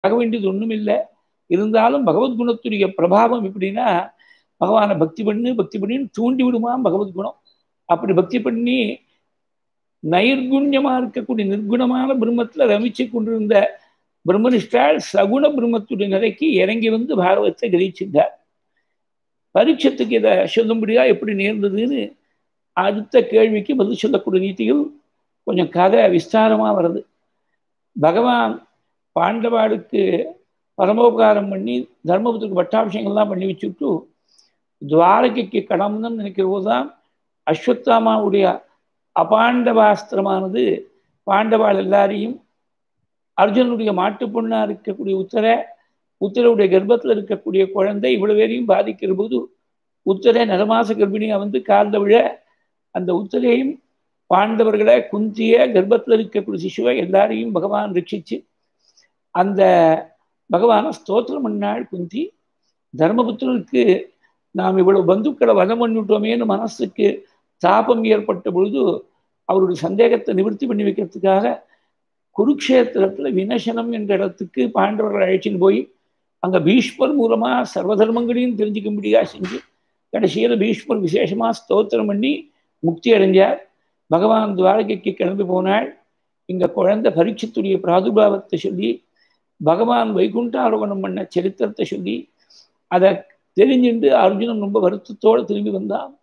ஆக வேண்டியது ஒன்றும் இல்லை இருந்தாலும் பகவத்குணத்துடைய பிரபாவம் எப்படின்னா பகவானை பக்தி பண்ணு பக்தி பண்ணின்னு தூண்டி விடுமாம் பகவத்குணம் அப்படி பக்தி பண்ணி நைர்குண்யமா இருக்கக்கூடிய நிர்குணமான பிரம்மத்துல ரமிச்சு கொண்டிருந்த பிரம்மனிஷ்டால் சகுண பிரம்மத்துடைய நிலைக்கு இறங்கி வந்து பாகவத்தை கிரகிச்சிருந்தார் பரீட்சத்துக்கு இதை சொல்லும்படியா எப்படி நேர்ந்ததுன்னு அடுத்த கேள்விக்கு பதில் சொல்லக்கூடிய நீதிகள் கொஞ்சம் கதை விஸ்தாரமா வருது பகவான் பாண்டவாளுக்கு பரமோபகாரம் பண்ணி தர்மபுத்திற்கு பட்டாபிஷேகங்கள்லாம் பண்ணி வச்சுட்டு துவாரகைக்கு கடம்புன்னு நினைக்கிற போதுதான் அஸ்வத்தாமாவுடைய அபாண்டவாஸ்திரமானது பாண்டவாள் எல்லாரையும் அர்ஜுனுடைய மாட்டு பொண்ணா இருக்கக்கூடிய உத்தர உத்தரவுடைய கர்ப்பத்தில் இருக்கக்கூடிய குழந்தை இவ்வளவு பேரையும் பாதிக்கிற போது உத்தர நரமாச கர்ப்பிணியா வந்து காலில் விழ அந்த உத்தரையும் பாண்டவர்களை குந்திய கர்ப்பத்தில் இருக்கக்கூடிய சிசுவை எல்லாரையும் பகவான் ரட்சிச்சு அந்த பகவான ஸ்தோத்திரம் பண்ணாள் குந்தி தர்மபுத்திரருக்கு நாம் இவ்வளவு பந்துக்களை வதம் பண்ணிவிட்டோமேனு மனசுக்கு தாபம் ஏற்பட்ட பொழுது அவருடைய சந்தேகத்தை நிவர்த்தி பண்ணி வைக்கிறதுக்காக குருக்ஷேத்திரத்தில் வினசனம் என்ற இடத்துக்கு பாண்டவர்கள் அழைச்சின்னு போய் அங்கே பீஷ்மர் மூலமாக சர்வதர்மங்களையும் தெரிஞ்சுக்கும்படியாக செஞ்சு கடைசியில் பீஷ்மர் விசேஷமாக ஸ்தோத்திரம் பண்ணி முக்தி அடைஞ்சார் பகவான் துவாரகைக்கு கிளம்பி போனாள் இங்கே குழந்தை பரீட்சத்துடைய பிராதுபாவத்தை சொல்லி பகவான் வைகுண்டாரோகணம் பண்ண சரித்திரத்தை சொல்லி அதை தெரிஞ்சுட்டு அர்ஜுனன் ரொம்ப வருத்தத்தோடு திரும்பி வந்தான்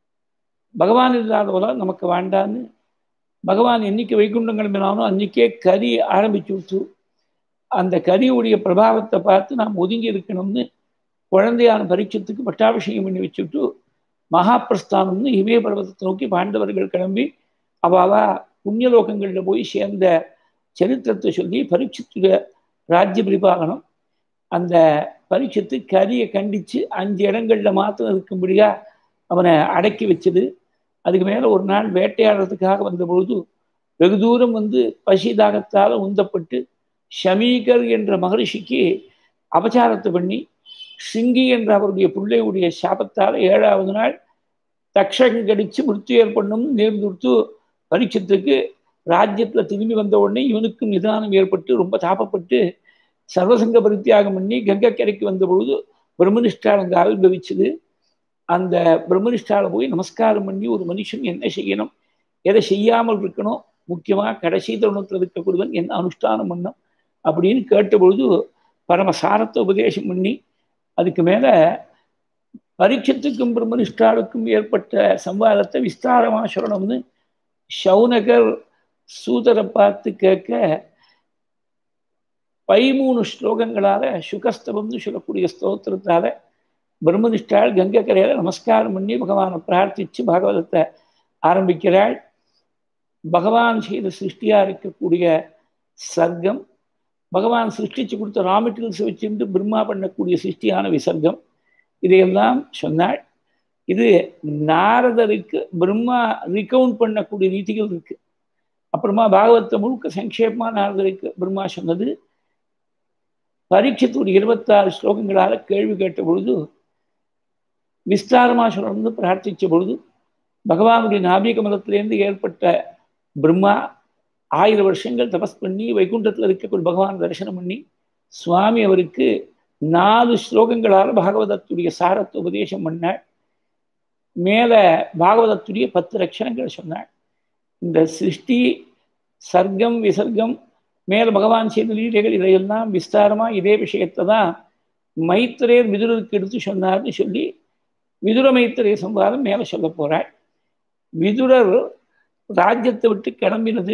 பகவான் இல்லாதவெல்லாம் நமக்கு வேண்டான்னு பகவான் என்னைக்கு வைகுண்டம் கிளம்பினானோ அன்றைக்கே கறி ஆரம்பிச்சு விட்டு அந்த கரியுடைய பிரபாவத்தை பார்த்து நாம் ஒதுங்கி இருக்கணும்னு குழந்தையான பரீட்சத்துக்கு பட்டாபிஷேகம் பண்ணி வச்சுட்டு மகாபிரஸ்தானம்னு இமய பர்வதத்தை நோக்கி பாண்டவர்கள் கிளம்பி அவாவா புண்ணியலோகங்களில் போய் சேர்ந்த சரித்திரத்தை சொல்லி பரீட்சத்துடைய ராஜ்ய பரிபாகனம் அந்த பரீட்சத்து கரியை கண்டித்து அஞ்சு இடங்களில் மாத்திரம் இருக்கும்படியா அவனை அடக்கி வச்சது அதுக்கு மேலே ஒரு நாள் வேட்டையாடுறதுக்காக வந்த பொழுது வெகு தூரம் வந்து பசி தாகத்தால் உந்தப்பட்டு ஷமீகர் என்ற மகரிஷிக்கு அபச்சாரத்தை பண்ணி சிங்கி என்ற அவருடைய பிள்ளையுடைய சாபத்தால் ஏழாவது நாள் தக்ஷகம் கடிச்சு மிருத்து ஏற்படணும் நேர்ந்துடுத்து பரீட்சத்துக்கு ராஜ்யத்தில் திரும்பி வந்த உடனே இவனுக்கும் நிதானம் ஏற்பட்டு ரொம்ப தாபப்பட்டு சர்வசங்க பரித்தியாகம் பண்ணி கங்கக்கரைக்கு வந்த பொழுது பிரம்மனிஷ்டால் அங்கே ஆவிர்வவிச்சது அந்த பிரம்மனிஷ்டால போய் நமஸ்காரம் பண்ணி ஒரு மனுஷன் என்ன செய்யணும் எதை செய்யாமல் இருக்கணும் முக்கியமாக கடைசி தருணத்தில் இருக்கக்கூடியவன் என்ன அனுஷ்டானம் பண்ணும் அப்படின்னு கேட்டபொழுது பரமசாரத்தை உபதேசம் பண்ணி அதுக்கு மேலே பரீட்சத்துக்கும் பிரம்மனிஷ்டாளுக்கும் ஏற்பட்ட சம்வாதத்தை விஸ்தாரமாக சொல்லணும்னு ஷவுனகர் சூதரை பார்த்து கேட்க பதிமூணு ஸ்லோகங்களால சுகஸ்தவம்னு சொல்லக்கூடிய ஸ்தோத்திரத்தால பிரம்மனிஷ்டாள் கங்கை கரையில நமஸ்காரம் பண்ணி பகவானை பிரார்த்திச்சு பாகவதத்தை ஆரம்பிக்கிறாள் பகவான் செய்த சிருஷ்டியா இருக்கக்கூடிய சர்க்கம் பகவான் சிருஷ்டிச்சு கொடுத்த ரா மெட்டீரியல்ஸ் வச்சுட்டு பிரம்மா பண்ணக்கூடிய சிருஷ்டியான விசர்க்கம் இதையெல்லாம் சொன்னாள் இது நாரதருக்கு பிரம்மா ரிகவுண்ட் பண்ணக்கூடிய ரீதிகள் இருக்கு அப்புறமா பாகவத்தை முழுக்க சங்கேபமா நாரதருக்கு பிரம்மா சொன்னது பரீட்சத்தோடு இருபத்தாறு ஸ்லோகங்களால் கேள்வி கேட்ட பொழுது விஸ்தாரமாக சொல்லணும்னு பிரார்த்தித்த பொழுது பகவானுடைய நாபிக மதத்திலேருந்து ஏற்பட்ட பிரம்மா ஆயிரம் வருஷங்கள் தபஸ் பண்ணி வைகுண்டத்தில் இருக்கக்கூடிய பகவான் தரிசனம் பண்ணி சுவாமி அவருக்கு நாலு ஸ்லோகங்களால் பாகவதத்துடைய சாரத்தை உபதேசம் பண்ணாள் மேலே பாகவதத்துடைய பத்து லட்சணங்கள் சொன்னாள் இந்த சிருஷ்டி சர்க்கம் விசர்க்கம் மேலே பகவான் செய்த லீலைகள் இதையெல்லாம் விஸ்தாரமாக இதே விஷயத்தை தான் மைத்திரேர் விதுரருக்கு எடுத்து சொன்னார்னு சொல்லி விதுர மைத்திரே சம்பாதம் மேலே சொல்ல போகிறாள் விதுரர் ராஜ்யத்தை விட்டு கிளம்பினது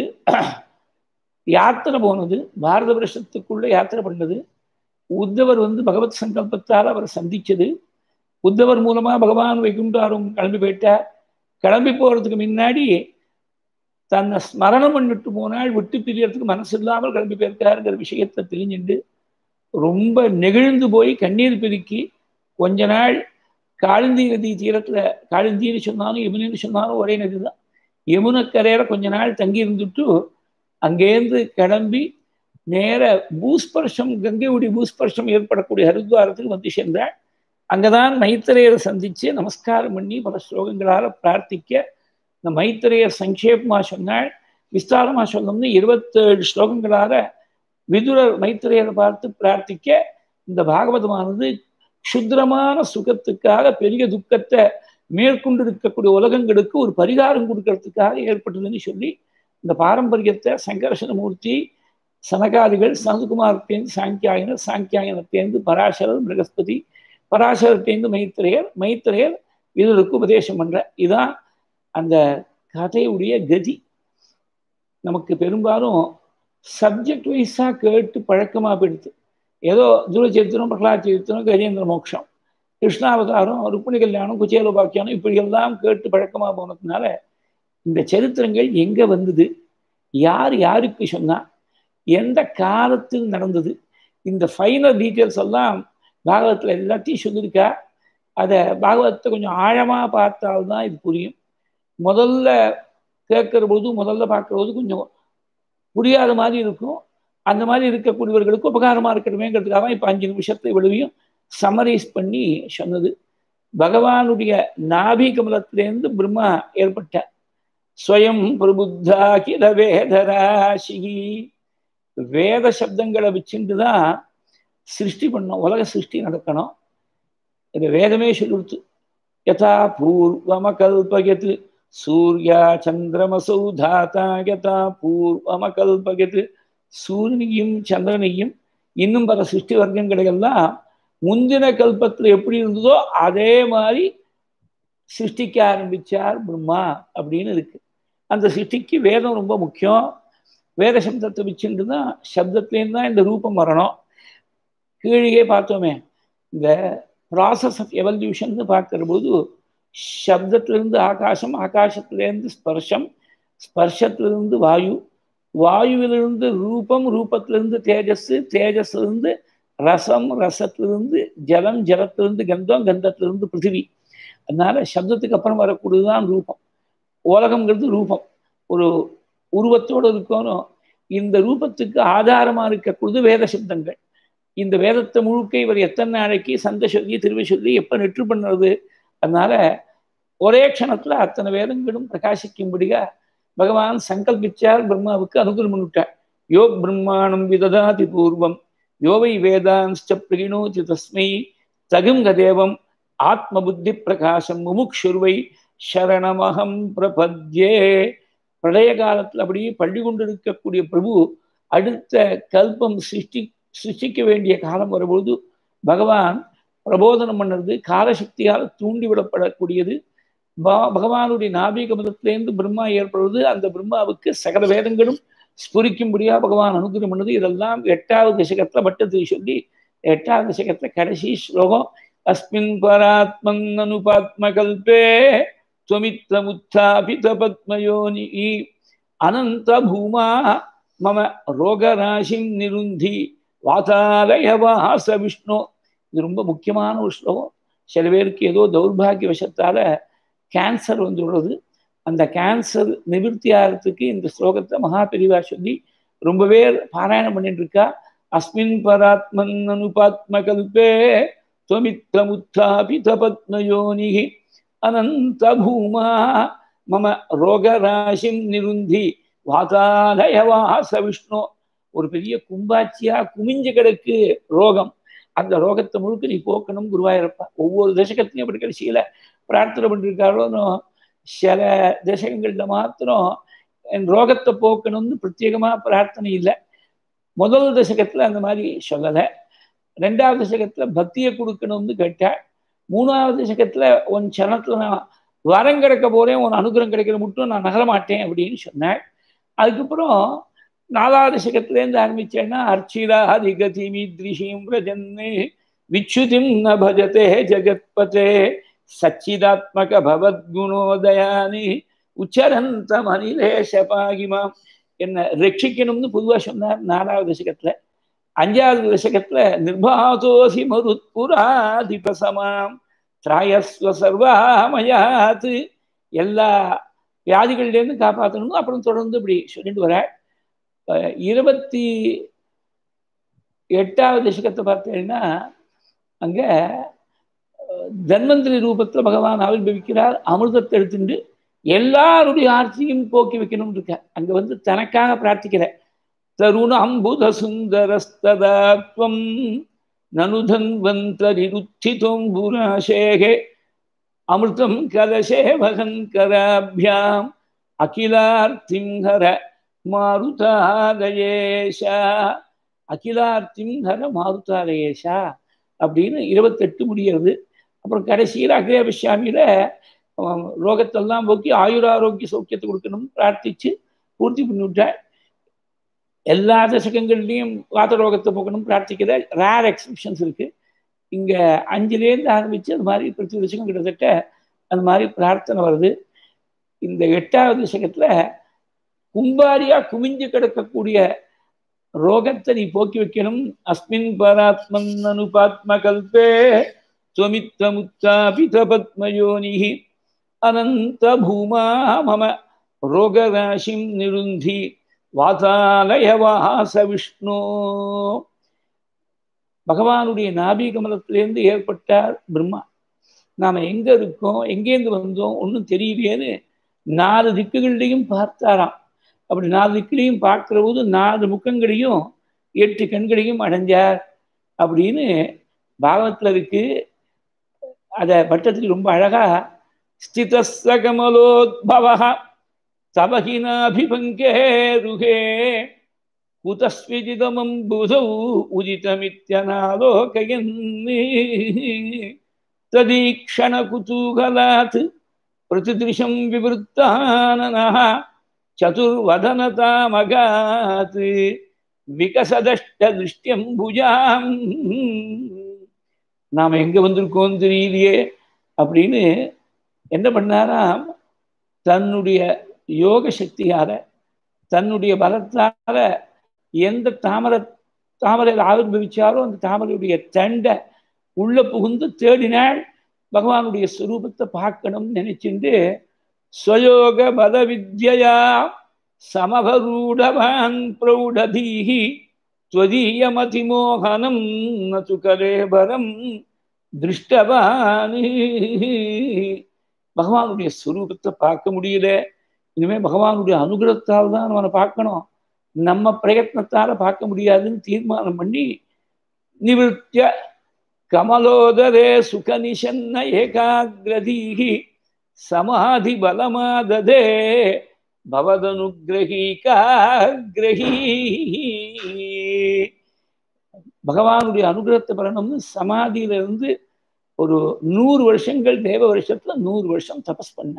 யாத்திரை போனது பாரத வருஷத்துக்குள்ள யாத்திரை பண்ணது உத்தவர் வந்து பகவத் சங்கல்பத்தால் அவர் சந்திச்சது உத்தவர் மூலமாக பகவான் வைகுண்டாரும் கிளம்பி போயிட்டார் கிளம்பி போகிறதுக்கு முன்னாடி தன்னை ஸ்மரணம் பண்ணிட்டு போனால் விட்டு பிரியறதுக்கு மனசு இல்லாமல் கிளம்பி போயிருக்காருங்கிற விஷயத்தை தெரிஞ்சுட்டு ரொம்ப நெகிழ்ந்து போய் கண்ணீர் பெருக்கி கொஞ்ச நாள் காளிந்தி நதி தீரத்தில் காளிந்தின்னு சொன்னாலும் யமுனின்னு சொன்னாலும் ஒரே நதி தான் யமுனக்கரையில் கொஞ்ச நாள் தங்கி இருந்துட்டு அங்கேருந்து கிளம்பி நேர பூஸ்பர்ஷம் கங்கையுடைய பூஸ்பர்ஷம் ஏற்படக்கூடிய ஹரித்வாரத்துக்கு வந்து சேர்ந்தாள் அங்கதான் மைத்திரையரை சந்திச்சு நமஸ்காரம் பண்ணி பல ஸ்லோகங்களால் பிரார்த்திக்க இந்த மைத்திரையர் சங்கேபமாக சொன்னாள் விஸ்தாரமாக சொல்லணும்னு இருபத்தேழு ஸ்லோகங்களால் விதுரர் மைத்திரையரை பார்த்து பிரார்த்திக்க இந்த பாகவதமானது க்ஷுத்ரமான சுகத்துக்காக பெரிய துக்கத்தை மேற்கொண்டு இருக்கக்கூடிய உலகங்களுக்கு ஒரு பரிகாரம் கொடுக்கறதுக்காக ஏற்பட்டதுன்னு சொல்லி இந்த பாரம்பரியத்தை சங்கர்ஷணமூர்த்தி சனகாதிகள் சனத்குமார்த்தேந்து சாங்கியாயனர் சாங்கியாயனத்தேந்து பராசரர் பிரகஸ்பதி பராசரத்தேந்து மைத்திரையர் மைத்திரையர் இதற்கு உபதேசம் பண்ற இதுதான் அந்த கதையுடைய கதி நமக்கு பெரும்பாலும் சப்ஜெக்ட் வைஸாக கேட்டு பழக்கமாக போயிடுது ஏதோ துரச்சரித்திரம் பிரகலாத் சரித்திரம் கஜேந்திர மோட்சம் கிருஷ்ணாவதாரம் ருக்மிணி கல்யாணம் குச்சேலோபாக்கியானம் இப்படியெல்லாம் கேட்டு பழக்கமாக போனதுனால இந்த சரித்திரங்கள் எங்கே வந்தது யார் யாருக்கு சொன்னா எந்த காலத்தில் நடந்தது இந்த ஃபைனல் டீட்டெயில்ஸ் எல்லாம் பாகவத்தில் எல்லாத்தையும் சொல்லியிருக்கா அதை பாகவத்தை கொஞ்சம் ஆழமாக பார்த்தால்தான் இது புரியும் முதல்ல கேட்குற போது முதல்ல பார்க்குற போது கொஞ்சம் புரியாத மாதிரி இருக்கும் அந்த மாதிரி இருக்கக்கூடியவர்களுக்கு உபகாரமாக இருக்கணுமேங்கிறதுக்காக தான் இப்போ அஞ்சு நிமிஷத்தை இவ்வளவையும் சமரைஸ் பண்ணி சொன்னது பகவானுடைய நாபி கமலத்திலேருந்து பிரம்மா ஏற்பட்டார் ஸ்வயம் பிரபுத்தா கில வேதராசி வேத சப்தங்களை வச்சுட்டு தான் சிருஷ்டி பண்ணோம் உலக சிருஷ்டி நடக்கணும் இது வேதமே சொல்லிடுத்து யதா பூர்வமகல்பயத் சூர்யா சந்திரமசௌ தாத்தா யதா பூர்வமகல்பயத் சூரியனையும் சந்திரனையும் இன்னும் பல சிருஷ்டி வர்க்கங்களை எல்லாம் முந்தின கல்பத்தில் எப்படி இருந்ததோ அதே மாதிரி சிருஷ்டிக்க ஆரம்பிச்சார் பிரம்மா அப்படின்னு இருக்கு அந்த சிருஷ்டிக்கு வேதம் ரொம்ப முக்கியம் வேத சப்தத்தை வச்சுட்டு தான் சப்தத்துலேருந்து தான் இந்த ரூபம் வரணும் கீழே பார்த்தோமே இந்த ப்ராசஸ் ஆஃப் எவல்யூஷன் பார்க்கிற போது சப்தத்திலிருந்து ஆகாசம் ஆகாசத்திலேருந்து ஸ்பர்ஷம் ஸ்பர்ஷத்திலிருந்து வாயு வாயுவிலிருந்து ரூபம் ரூபத்திலிருந்து தேஜஸ் தேஜஸ்லிருந்து ரசம் ரசத்திலிருந்து ஜலம் ஜலத்திலிருந்து கந்தம் கந்தத்திலிருந்து பிருத்திவி அதனால சப்தத்துக்கு அப்புறம் வரக்கூடியதுதான் ரூபம் உலகங்கிறது ரூபம் ஒரு உருவத்தோடு இருக்கணும் இந்த ரூபத்துக்கு ஆதாரமாக இருக்கக்கூடியது வேத சப்தங்கள் இந்த வேதத்தை முழுக்க இவர் எத்தனை நாளைக்கு சந்த சொல்லி திருவி சொல்லி எப்போ நெற்று பண்ணுறது அதனால ஒரே க்ஷணத்தில் அத்தனை வேதங்களும் பிரகாசிக்கும்படியா பகவான் சங்கல்பிச்சார் பிரம்மாவுக்கு அனுகிரம் பண்ணிவிட்டார் யோ பிரம்மாணம் விததாதி பூர்வம் யோவை வேதாம்ச்ச பிரகிணோதி தஸ்மை தகும் கதேவம் ஆத்ம புத்தி பிரகாசம் முமுக்ஷுர்வை சரணமகம் பிரபத்யே பிரளய காலத்தில் அப்படியே பள்ளி கொண்டிருக்கக்கூடிய பிரபு அடுத்த கல்பம் சிருஷ்டி சிருஷ்டிக்க வேண்டிய காலம் வரும்போது பகவான் பிரபோதனம் பண்ணுறது காலசக்தியால் தூண்டிவிடப்படக்கூடியது பகவானுடைய நாபிக மதத்திலேருந்து பிரம்மா ஏற்படுவது அந்த பிரம்மாவுக்கு சகல வேதங்களும் ஸ்புரிக்கும்படியா பகவான் அனுகிரம் பண்ணது இதெல்லாம் எட்டாவது தசகத்தில் பட்டத்தை சொல்லி எட்டாவது தசகத்தில் கடைசி ஸ்லோகம் அஸ்மின் பராத்மன் அனுபாத்மகல்பே त्वमित्रमुत्थापित पद्मयोनि अनन्त भूमा मम ரோகராசிம் நிருந்தி வாதாலய வாச விஷ்ணு இது ரொம்ப முக்கியமான ஒரு ஸ்லோகம் சில பேருக்கு ஏதோ தௌர்பாகிய வசத்தால கேன்சர் வந்துடுறது அந்த கேன்சர் நிவர்த்தி ஆகிறதுக்கு இந்த ஸ்லோகத்தை மகாபெரிவா சொல்லி ரொம்ப பேர் பாராயணம் பண்ணிட்டு இருக்கா அஸ்மின் பராத்மன் அனுபாத்மகல்பே त्वमित्रमुत्थापित पद्मयोनिः अनन्तभूमा मम ரோகராசிம் நிருந்தி வாதாலய வாச விஷ்ணு ஒரு பெரிய கும்பாச்சியா குமிஞ்சு கிடக்கு ரோகம் அந்த ரோகத்தை முழுக்க நீ போக்கணும் குருவாயிருப்பா ஒவ்வொரு தசகத்தையும் அப்படி கடைசியில பிரார்த்தனை பண்ணிருக்காரோன்னு சில தசகங்கள்ல மாத்திரம் என் ரோகத்தை போக்கணும்னு பிரத்யேகமா பிரார்த்தனை இல்லை முதல் தசகத்துல அந்த மாதிரி சொல்லலை ரெண்டாவது தசகத்துல பக்தியை கொடுக்கணும்னு கேட்டாள் மூணாவது தசகத்துல உன் சனத்துல நான் வரம் கிடைக்க போறேன் உன் அனுகிரகம் கிடைக்கிற மட்டும் நான் நகர மாட்டேன் அப்படின்னு சொன்னேன் அதுக்கப்புறம் நாலாவது தசகத்திலேருந்து ஆரம்பிச்சேன்னா அர்ச்சிராதிகதி மீத்ரிஷீம் பிரஜன்னு விச்சுதிம் ந பஜதே ஜெகத்பதே சச்சிதாத்மக பவத்குணோதயானி உச்சரந்த மனிலேஷ பாகிமாம் என்ன ரட்சிக்கணும்னு பொதுவாக சொன்னார் நாலாவது தசகத்துல அஞ்சாவது தசகத்துல நிர்பாதோசி மருத்புராதிபசமாம் திராயஸ்வ சர்வாமயாத்து எல்லா வியாதிகள்லேருந்து காப்பாற்றணும் அப்புறம் தொடர்ந்து இப்படி சொல்லிட்டு வர இருபத்தி எட்டாவது தசகத்தை பார்த்தீங்கன்னா அங்கே தன்வந்திரி ரூபத்தில் பகவான் ஆவிர்பவிக்கிறார் அமிர்தத்தை எடுத்துட்டு எல்லாருடைய ஆட்சியும் போக்கி வைக்கணும்னு இருக்க அங்கே வந்து தனக்காக பிரார்த்திக்கிற तरुणाम्बुधसुन्दरस्तदात्वं ननु धन्वन्तरिरुत्थितोऽम्बुराशेः अमृतं कलशे वहन् कराभ्याम् अखिलार्तिं हर மாருதாலயேஷா அகிலார்த்திம் ஹர மாருதாலயேஷா அப்படின்னு இருபத்தெட்டு முடிகிறது அப்புறம் கடைசியில் அக்ரேபசாமியில் ரோகத்தெல்லாம் போக்கி ஆயுராரோக்கிய சௌக்கியத்தை கொடுக்கணும்னு பிரார்த்திச்சு பூர்த்தி பண்ணிவிட்டார் எல்லா தசகங்கள்லையும் வாத ரோகத்தை போக்கணும் பிரார்த்திக்கிற ரேர் எக்ஸப்ஷன்ஸ் இருக்கு இங்கே அஞ்சுலேருந்து ஆரம்பித்து அது மாதிரி பிரதி தசகம் கிட்டத்தட்ட அந்த மாதிரி பிரார்த்தனை வருது இந்த எட்டாவது தசகத்தில் கும்பாரியா குமிஞ்சு கிடக்கக்கூடிய ரோகத்தை நீ போக்கி வைக்கணும் அஸ்மின் பராத்மன் அனுபாத்ம கல்பே துவமித்தமுத்தாபித பத்மயோனி அனந்த பூமா மம ரோகராசிம் நிருந்தி வாதாலய வாச விஷ்ணு பகவானுடைய நாபி கமலத்திலேருந்து ஏற்பட்டார் பிரம்மா நாம எங்க இருக்கோம் எங்கேருந்து வந்தோம் ஒன்றும் தெரியலையேன்னு நாலு திக்குகள்லையும் பார்த்தாராம் அப்படி நாலு திக்குலையும் பார்க்கிற போது நாலு முக்கங்களையும் எட்டு கண்களையும் அடைஞ்சார் அப்படின்னு பாகவத்தில் இருக்கு அதை பட்டத்துக்கு ரொம்ப அழகா ஸ்திதஸ்வகமலோத்பவ தபகினாபிபங்கே ருகே குதஸ்விதிதமம் புதௌ உதிதமித்யனாலோகயன் ததீக்ஷண குதூகலாத் प्रतिदृशं विवृत्ताननः चतुर्वदनतामगात् விகசதஷ்டதிருஷ்டியம் புஜாம் நாம் எங்கே வந்திருக்கோம் தெரியலையே அப்படின்னு என்ன பண்ணாராம் தன்னுடைய யோக சக்தியால தன்னுடைய பலத்தால எந்த தாமரை தாமரையில் ஆவிர்வவிச்சாரோ அந்த தாமரையுடைய தண்டை உள்ள புகுந்து தேடினாள் பகவானுடைய ஸ்வரூபத்தை பார்க்கணும்னு நினைச்சுட்டு ஸ்வயோக பல வித்யா சமபரூடவான் பிரௌடதீஹி त्वदीयमतिमोहनं न तु कलेबरं திருஷ்டவானி பகவானுடைய ஸ்வரூபத்தை பார்க்க முடியல இனிமே பகவானுடைய அனுகிரகத்தால் தான் அவனை பார்க்கணும் நம்ம பிரயத்னத்தால பார்க்க முடியாதுன்னு தீர்மானம் பண்ணி நிவத்திய கமலோதரே சுகநிஷன்ன ஏகாகிரதீகி சமாதி பலமாததே பவதனுகிரகீகாகிரகீ பகவானுடைய அனுகிரகத்தை பெறணும்னு சமாதியில இருந்து ஒரு நூறு வருஷங்கள் தேவ வருஷத்துல நூறு வருஷம் தபஸ் பண்ண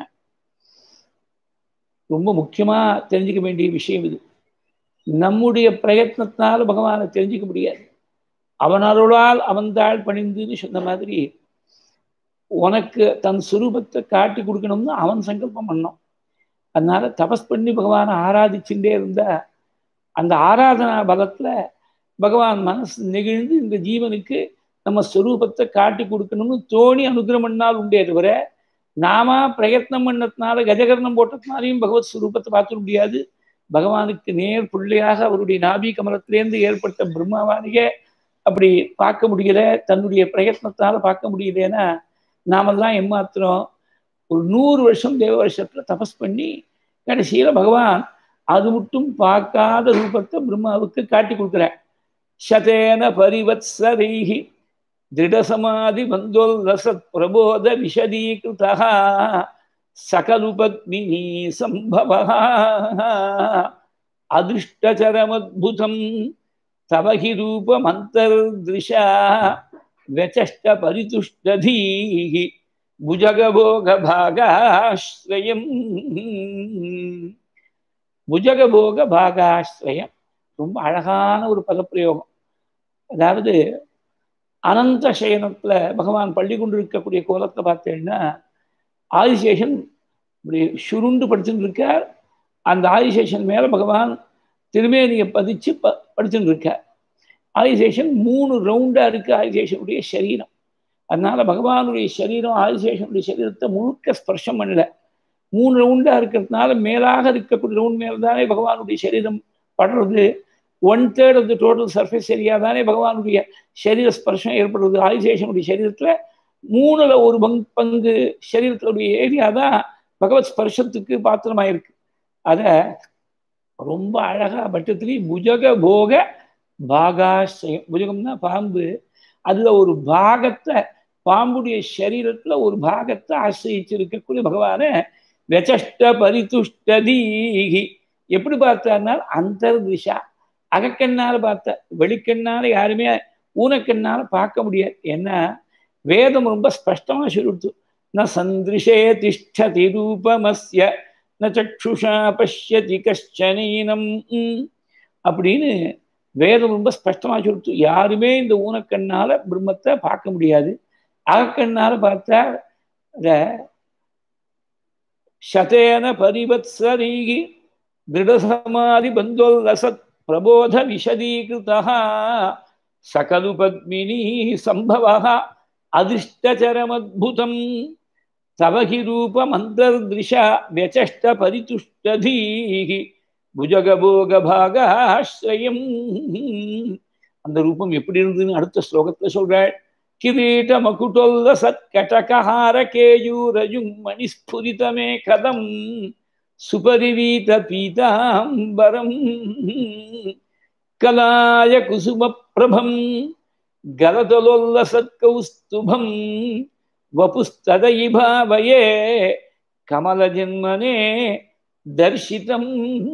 ரொம்ப முக்கியமா தெரிஞ்சுக்க வேண்டிய விஷயம் இது நம்முடைய பிரயத்னத்தினால பகவானை தெரிஞ்சுக்க முடியாது அவன் அருளால் அவன்தாள் பணிந்துன்னு சொன்ன மாதிரி உனக்கு தன் சுரூபத்தை காட்டி கொடுக்கணும்னு அவன் சங்கல்பம் பண்ணோம் அதனால தபஸ் பண்ணி பகவானை ஆராதிச்சுட்டே இருந்தா அந்த ஆராதனா பலத்துல பகவான் மனசு நெகிழ்ந்து இந்த ஜீவனுக்கு நம்ம ஸ்வரூபத்தை காட்டி கொடுக்கணும்னு தோணி அனுகிரம் பண்ணால் உண்டே தவிர நாம பிரயத்னம் பண்ணதுனால கஜகரணம் போட்டதுனாலையும் பகவத் ஸ்வரூபத்தை பார்த்துட முடியாது பகவானுக்கு நேர் பிள்ளையாக அவருடைய நாபி கமலத்திலேருந்து ஏற்பட்ட பிரம்மாவானியே அப்படி பார்க்க முடியல தன்னுடைய பிரயத்னத்தால பார்க்க முடியலன்னா நாமெல்லாம் எம்மாத்திரம் ஒரு நூறு வருஷம் தேவ வருஷத்துல தபஸ் பண்ணி கடைசியில பகவான் அது மட்டும் பார்க்காத ரூபத்தை பிரம்மாவுக்கு காட்டி கொடுக்குற சதேன பரிவத்சரைஹி திருடசமாதி பந்தோல் ரசத் பிரபோத விஷதீகிருதா சகலுபத்மினி சம்பவ அதிருஷ்டச்சரமத்புதம் தவகி ரூபமந்தர்திருஷா வெச்சஷ்ட பரிதுஷ்டதீஹி புஜகபோகபாகாஸ்ரயம் புஜகபோக பாகாஸ்ரயம் ரொம்ப அழகான ஒரு பதப்பிரயோகம் அதாவது அனந்த சயனத்துல பகவான் பள்ளி கொண்டு இருக்கக்கூடிய கோலத்தை பார்த்தேன்னா ஆதிசேஷன் இப்படி சுருண்டு படிச்சுட்டு இருக்கார் அந்த ஆதிசேஷன் மேல பகவான் திருமேனியை பதிச்சு ப படிச்சுட்டு இருக்கார் ஆதிசேஷன் மூணு ரவுண்டா இருக்கு ஆதிசேஷனுடைய சரீரம் அதனால பகவானுடைய சரீரம் ஆதிசேஷனுடைய சரீரத்தை முழுக்க ஸ்பர்ஷம் பண்ணல மூணு ரவுண்டா இருக்கிறதுனால மேலாக இருக்கக்கூடிய ரவுண்ட் மேல தானே பகவானுடைய சரீரம் படுறது one third of the total surface area தானே பகவானுடைய சரீர ஸ்பர்ஷம் ஏற்படுறது ஆதிசேஷனுடைய சரீரத்துல மூணுல ஒரு பங்கு பங்கு சரீரத்தினுடைய ஏரியா தான் பகவத் ஸ்பர்ஷத்துக்கு பாத்திரமாயிருக்கு அத ரொம்ப அழகா பட்டத்திரி புஜக போக பாகாசியம் புஜகம்னா பாம்பு அதுல ஒரு பாகத்தை பாம்புடைய சரீரத்துல ஒரு பாகத்தை ஆசிரிச்சிருக்கக்கூடிய பகவான வெச்சஷ்ட பரிதுஷ்டதீகி எப்படி பார்த்தார்னால் அந்தர்திஷா அகக்கண்ணால பார்த்த வெளிக்கண்ணால யாருமே ஊனக்கண்ணால பார்க்க முடியாது ஏன்னா வேதம் ரொம்ப ஸ்பஷ்டமா சொல்லிடுத்து ந சந்திருஷே திஷ்டதி ரூபமஸ்ய ந சக்ஷுஷா பஷ்யதி கஷ்டனீனம் அப்படின்னு வேதம் ரொம்ப ஸ்பஷ்டமா சொல்லிட்டு யாருமே இந்த ஊனக்கண்ணால பிரம்மத்தை பார்க்க முடியாது அகக்கண்ணால பார்த்தா அத சதேன பரிவத்சரீகி திருடசமாதி பந்தோல்லசத் பிரபோத விஷதீகிருதா சகலு பத்மினி சம்பவ அதிர்ஷ்டச்சரமத்புதம் தவகி ரூபமந்தர்திருஷா व्यचष्ट பரிதுஷ்டதீகி புஜகபோகபாகாஸ்ரயம் அந்த ரூபம் எப்படி இருந்ததுன்னு அடுத்த ஸ்லோகத்துல சொல்றாள் கிரீட மகுடோல்ல சத்கடகஹார கேயூரஜும் மணிஸ்புரிதமே கதம் சுபரிவீத பீதாம்பரம் கலாய குசும பிரபம் கலதலோல்ல சத்கௌஸ்துபம் வபுஸ்ததயி பாவயே கமலஜன்மனே தர்ஷிதம்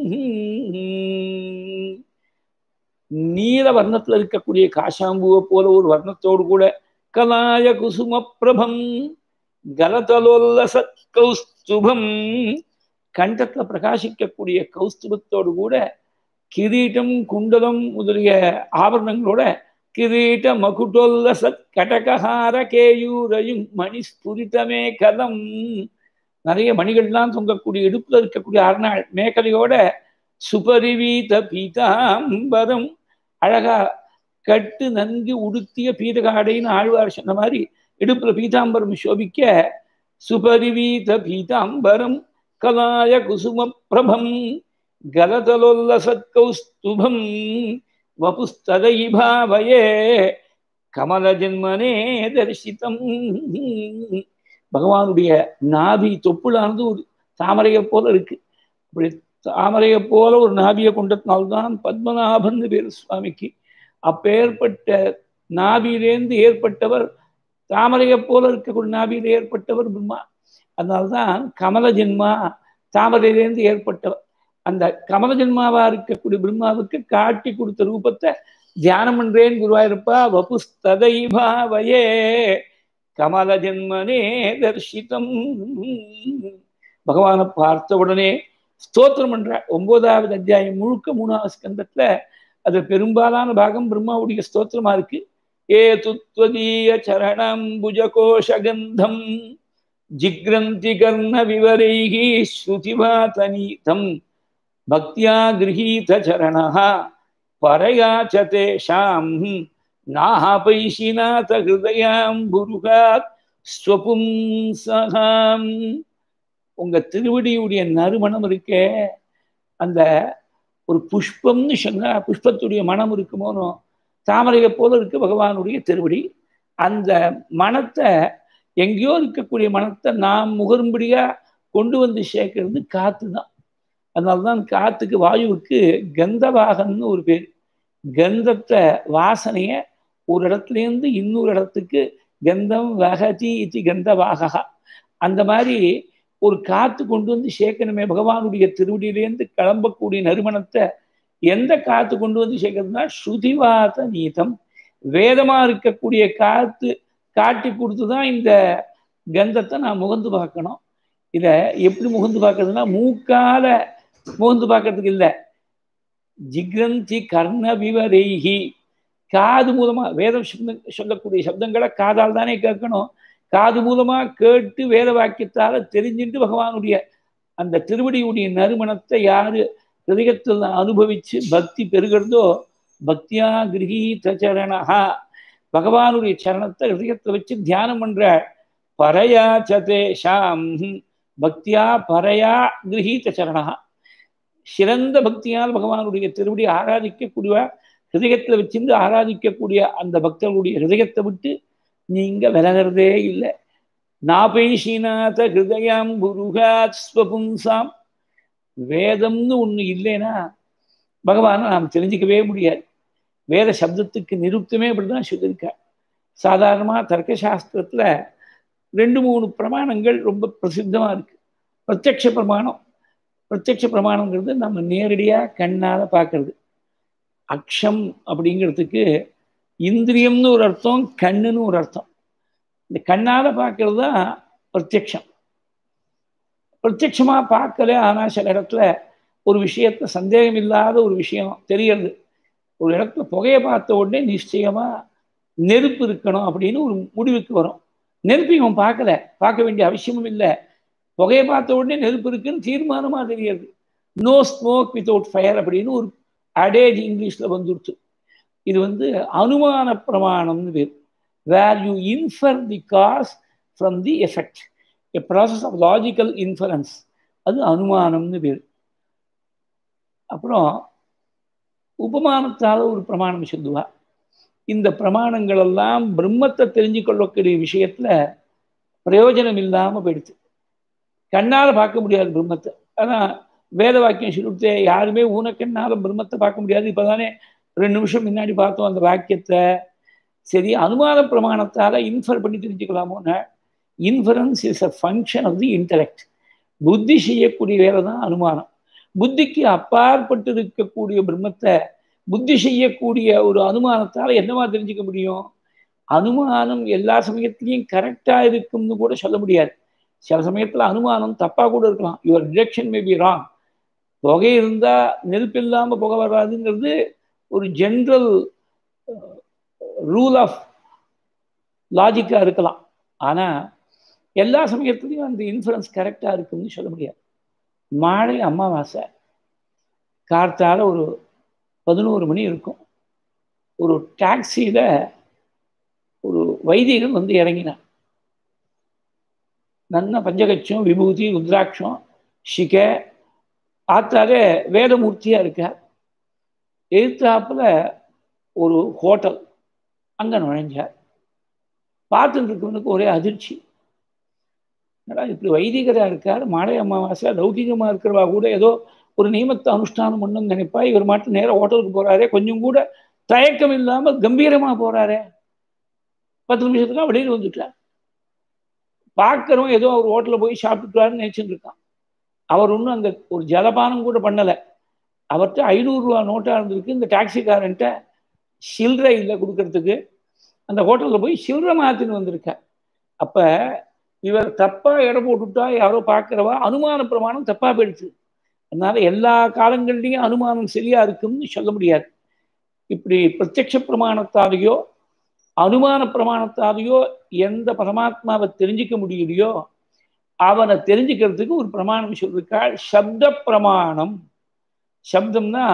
நீல வர்ணத்துல இருக்கக்கூடிய காஷாம்புவை போல ஒரு வர்ணத்தோடு கூட கலாய குசும பிரபம் கலதலோல்லச கௌஸ்துபம் கண்டத்துல பிரகாசிக்கக்கூடிய கௌஸ்துபத்தோடு கூட கிரீட்டம் குண்டலம் முதலிய ஆபரணங்களோட கிரீட மகுடோல்லச கடகஹார கேயூரையும் மணி ஸ்புரிதமே கதம் நிறைய மணிகள்லாம் தொங்கக்கூடிய இடுப்புல இருக்கக்கூடிய அரணாள் மேகலையோட சுபரிவீத பீதாம்பரம் அழகா கட்டு நன்கு உடுத்திய பீதகாடைன்னு ஆழ்வார் சொன்ன மாதிரி இடுப்புல பீதாம்பரம் சோபிக்க சுபரிவீத பீதாம்பரம் கலாய குசும பிரபம் கலதலோல்லசத்கௌஸ்துபம் வபுஸ்ததை பாவயே கமல ஜென்மனே தரிசித்தம் பகவானுடைய நாபி தொப்புளானது ஒரு தாமரையை போல இருக்கு அப்படி தாமரையை போல ஒரு நாபியை கொண்டதுனால்தான் பத்மநாபன் பேர் சுவாமிக்கு அப்பேற்பட்ட நாபியிலேருந்து ஏற்பட்டவர் தாமரையை போல இருக்கக்கூடிய நாபியில் ஏற்பட்டவர் பிரம்மா அதனால்தான் கமல ஜென்மா தாமரையிலேருந்து ஏற்பட்டவர் அந்த கமல ஜென்மாவா இருக்கக்கூடிய பிரம்மாவுக்கு காட்டி கொடுத்த ரூபத்தை தியானம் பண்றேன் குருவாயிருப்பா வபுஸ்ததை பாவயே கமல ஜென்மனே தர்ஷிதம் பகவானை பார்த்த உடனே ஸ்தோத்திரம் பண்ற ஒன்பதாவது அத்தியாயம் முழுக்க மூணாவது ஸ்கந்தத்துல அது பெரும்பாலான பாகம் பிரம்மாவுடைய ஸ்தோத்திரமா இருக்கு ஏ துத்வதீய சரணம் புஜகோஷகந்தம் ஜிக்ரந்தி கர்ண விவரைகி ஸ்ருதிவாதனீதம் பக்தியா கிரகீத சரணः பரயா ச தேஷாம் நாஹபைஷிநாத ஹிருதயாம் புருகாத் ஸ்வபும்சகாம் உங்க திருவடியுடைய நறுமணம் இருக்கே அந்த ஒரு புஷ்பம்னு சொன்னா புஷ்பத்துடைய மனம் இருக்குமோனோ தாமரையை போல இருக்கு பகவானுடைய திருவடி அந்த மனத்தை எங்கேயோ இருக்கக்கூடிய மனத்தை நாம் முகரும்படியா கொண்டு வந்து சேர்க்கறது காத்து தான் அதனால்தான் காத்துக்கு வாயுவுக்கு கந்தவாகன்னு ஒரு பேர் கந்தத்தை வாசனைய ஒரு இடத்துலேருந்து இன்னொரு இடத்துக்கு கந்தம் வகதி இது கந்தவாகா அந்த மாதிரி ஒரு காத்து கொண்டு வந்து சேர்க்கணுமே பகவானுடைய திருவடியிலேருந்து கிளம்பக்கூடிய நறுமணத்தை எந்த காத்து கொண்டு வந்து சேர்க்கறதுனா ஸ்ருதிவாத நீதம் வேதமா இருக்கக்கூடிய காத்து காட்டி கொடுத்து தான் இந்த கந்தத்தை நான் முகந்து பார்க்கணும் இதை எப்படி முகந்து பார்க்கறதுன்னா மூக்கால முகந்து பார்க்கறதுக்கு இல்லை ஜிக்ரந்தி கர்ண விவரைகி காது மூலமா வேதம் சொல்லக்கூடிய சப்தங்களை காதால் தானே கேட்கணும் காது மூலமா கேட்டு வேத வாக்கியத்தால தெரிஞ்சுட்டு பகவானுடைய அந்த திருவடியுடைய நறுமணத்தை யாரு ஹிருதயத்தில் அனுபவிச்சு பக்தி பெருகிறதோ பக்தியா கிரகீத சரணஹா பகவானுடைய சரணத்தை ஹிருதயத்தில் வச்சு தியானம் பண்ற பரையா சதேஷாம் பக்தியா பரையா கிரகீத சரணஹா சிறந்த பக்தியால் பகவானுடைய திருவடி ஆராதிக்கக்கூடிய ஹிருதயத்தில் வச்சிருந்து ஆராதிக்கக்கூடிய அந்த பக்தர்களுடைய ஹிருதயத்தை விட்டு நீங்க விலகிறதே இல்லை நாபைஷிநாத ஹிருதயாம் குருகாத் ஸ்வபும்சாம் வேதம்னு ஒன்று இல்லைன்னா பகவானை நாம் தெரிஞ்சிக்கவே முடியாது வேத சப்தத்துக்கு நிருப்தமே அப்படிதான் சொல்லியிருக்கார் சாதாரணமாக தர்க்க சாஸ்திரத்தில் ரெண்டு மூணு பிரமாணங்கள் ரொம்ப பிரசித்தமாக இருக்கு பிரத்யக்ஷ பிரமாணம் பிரத்யக்ஷ பிரமாணங்கிறது நம்ம நேரடியாக கண்ணால் பார்க்கறது அக்ஷம் அப்படிங்கிறதுக்கு இந்திரியம்னு ஒரு அர்த்தம் கண்ணுன்னு ஒரு அர்த்தம் இந்த கண்ணால் பார்க்கறது தான் பிரத்யக்ஷம் பிரத்யட்சமாக பார்க்கல ஆனால் சில இடத்துல ஒரு விஷயத்த சந்தேகம் இல்லாத ஒரு விஷயம் தெரியறது ஒரு இடத்துல புகையை பார்த்த உடனே நிச்சயமாக நெருப்பு இருக்கணும் அப்படின்னு ஒரு முடிவுக்கு வரும் நெருப்பு இவன் பார்க்கல பார்க்க வேண்டிய அவசியமும் இல்லை புகையை பார்த்த உடனே நெருப்பு இருக்குன்னு தீர்மானமாக தெரியாது நோ ஸ்மோக் வித்தவுட் ஃபயர் அப்படின்னு ஒரு அடேஜ் இங்கிலீஷில் வந்துடுச்சு இது வந்து அனுமான பிரமாணம்னு பேர் where you infer the cause from the effect a process of logical inference அது அனுமானம்னு பேர் அப்புறம் உபமானத்தால் ஒரு பிரமாணம் சொல்லுவா இந்த பிரமாணங்கள் எல்லாம் பிரம்மத்தை தெரிஞ்சு கொள்ளக்கூடிய விஷயத்துல பிரயோஜனம் இல்லாமல் போயிடுச்சு கண்ணால் பார்க்க முடியாது பிரம்மத்தை அதான் வேத வாக்கியம் சொல்லிட்டு யாருமே ஊனக்கண்ணால பிரம்மத்தை பார்க்க முடியாது இப்போதானே ரெண்டு நிமிஷம் முன்னாடி பார்த்தோம் அந்த வாக்கியத்தை சரி அனுமான பிரமாணத்தால் இன்ஃபர் பண்ணி தெரிஞ்சுக்கலாமோன்னு inference is a function of the intellect புத்தி செய்யக்கூடிய வேலை தான் அனுமானம் புத்திக்கு அப்பாற்பட்டு இருக்கக்கூடிய பிரம்மத்தை புத்தி செய்யக்கூடிய ஒரு அனுமானத்தால் என்னவா தெரிஞ்சுக்க முடியும் அனுமானம் எல்லா சமயத்திலையும் கரெக்டாக இருக்கும்னு கூட சொல்ல முடியாது சில சமயத்தில் அனுமானம் தப்பாக கூட இருக்கலாம் your direction may be wrong புகை இருந்தால் நெருப்பு இல்லாமல் புகை வராதுங்கிறது ஒரு ஜென்ரல் ரூல் ஆஃப் லாஜிக்காக இருக்கலாம் ஆனால் எல்லா சமயத்துலையும் அந்த இன்ஃப்ளூயன்ஸ் கரெக்டாக இருக்குன்னு சொல்ல முடியாது மாலை அமாவாசை கார்த்தால ஒரு பதினோரு மணி இருக்கும் ஒரு டாக்ஸியில் ஒரு வைதிகன் வந்து இறங்கினான் நல்ல பஞ்சகட்சம் விபூதி ருத்ராட்சம் ஷிக பார்த்தாலே வேதமூர்த்தியாக இருக்கார் எதிர்த்தாப்பில் ஒரு ஹோட்டல் அங்கே நுழைஞ்சார் பார்த்துட்டு இருக்கவனுக்கு ஒரே அதிர்ச்சி என்னடா இப்படி வைதிகராக இருக்கார் மாலை அமாவாசை லௌகிகமாக இருக்கிறவா கூட ஏதோ ஒரு நியமத்தை அனுஷ்டானம் பண்ணுன்னு நினைப்பா இவர் மட்டும் நேராக ஹோட்டலுக்கு போகிறாரே கொஞ்சம் கூட தயக்கம் இல்லாமல் கம்பீரமாக போகிறாரே பத்து நிமிஷத்துக்கு வெளியில் வந்துட்டார் பார்க்குறவன் ஏதோ அவர் ஹோட்டலில் போய் சாப்பிட்டுட்டாருன்னு நினச்சிட்டு இருக்கான் அவர் ஒன்றும் அந்த ஒரு ஜலபானம் கூட பண்ணலை அவர்கிட்ட ஐநூறுரூவா நோட்டாக இருந்திருக்கு இந்த டாக்ஸிக்காரன்ட்ட சில்லறை இல்லை கொடுக்கறதுக்கு அந்த ஹோட்டலில் போய் சில்லறை மாற்றின்னு வந்திருக்கார் அப்போ இவர் தப்பாக எடை போட்டுட்டா யாரோ பார்க்குறவா அனுமான பிரமாணம் தப்பாக போயிடுச்சு அதனால எல்லா காலங்கள்லையும் அனுமானம் சரியா இருக்கும்னு சொல்ல முடியாது இப்படி பிரத்யக்ஷ பிரமாணத்தாலேயோ அனுமான பிரமாணத்தாலேயோ எந்த பரமாத்மாவை தெரிஞ்சிக்க முடியலையோ அவனை தெரிஞ்சுக்கிறதுக்கு ஒரு பிரமாணம் சொல்லியிருக்காள் சப்த பிரமாணம் சப்தம்னா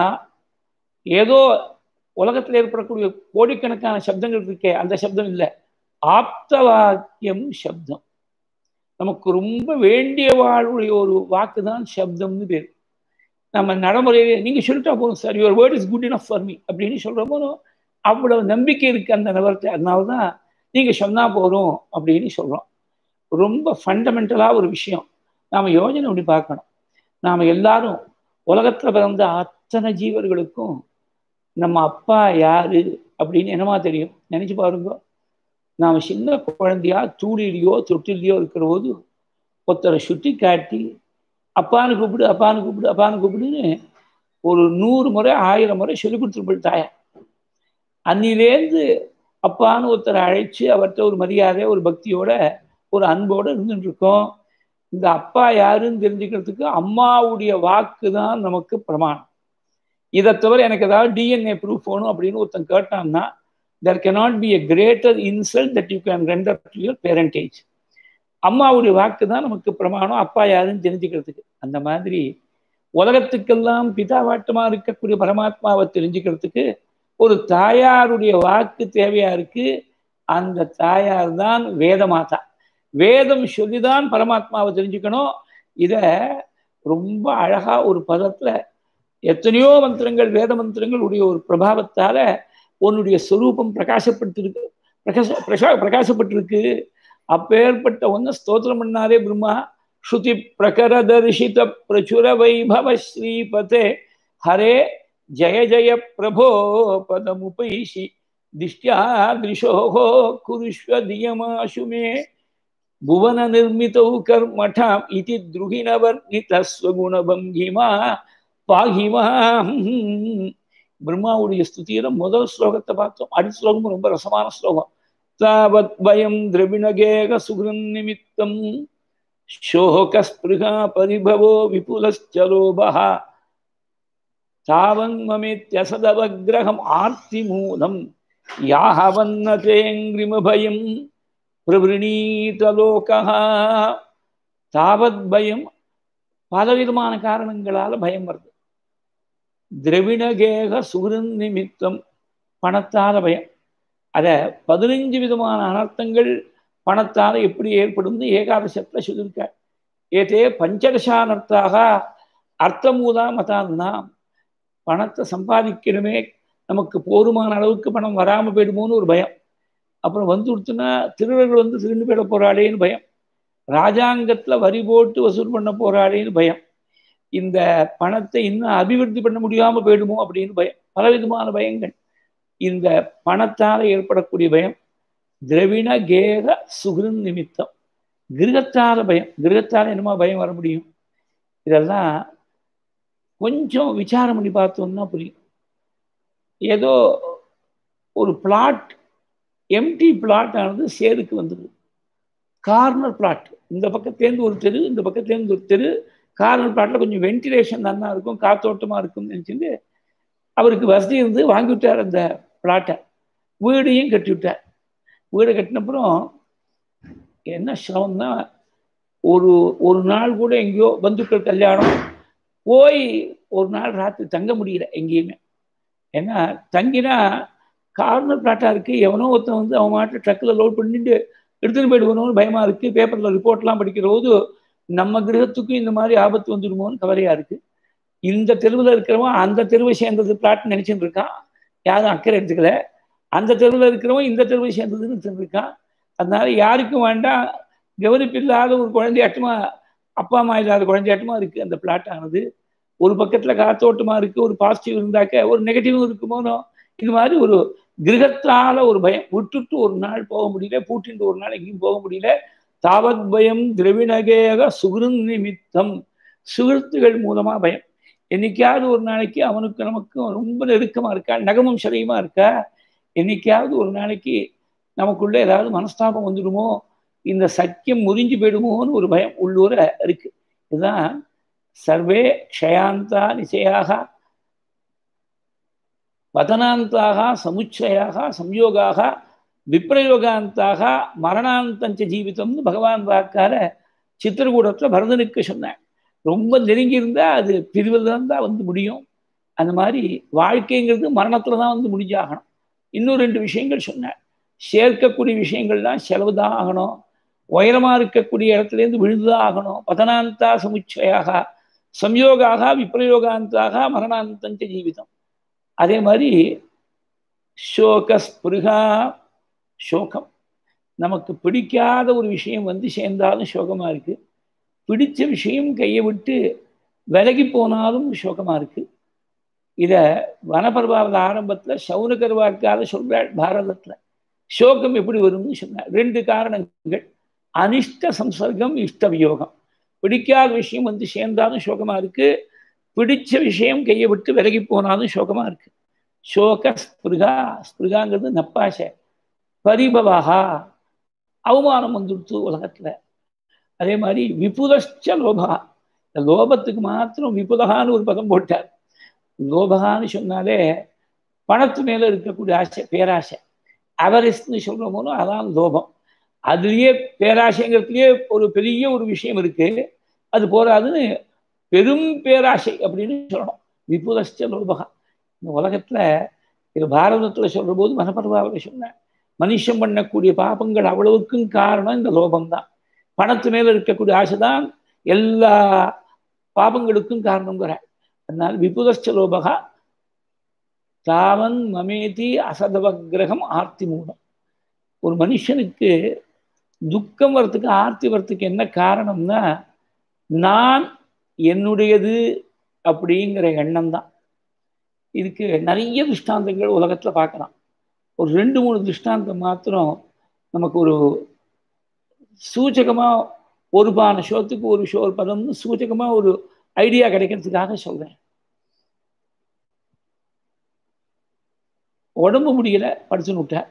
ஏதோ உலகத்தில் ஏற்படக்கூடிய கோடிக்கணக்கான சப்தங்கள் இருக்கே அந்த சப்தம் இல்லை ஆப்த வாக்கியம் சப்தம் நமக்கு ரொம்ப வேண்டிய வாழ்வுடைய ஒரு வாக்கு தான் சப்தம்னு பேர் நம்ம நடைமுறையிலே நீங்கள் சொல்லிட்டா போதும் sir your word is good enough for me அப்படின்னு சொல்கிற போதும் அவ்வளவு நம்பிக்கை இருக்குது அந்த நபர்கிட்ட அதனால தான் நீங்கள் சொன்னால் போதும் அப்படின்னு சொல்கிறோம் ரொம்ப ஃபண்டமெண்டலாக ஒரு விஷயம் நாம் யோஜனை பண்ணி பார்க்கணும் நாம் எல்லாரும் உலகத்தில் பிறந்த அத்தனை ஜீவர்களுக்கும் நம்ம அப்பா யாரு அப்படின்னு என்னமா தெரியும் நினச்சி பாருங்க நாம் சின்ன குழந்தையா தூளிலையோ தொட்டிலையோ இருக்கிற போது ஒருத்தரை சுட்டி காட்டி அப்பான்னு கூப்பிடு அப்பான்னு கூப்பிடு அப்பான்னு கூப்பிடுன்னு ஒரு நூறு முறை ஆயிரம் முறை சொல்லி கொடுத்துட்டு போயிட்டாயா அன்னிலேருந்து அப்பான்னு ஒருத்தரை அழைச்சி அவர்கிட்ட ஒரு மரியாதை ஒரு பக்தியோட ஒரு அன்போடு இருந்துட்டு இருக்கோம் இந்த அப்பா யாருன்னு தெரிஞ்சுக்கிறதுக்கு அம்மாவுடைய வாக்கு தான் நமக்கு பிரமாணம் இதை தவிர எனக்கு ஏதாவது டிஎன்ஏ ப்ரூஃப் வேணும் அப்படின்னு ஒருத்தன் கேட்டான்னா there cannot be a greater insult that you can render to your parentage அம்மாவுடைய வாக்கு தான் நமக்கு பிரமாணம் அப்பா யாருன்னு தெரிஞ்சுக்கிறதுக்கு அந்த மாதிரி உலகத்துக்கெல்லாம் பிதாவாட்டமாக இருக்கக்கூடிய பரமாத்மாவை தெரிஞ்சுக்கிறதுக்கு ஒரு தாயாருடைய வாக்கு தேவையா இருக்கு அந்த தாயார் தான் வேதமாதா வேதம் சொல்லிதான் பரமாத்மாவை தெரிஞ்சுக்கணும் இதை ரொம்ப அழகா ஒரு பதத்துல எத்தனையோ மந்திரங்கள் வேத மந்திரங்கள் உடைய ஒரு பிரபாவத்தால உன்னுடைய ஸ்வரூபம் பிரகாசப்பட்டிருக்கு பிரகாச பிரகா பிரகாசப்பட்டிருக்கு அப்பேற்பட்ட ஒன்று ஸ்தோத்திரம் பண்ணாரே பிரம்மா ஸ்ருதி பிரகரதர்ஷித பிரச்சுர வைபவ ஸ்ரீபதே ஹரே ஜய ஜய பிரபோ பதமுபைஷி திஷ்யா திரிஷோः குருஷ்வ தியமாशु मे புவன நிர்மிதௌ கர்மட்டாம் இதி துருகிணவர்ணிதஸ்வகுணபங்கிமா பாகிமாம் பிரம்மாவுடைய ஸ்துதியில முதல் ஸ்லோகத்தை பார்த்தோம் அடுத்த ஸ்லோகம் ரொம்ப ரசமான ஸ்லோகம் தாவத் பயம் திரவிணகேக சுகிருன் நிமித்தம் शोकस्पृहा परिभवो विपुलश्चलोभः तावन्ममेत्यसदवग्रहम् आर्तिमूलम् याहवन्नतेऽङ्ग्रिमभयं பிரவிரணீதலோகா தாவத் பயம் பலவிதமான காரணங்களால பயம் வருது திரவிணகேக சுகிருன் நிமித்தம் பணத்தால பயம் அத பதினஞ்சு விதமான அனர்த்தங்கள் பணத்தால் எப்படி ஏற்படும்னு ஏகாதசத்தில் சொல்லியிருக்கார் ஏதே பஞ்சதசானர்த்தாக அர்த்தமூலா மதான்னா பணத்தை சம்பாதிக்கணுமே நமக்கு போதுமான அளவுக்கு பணம் வராமல் போயிடுமோன்னு ஒரு பயம் அப்புறம் வந்து கொடுத்துனா திருடர்கள் வந்து திருண்டு போயிட போறாளேன்னு பயம் ராஜாங்கத்தில் வரி போட்டு வசூல் பண்ண போறாளேன்னு பயம் இந்த பணத்தை இன்னும் அபிவிருத்தி பண்ண முடியாமல் போயிடுமோ அப்படின்னு பயம் பலவிதமான பயங்கள் இந்த பணத்தால் ஏற்படக்கூடிய பயம் திரவிண கேக சுகிருன் நிமித்தம் கிரகத்தால பயம் கிரகத்தால் என்னமா பயம் வர முடியும் இதெல்லாம் கொஞ்சம் விசாரம் பண்ணி பார்த்தோம்னா புரியும் ஏதோ ஒரு பிளாட் எம்டி பிளாட் ஆனது சேருக்கு வந்தது கார்னர் பிளாட் இந்த பக்கத்துலேருந்து ஒரு தெரு இந்த பக்கத்துலேருந்து ஒரு தெரு கார்னர் பிளாட்டில் கொஞ்சம் வென்டிலேஷன் நல்லா இருக்கும் காத்தோட்டமாக இருக்கும்னு நினச்சிட்டு அவருக்கு வசதி இருந்து வாங்கி விட்டார் அந்த பிளாட்டை வீடையும் கட்டி விட்டார் வீடு கட்டினப்புறம் என்ன சிரமம்னா ஒரு ஒரு நாள் கூட எங்கேயோ பந்துக்கள் கல்யாணம் போய் ஒரு நாள் ராத்திரி தங்க முடியல எங்கேயுமே ஏன்னா தங்கினா கார்னர் பிளாட்டாக இருக்குது எவனோ ஒருத்தன் வந்து அவன் மாட்டு ட்ரக்கில் லோட் பண்ணிட்டு எடுத்துன்னு போயிடுவோம்னு பயமாக இருக்குது பேப்பரில் ரிப்போர்ட்லாம் படிக்கிற போது நம்ம கிரகத்துக்கும் இந்த மாதிரி ஆபத்து வந்துடுமோன்னு கவலையாக இருக்குது இந்த தெருவில் இருக்கிறவன் அந்த தெருவை சேர்ந்தது பிளாட்னு நினச்சிட்டு இருக்கான் யாரும் அக்கறை எடுத்துக்கல அந்த தெருவில் இருக்கிறவன் இந்த தெருவை சேர்ந்ததுன்னு தெரிஞ்சிருக்கான் அதனால யாருக்கும் வேண்டாம் கவனிப்பில்லாத ஒரு குழந்தையாட்டமா அப்பா அம்மா இல்லாத குழந்தையாட்டமா இருக்கு அந்த பிளாட் ஆனது ஒரு பக்கத்துல காத்தோட்டமா இருக்கு ஒரு பாசிட்டிவ் இருந்தாக்க ஒரு நெகட்டிவும் இருக்குமோனோ இது மாதிரி ஒரு கிரகத்தால ஒரு பயம் விட்டுட்டு ஒரு நாள் போக முடியல பூட்டிட்டு ஒரு நாள் எங்கேயும் போக முடியல தாவத் பயம் திரவிணகேக சுகிருன் நிமித்தம் சுகிருத்துகள் மூலமா பயம் என்னைக்காவது ஒரு நாளைக்கு அவனுக்கு நமக்கும் ரொம்ப நெருக்கமா இருக்கா நகமும் சரியமா இருக்கா என்னைக்காவது ஒரு நாளைக்கு நமக்குள்ள ஏதாவது மனஸ்தாபம் வந்துடுமோ இந்த சக்கியம் முறிஞ்சு போயிடுமோன்னு ஒரு பயம் உள்ளூர இருக்கு இதுதான் சர்வே க்ஷயாந்தா நிச்சயாக வதனாந்தாக சமுச்சயாக சம்யோகாக விப்ரயோகாந்தாக மரணாந்தஞ்ச ஜீவிதம்னு பகவான் வாக்கார சித்திரகூடத்தில் பரதனுக்கு சொன்னேன் ரொம்ப நெருங்கி இருந்தால் அது பிரிவில் தான் வந்து முடியும் அந்த மாதிரி வாழ்க்கைங்கிறது மரணத்தில் தான் வந்து முடிஞ்சாகணும் இன்னும் ரெண்டு விஷயங்கள் சொன்னேன் சேர்க்கக்கூடிய விஷயங்கள்லாம் செலவு தான் ஆகணும் உயரமாக இருக்கக்கூடிய இடத்துலேருந்து விழுந்துதான் ஆகணும் பதனாந்தா சமுச்சயாக சம்யோகாக விப்ரயோகாந்தாக மரணாந்தஞ்ச ஜீவிதம் அதே மாதிரி சோகஸ்பிருகா சோகம் நமக்கு பிடிக்காத ஒரு விஷயம் வந்து சேர்ந்தாலும் சோகமாக இருக்கு பிடிச்ச விஷயம் கையை விட்டு விலகி போனாலும் சோகமாக இருக்கு இதை வனபர்வாவில் ஆரம்பத்தில் சவுனகர் வாக்கால சொல்றாள் பாரதத்தில் சோகம் எப்படி வரும்னு சொன்னார் ரெண்டு காரணங்கள் அனிஷ்ட சம்சர்க்கம் இஷ்ட வியோகம் பிடிக்காத விஷயம் வந்து சேர்ந்தாலும் சோகமா இருக்கு பிடிச்ச விஷயம் கையை விட்டு விலகி போனாலும் சோகமா இருக்கு சோக ஸ்பிருகா ஸ்பிருகாங்கிறது நப்பாசை பரிபவகா அவமானம் வந்துடுத்து உலகத்துல அதே மாதிரி விபுலஷ்ட லோபா இந்த லோபத்துக்கு மாத்திரம் விபுலகான்னு ஒரு பதம் போட்டார் லோபகான்னு சொன்னாலே பணத்து மேல இருக்கக்கூடிய ஆசை பேராசை அவரிஸ்ட்னு சொல்ற போதும் அதான் லோபம் அதுலயே பேராசைங்கிறதுலயே ஒரு பெரிய ஒரு விஷயம் இருக்கு அது போராதுன்னு பெரும் பேராசை அப்படின்னு சொல்லணும் விபுலஸ்ட லோபகா இந்த உலகத்துல இது பாரதத்துல சொல்ற போது மனப்பர்வாவில் சொன்னேன் மனுஷன் பண்ணக்கூடிய பாபங்கள் அவ்வளவுக்கும் காரணம் இந்த லோபம்தான் பணத்து மேல இருக்கக்கூடிய ஆசை தான் எல்லா பாபங்களுக்கும் காரணங்கிற அதனால் விபுலஸ்ட லோபகா தாவன் மமேதி அசதவகிரகம் ஆர்த்தி மூலம் ஒரு மனுஷனுக்கு துக்கம் வர்றதுக்கு ஆர்த்தி வர்றதுக்கு என்ன காரணம்னா நான் என்னுடையது அப்படிங்கிற எண்ணம் தான் இதுக்கு நிறைய திருஷ்டாந்தங்கள் உலகத்தில் பார்க்கலாம் ஒரு ரெண்டு மூணு திருஷ்டாந்தம் மாத்திரம் நமக்கு ஒரு சூச்சகமாக ஒரு பான ஷோத்துக்கு ஒரு ஷோ ஒரு பதம்னு சூச்சகமாக ஒரு ஐடியா கிடைக்கிறதுக்காக சொல்கிறேன் உடம்பு முடியல படுத்துன்னு விட்டேன்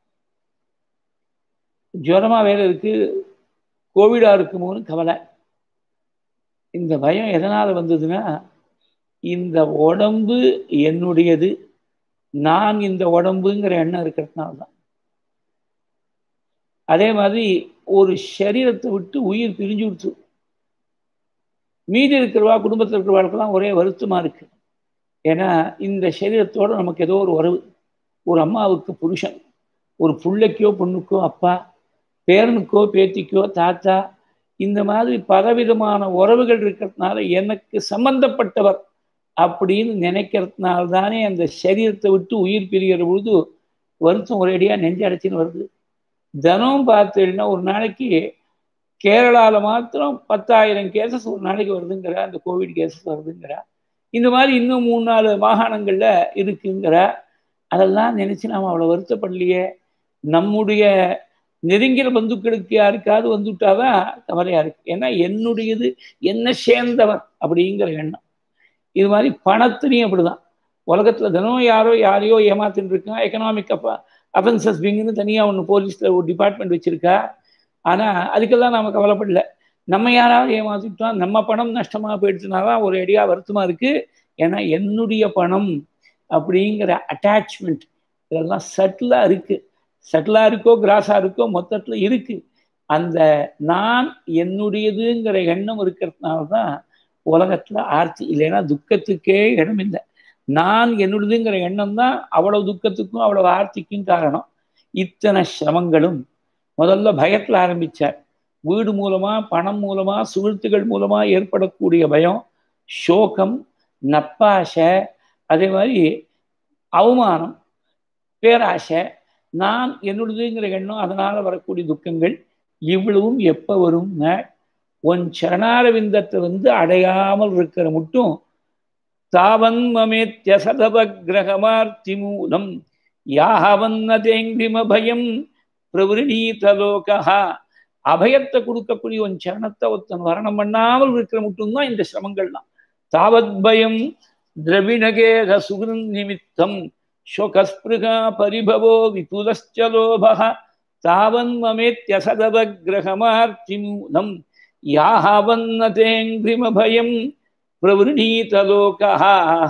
ஜுரமாக வேலை இருக்கு கோவிடாக இருக்குமோன்னு கவலை இந்த பயம் எதனால் வந்ததுன்னா இந்த உடம்பு என்னுடையது நான் இந்த உடம்புங்கிற எண்ணம் இருக்கிறதுனால தான் அதே மாதிரி ஒரு சரீரத்தை விட்டு உயிர் பிரிஞ்சு விடுத்து மீதி இருக்கிறவா குடும்பத்தில் இருக்கிறவாளுக்கெல்லாம் ஒரே வருத்தமாக இருக்கு ஏன்னா இந்த சரீரத்தோட நமக்கு ஏதோ ஒரு உறவு ஒரு அம்மாவுக்கு புருஷன் ஒரு பிள்ளைக்கோ பொண்ணுக்கோ அப்பா பேரனுக்கோ பேத்திக்கோ தாத்தா இந்த மாதிரி பலவிதமான உறவுகள் இருக்கிறதுனால எனக்கு சம்பந்தப்பட்டவர் அப்படின்னு நினைக்கிறதுனால தானே அந்த சரீரத்தை விட்டு உயிர் பிரிகிற பொழுது வருத்தம் ஒரேடியாக நெஞ்சு அடைச்சின்னு வருது தினம் பார்த்தீங்கன்னா ஒரு நாளைக்கு கேரளாவில் மாத்திரம் பத்தாயிரம் கேசஸ் ஒரு நாளைக்கு வருதுங்கிற அந்த கோவிட் கேசஸ் வருதுங்கிற இந்த மாதிரி இன்னும் மூணு நாலு மாகாணங்களில் இருக்குங்கிற அதெல்லாம் நினச்சி நாம் அவ்வளோ வருத்தப்படலையே நம்முடைய நெருங்கிற பந்துக்களுக்கு யாருக்காவது வந்துவிட்டாதான் கவலையாக இருக்குது ஏன்னா என்னுடையது என்ன சேர்ந்தவன் அப்படிங்கிற எண்ணம் இது மாதிரி பணத்துலையும் அப்படிதான் உலகத்தில் தினம் யாரோ யாரையோ ஏமாத்தின்னு இருக்கான் எக்கனாமிக் அப்பா அஃபென்சஸ் விங்குன்னு தனியாக ஒன்று போலீஸில் ஒரு டிபார்ட்மெண்ட் வச்சுருக்கா ஆனால் அதுக்கெல்லாம் நாம் கவலைப்படல நம்ம யாராவது ஏமாத்திட்டோம் நம்ம பணம் நஷ்டமாக போயிடுச்சுனா தான் ஒரு அடியாக வருத்தமாக இருக்குது ஏன்னா என்னுடைய பணம் அப்படிங்கிற அட்டாச்மெண்ட் இதெல்லாம் சட்டிலாக இருக்குது சட்டிலாக இருக்கோ கிராஸாக இருக்கோ மொத்தத்தில் இருக்குது அந்த நான் என்னுடையதுங்கிற எண்ணம் இருக்கிறதுனால தான் உலகத்தில் ஆர்த்தி இல்லைன்னா துக்கத்துக்கே இடம் இல்லை நான் என்னுடையதுங்கிற எண்ணம் தான் அவ்வளவு துக்கத்துக்கும் அவ்வளவு ஆர்த்திக்கும் காரணம் இத்தனை சிரமங்களும் முதல்ல பயத்தில் ஆரம்பித்தார் வீடு மூலமாக பணம் மூலமாக சுழ்த்துகள் மூலமாக ஏற்படக்கூடிய பயம் சோகம் நப்பாசை அதே மாதிரி அவமானம் பேராசை நான் என்னுடையதுங்கிற எண்ணம் அதனால் வரக்கூடிய துக்கங்கள் இவ்வளவும் எப்போ வருங்க உன் சரணாரவிந்தத்தை வந்து அடையாமல் இருக்கிற மட்டும் தாவன் மமேத்திய சதபகிரகமார்த்தி மூலம் யாவன்னதேங்கிம பயம் பிரவருணீதலோகா அபயத்தை கொடுக்கக்கூடிய உன் சரணத்தை ஒருத்தன் வரணம் பண்ணாமல் இருக்கிற மட்டும்தான் இந்த சிரமங்கள்லாம் தாவத் பயம் திரவிணகேக சுகிருன் நிமித்தம் शोकस्पृहा परिभवो विपुलश्चलोभः तावन्ममेत्यसदवग्रहमार्तिमूलं यावन्नतेऽङ्घ्रिमभयं प्रवृणीतलोकः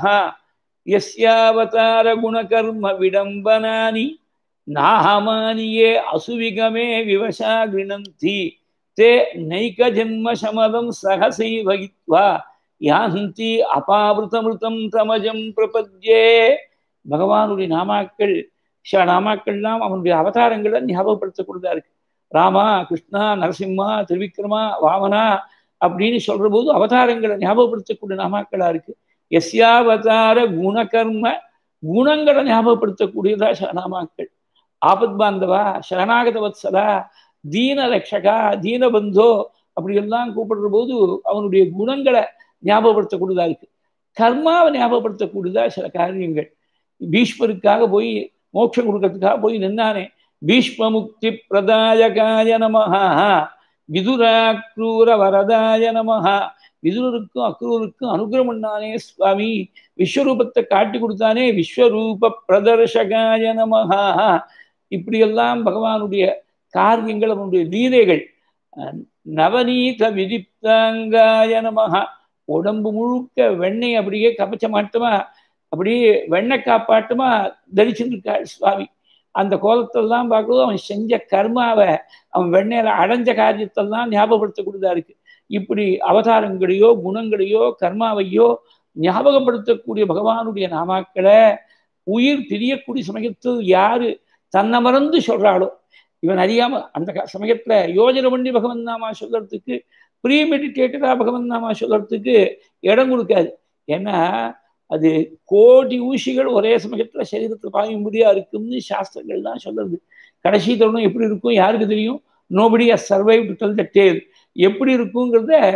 यस्यावतारगुणकर्म विडम्बनानि नाहमानि ये असुविगमे विवशा गृह्णन्ति ते नैकजन्मशमदं सहसैव हित्वा யாந்தி அபாவிருத்தமிருத்தம் தமஜம் பிரபத்யே பகவானுடைய நாமாக்கள் சில நாமாக்கள்லாம் அவனுடைய அவதாரங்களை ஞாபகப்படுத்தக்கூடியதா இருக்கு ராமா கிருஷ்ணா நரசிம்மா திருவிக்ரமா வாமனா அப்படின்னு சொல்ற போது அவதாரங்களை ஞாபகப்படுத்தக்கூடிய நாமாக்களா இருக்கு எஸ்யாவதார குணகர்ம குணங்களை ஞாபகப்படுத்தக்கூடியதா சில நாமாக்கள் ஆபத் பாந்தவா சரணாகத வத்சலா தீன ரக்ஷகா தீனபந்தோ அப்படி எல்லாம் கூப்பிடுற போது அவனுடைய குணங்களை ஞாபகப்படுத்தக்கூடியதா இருக்கு கர்மாவை ஞாபகப்படுத்தக்கூடியதா சில காரியங்கள் பீஷ்மருக்காக போய் மோட்சம் கொடுக்கறதுக்காக போய் நின்னானே பீஷ்ம முக்தி பிரதாயகாய நமஹா விதுராக்ரூர வரதாய நமஹா விதுரருக்கும் அக்ரூருக்கும் அனுகிரகம் பண்ணானே சுவாமி விஸ்வரூபத்தை காட்டி கொடுத்தானே விஸ்வரூப பிரதர்ஷகாய நமஹா இப்படியெல்லாம் பகவானுடைய காரியங்கள் அவனுடைய லீலைகள் நவநீத விதிப்தாங்காய நமஹா உடம்பு முழுக்க வெண்ணெய் அப்படியே கபச்ச மாட்டோமா அப்படியே வெண்ணெய் காப்பாட்டுமா தரிச்சுருக்காள் சுவாமி அந்த கோலத்தெல்லாம் பார்க்கும்போது அவன் செஞ்ச கர்மாவை அவன் வெண்ணையில அடைஞ்ச காரியத்தெல்லாம் ஞாபகப்படுத்தக்கூடியதா இருக்கு இப்படி அவதாரங்களையோ குணங்களையோ கர்மாவையோ ஞாபகப்படுத்தக்கூடிய பகவானுடைய நாமாக்களை உயிர் பிரியக்கூடிய சமயத்தில் யாரு தன்னை மறந்து சொல்றாளோ இவன் அறியாம அந்த சமயத்துல யோஜனை பண்ணி பகவன் நாமா சொல்றதுக்கு ப்ரீ மெடிடேட்டடா பகவன் நாமா சொல்றதுக்கு இடம் கொடுக்காது ஏன்னா அது கோடி ஊசிகள் ஒரே சமயத்துல சரீரத்தில் பாயும்படியா இருக்கும்னு சாஸ்திரங்கள் தான் சொல்றது கடைசி தருணம் எப்படி இருக்கும் யாருக்கு தெரியும் nobody a survive to tell the tale எப்படி இருக்குங்கிறத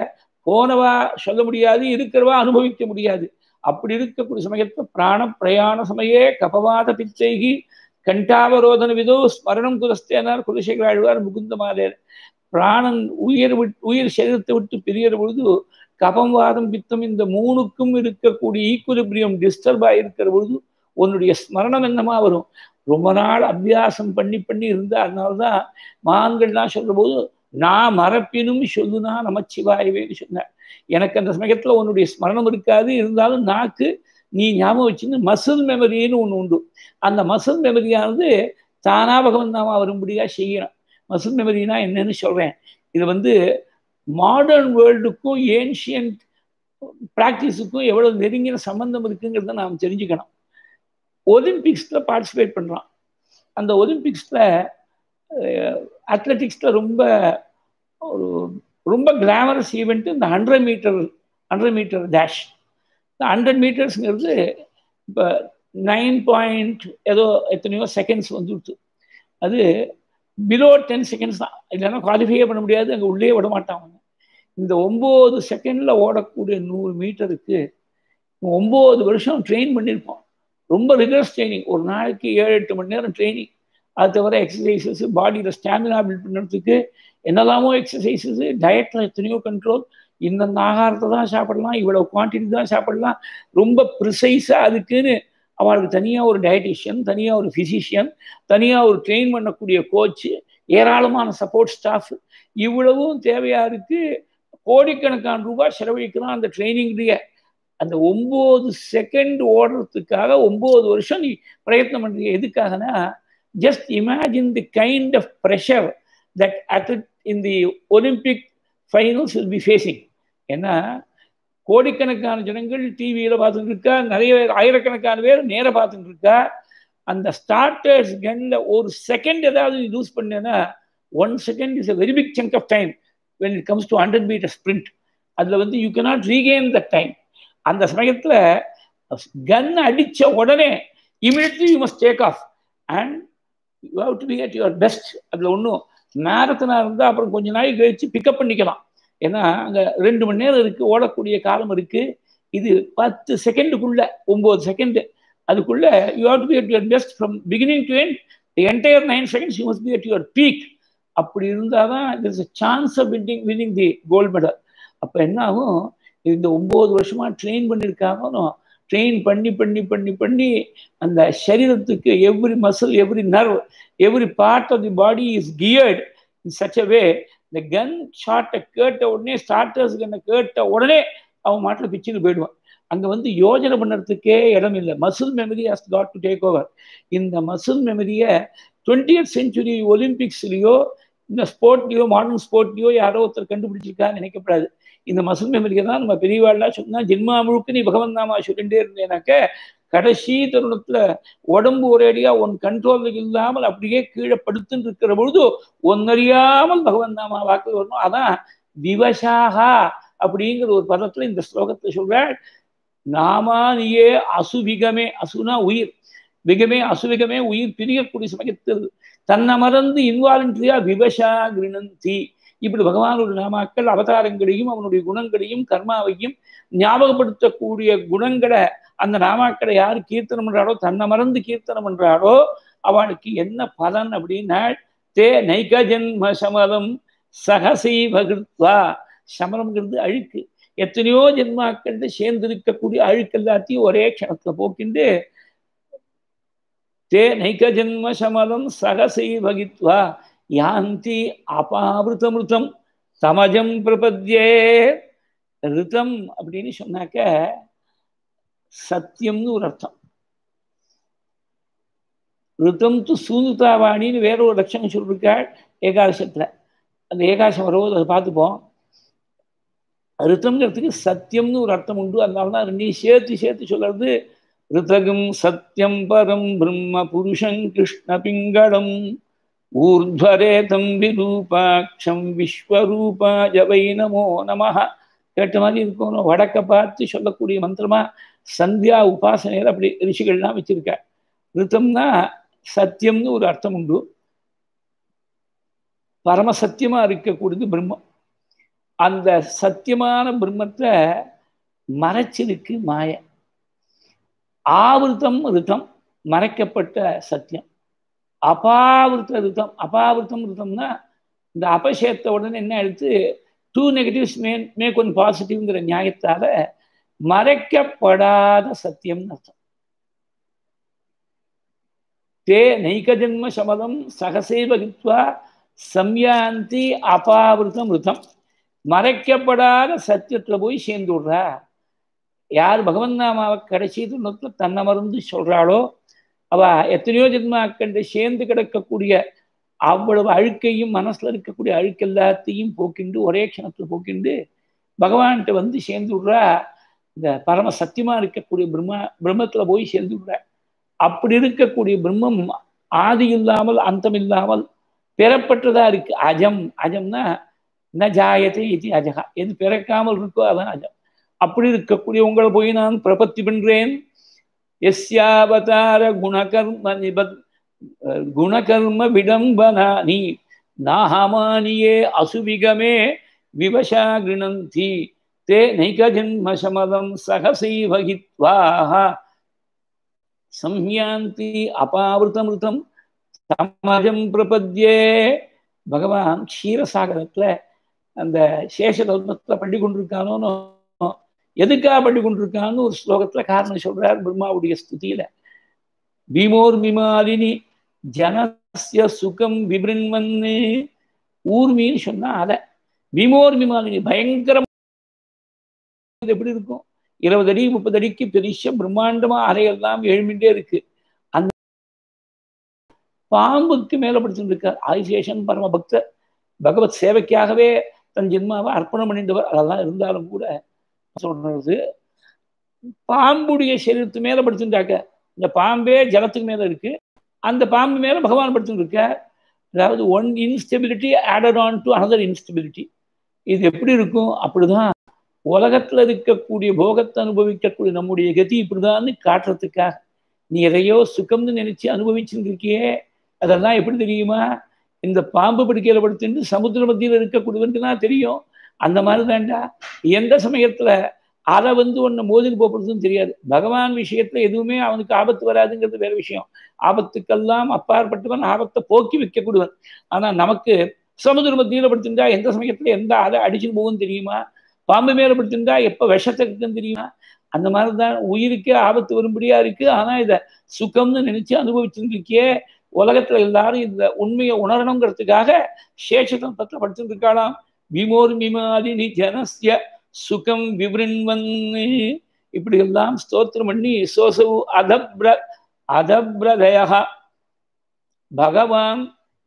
போனவா சொல்ல முடியாது இருக்கிறவா அனுபவிக்க முடியாது அப்படி இருக்கக்கூடிய சமயத்தை பிராண பிரயாண சமயே கபவாத பிச்சைகி கண்டாவரோதன விதோ ஸ்மரணம் குலஸ்தேனார் குலசேகர ஆழ்வார் முகுந்தமாதேர் பிராணன் உயிர் விட்டு உயிர் சரீரத்தை விட்டு பிரியற பொழுது கபம் வாதம் பித்தம் இந்த மூணுக்கும் இருக்கக்கூடிய ஈக்குலிபிரியம் டிஸ்டர்ப் ஆகிருக்கிற பொழுது உன்னுடைய ஸ்மரணம் என்னமா வரும் ரொம்ப நாள் அபியாசம் பண்ணி பண்ணி இருந்தா அதனால்தான் மான்கள்லாம் சொல்ற போது நான் மறப்பினும் சொல்லுனா நமச்சிவாயவேன்னு சொன்னேன் எனக்கு அந்த சமயத்துல உன்னுடைய ஸ்மரணம் இருக்காது இருந்தாலும் நாக்கு நீ ஞாபகம் வச்சுன்னு மசில் மெமரின்னு ஒன்று உண்டு அந்த மசில் மெமரியானது தானா பகவன் நாமா வரும்படியா செய்யணும் மசில் மெமரினா என்னன்னு சொல்றேன் இது வந்து மாடர்ன் வேர்ல்டுக்கும் ஏன்ஷியன்ட் ப்ராக்டிஸுக்கும் எவ்வளவு நெருங்கின சம்பந்தம் இருக்குங்கிறத நாம் தெரிஞ்சுக்கணும் ஒலிம்பிக்ஸில் பார்ட்டிசிபேட் பண்ணுறான் அந்த ஒலிம்பிக்ஸில் அத்லட்டிக்ஸில் ரொம்ப ஒரு ரொம்ப கிளாமரஸ் ஈவெண்ட்டு இந்த hundred metre hundred metre dash இந்த ஹண்ட்ரட் மீட்டர்ஸ்ங்கிறது இப்போ நைன் பாயிண்ட் ஏதோ எத்தனையோ செகண்ட்ஸ் வந்துடுச்சு அது பிலோ டென் செகண்ட்ஸ் தான் இல்லைன்னா குவாலிஃபையே பண்ண முடியாது அங்கே உள்ளே விட மாட்டாங்க இந்த ஒம்பது செகண்டில் ஓடக்கூடிய நூறு மீட்டருக்கு ஒம்பது வருஷம் ட்ரெயின் பண்ணியிருப்போம் ரொம்ப ரிகரஸ் ட்ரைனிங் ஒரு நாளைக்கு ஏழு எட்டு மணி நேரம் ட்ரைனிங் அது தவிர எக்ஸசைசஸ் பாடியில் ஸ்டாமினா பில்ட் பண்ணுறதுக்கு என்னெல்லாமோ எக்ஸசைசஸ் டயட்டில் எத்தனையோ கண்ட்ரோல் இந்தந்த ஆகாரத்தை தான் சாப்பிடலாம் இவ்வளோ குவான்டிட்டி தான் சாப்பிடலாம் ரொம்ப ப்ரிசைஸாக அதுக்குன்னு அவளுக்கு தனியாக ஒரு டயட்டிஷியன் தனியாக ஒரு ஃபிசிஷியன் தனியாக ஒரு ட்ரெயின் பண்ணக்கூடிய கோச்சு ஏராளமான சப்போர்ட் ஸ்டாஃப் இவ்வளவும் தேவையாக இருக்குது கோடிக்கணக்கான ரூபாய் செலவழிக்கலாம் அந்த ட்ரைனிங்லேயே அந்த ஒம்பது செகண்ட் ஓடுறதுக்காக ஒம்பது வருஷம் நீ பிரயத்னம் பண்ணுறீங்க எதுக்காகனா just imagine the kind of pressure that athlete in the Olympic finals will be facing ஏன்னா கோடிக்கணக்கான ஜனங்கள் டிவியில் பார்த்துட்டு இருக்கா நிறைய பேர் ஆயிரக்கணக்கான பேர் நேராக பார்த்துட்டு இருக்கா அந்த ஸ்டார்டர்ஸ் கன்ல ஒரு செகண்ட் ஏதாவது நீ லூஸ் பண்ணேன்னா one second is a very big chunk of time when it comes to hundred metre sprint அதில் வந்து you cannot regain the time அந்த சமயத்தில் கன் அடித்த உடனே immediately you must take off and you have to be at your best அதில் ஒன்றும் மேரத்தனாக இருந்தால் அப்புறம் கொஞ்ச நாள் கழிச்சு பிக்கப் பண்ணிக்கலாம் ஏன்னா அங்கே ரெண்டு மணி நேரம் இருக்குது ஓடக்கூடிய காலம் இருக்குது இது பத்து செகண்டுக்குள்ள ஒம்பது செகண்டு அதுக்குள்ள you have to be at your best from beginning to end the entire nine seconds you must be at your peak அப்படி இருந்தால் தான் it's a chance of winning winning the gold medal அப்போ என்ன ஆகும் இந்த ஒம்பது வருஷமா ட்ரெயின் பண்ணியிருக்காங்க ட்ரெயின் பண்ணி பண்ணி பண்ணி பண்ணி அந்த சரீரத்துக்கு every muscle every nerve every part of the body is geared in such a way இந்த கன் ஷாட்டை கேட்ட உடனே ஸ்டார்டர்ஸ் கன்னை கேட்ட உடனே அவன் மாட்டில் பிச்சுன்னு போயிடுவான் அங்கே வந்து யோஜனை பண்ணுறதுக்கே இடம் இல்லை muscle memory has got to take over இந்த மசில் மெமரியை டுவெண்ட்டியத் செஞ்சுரி ஒலிம்பிக்ஸ்லேயோ இந்த ஸ்போர்ட்லேயோ மாடர்ன் ஸ்போர்ட்லேயோ யாரோ ஒருத்தர் கண்டுபிடிச்சிருக்கான்னு நினைக்கப்படாது இந்த மசில் மெமரியை தான் நம்ம பெரியவாள்லாம் சொன்னால் ஜென்மா முழுக்க நீ பகவன் நாமா சொல்லிட்டே இருந்தேனாக்க கடைசி தருணத்துல உடம்பு ஒரேடியா உன் கண்ட்ரோல் இல்லாமல் அப்படியே கீழே படுத்துன்னு இருக்கிற பொழுது ஒன்னறியாமல் பகவன் நாமா வாக்கு வரணும் அதான் விவசாகா அப்படிங்கிற ஒரு பதத்துல இந்த ஸ்லோகத்தை சொல்ற நாமா நீயே அசுவிகமே அசுனா உயிர் விகமே அசுவிகமே உயிர் பிரியக்கூடிய சமயத்தில் தன்னை மறந்து இன்வாலண்டரியா விவசா கிருணந்தி இப்படி பகவானுடைய நாமாக்கள் அவதாரங்களையும் அவனுடைய குணங்களையும் கர்மாவையும் ஞாபகப்படுத்தக்கூடிய குணங்களை அந்த நாமாக்களை யார் கீர்த்தனம் பண்றாளோ தன்னை மறந்து கீர்த்தனம் பண்றாளோ அவளுக்கு என்ன பலன் அப்படின்னா தே நைக ஜென்ம சமலம் சகசை வகிர்வா சமலம்ங்கிறது அழுக்கு எத்தனையோ ஜென்மாக்கள் சேர்ந்து இருக்கக்கூடிய அழுக்கு எல்லாத்தையும் ஒரே க்ஷணத்துல போக்கிண்டு தே நைக ஜென்ம சமலம் சகசை வகித்வா யாந்தி அபாவிருத்தமிருத்தம் சமஜம் பிரபத்யே ரிதம் அப்படின்னு சொன்னாக்க சத்தியம்னு ஒரு அர்த்தம் ரிதம் து சூதுதாவாணின்னு வேற ஒரு லட்சணம் சொல்லியிருக்காள் ஏகாதசத்துல அந்த ஏகாதசம் வரும்போது அதை பார்த்துப்போம் ரித்தம்ங்கிறதுக்கு சத்தியம்னு ஒரு அர்த்தம் உண்டு அதனால தான் ரெண்டையும் சேர்த்து சேர்த்து சொல்றது ரிதகம் சத்தியம் பரம் பிரம்ம புருஷம் கிருஷ்ண பிங்களம் ஊர்துவரேதம் விரூபாட்சம் விஸ்வரூபா ஜவை நமோ நமஹ கேட்ட மாதிரி இருக்கணும் வடக்க பார்த்து சொல்லக்கூடிய மந்திரமா சந்தியா உபாசனையில் அப்படி ரிஷிகள்லாம் வச்சிருக்க ரித்தம்னா சத்தியம்னு ஒரு அர்த்தம் உண்டு பரமசத்தியமா இருக்கக்கூடியது பிரம்மம் அந்த சத்தியமான பிரம்மத்தை மறைச்சிருக்கு மாய ஆவிருத்தம் ரித்தம் மறைக்கப்பட்ட சத்தியம் அபாவிருத்த ரித்தம் அபாவிருத்தம் ரித்தம்னா இந்த அபசேத்த உடனே என்ன எடுத்து two negatives may make one பாசிட்டிவ்ங்கிற நியாயத்தால மறைக்கப்படாத சத்தியம்னு அர்த்தம் தே நைகஜன்ம சமதம் சகசைவ கித்வா சம்யாந்தி அபாவிருத்தம் ரித்தம் மறைக்கப்படாத சத்தியத்துல போய் சேர்ந்து விடுறா யார் பகவன் நாமாவை கடைசி துணத்துல தன்னை மருந்து சொல்றாளோ அவ எத்தனையோ ஜென்மா கண்டு சேர்ந்து கிடக்கக்கூடிய அவ்வளவு அழுக்கையும் மனசுல இருக்கக்கூடிய அழுக்கு எல்லாத்தையும் போக்கிண்டு ஒரே க்ஷணத்துல போக்கிண்டு பகவான்கிட்ட வந்து சேர்ந்து விடுறா இந்த பரம சத்தியமா இருக்கக்கூடிய பிரம்ம பிரம்மத்துல போய் சேர்ந்து விடுறா அப்படி இருக்கக்கூடிய பிரம்மம் ஆதி இல்லாமல் அந்தம் இல்லாமல் பெறப்பட்டதா இருக்கு அஜம் அஜம்னா ந ஜாயத்தை இது அஜகா எது பிறக்காமல் இருக்கோ அதான் அஜம் அப்படி இருக்கக்கூடிய உங்களை போய் நான் பிரபத்தி பண்றேன் எஸ்யாவதார குணகர்ம நிபத் குணகர்ம விடம்பனானி நாகமானியே அசுவிகமே விவசா கிருணந்தி தே நைகஜன்ம சமதம் சகசைவகித்வாஹ சம்யாந்தி அபாவிருத்தமிருத்தம் சமஜம் பிரபத்யே பகவான் க்ஷீரசாகரத்துல அந்த சேஷதத்துல பண்ணி கொண்டிருக்கானோன்னு எதுக்காக பண்ணி கொண்டிருக்கான்னு ஒரு ஸ்லோகத்துல காரணம் சொல்றார் பிரம்மாவுடைய ஸ்துதியில பீமோர் மிமாலினி ஜனசிய சுகம் விபிருண்வன்னு ஊர்மின்னு சொன்னா அலை பீமோர் மிமாலினி பயங்கரம் எப்படி இருக்கும் இருபது அடி முப்பது அடிக்கு பெரிய பிரம்மாண்டமா அலையெல்லாம் எழுமிண்டே இருக்கு அந்த பாம்புக்கு மேல படிச்சுட்டு இருக்கார் ஆதிசேஷன் பரம பக்தர் பகவத் சேவைக்காகவே தன் ஜென்மாவை அர்ப்பணம் பண்ணிட்டவர் அதெல்லாம் இருந்தாலும் கூட சொல்றது பாம்புடைய சரீரத்து மேல படுத்துட்டாக்க இந்த பாம்பே ஜலத்துக்கு மேல இருக்கு அந்த பாம்பு மேல பகவான் படுத்துட்டு இருக்க அதாவது one instability added on to another instability இது எப்படி இருக்கும் அப்படிதான் உலகத்துல இருக்கக்கூடிய போகத்தை அனுபவிக்கக்கூடிய நம்முடைய கதி இப்படிதான்னு காட்டுறதுக்காக நீ எதையோ சுகம்னு நினைச்சு அனுபவிச்சுருக்கியே அதெல்லாம் எப்படி தெரியுமா இந்த பாம்பு பிடிக்கையில படுத்துட்டு சமுத்திர மத்தியில் இருக்கக்கூடியவனுக்கு தான் தெரியும் அந்த மாதிரி தான்டா எந்த சமயத்துல அதை வந்து ஒன்று மோதின்னு போகிறதுன்னு தெரியாது பகவான் விஷயத்துல எதுவுமே அவனுக்கு ஆபத்து வராதுங்கிறது வேற விஷயம் ஆபத்துக்கெல்லாம் அப்பாற்பட்டவன் ஆபத்தை போக்கி வைக்கக்கூடியவன் ஆனா நமக்கு சமுதிர மத்தியில் படுத்துட்டா எந்த சமயத்துல எந்த அதை அடிச்சுன்னு போகும் தெரியுமா பாம்பு மேல படுத்துட்டா எப்ப விஷத்தை இருக்குன்னு தெரியுமா அந்த மாதிரி தான் உயிருக்கே ஆபத்து வரும்படியா இருக்கு ஆனா இதை சுகம்னு நினைச்சு அனுபவிச்சுருக்கே உலகத்துல எல்லாரும் இந்த உண்மையை உணரணுங்கிறதுக்காக சேஷத்தம் பத்திர படுத்துட்டு இருக்காளாம் விமோர் மிமாதினி ஜனசிய சுகம் விபிருண்வன்னு இப்படி எல்லாம் ஸ்தோத்திரம் பண்ணி சோசவு அதப்ர அதப்ரதய பகவான்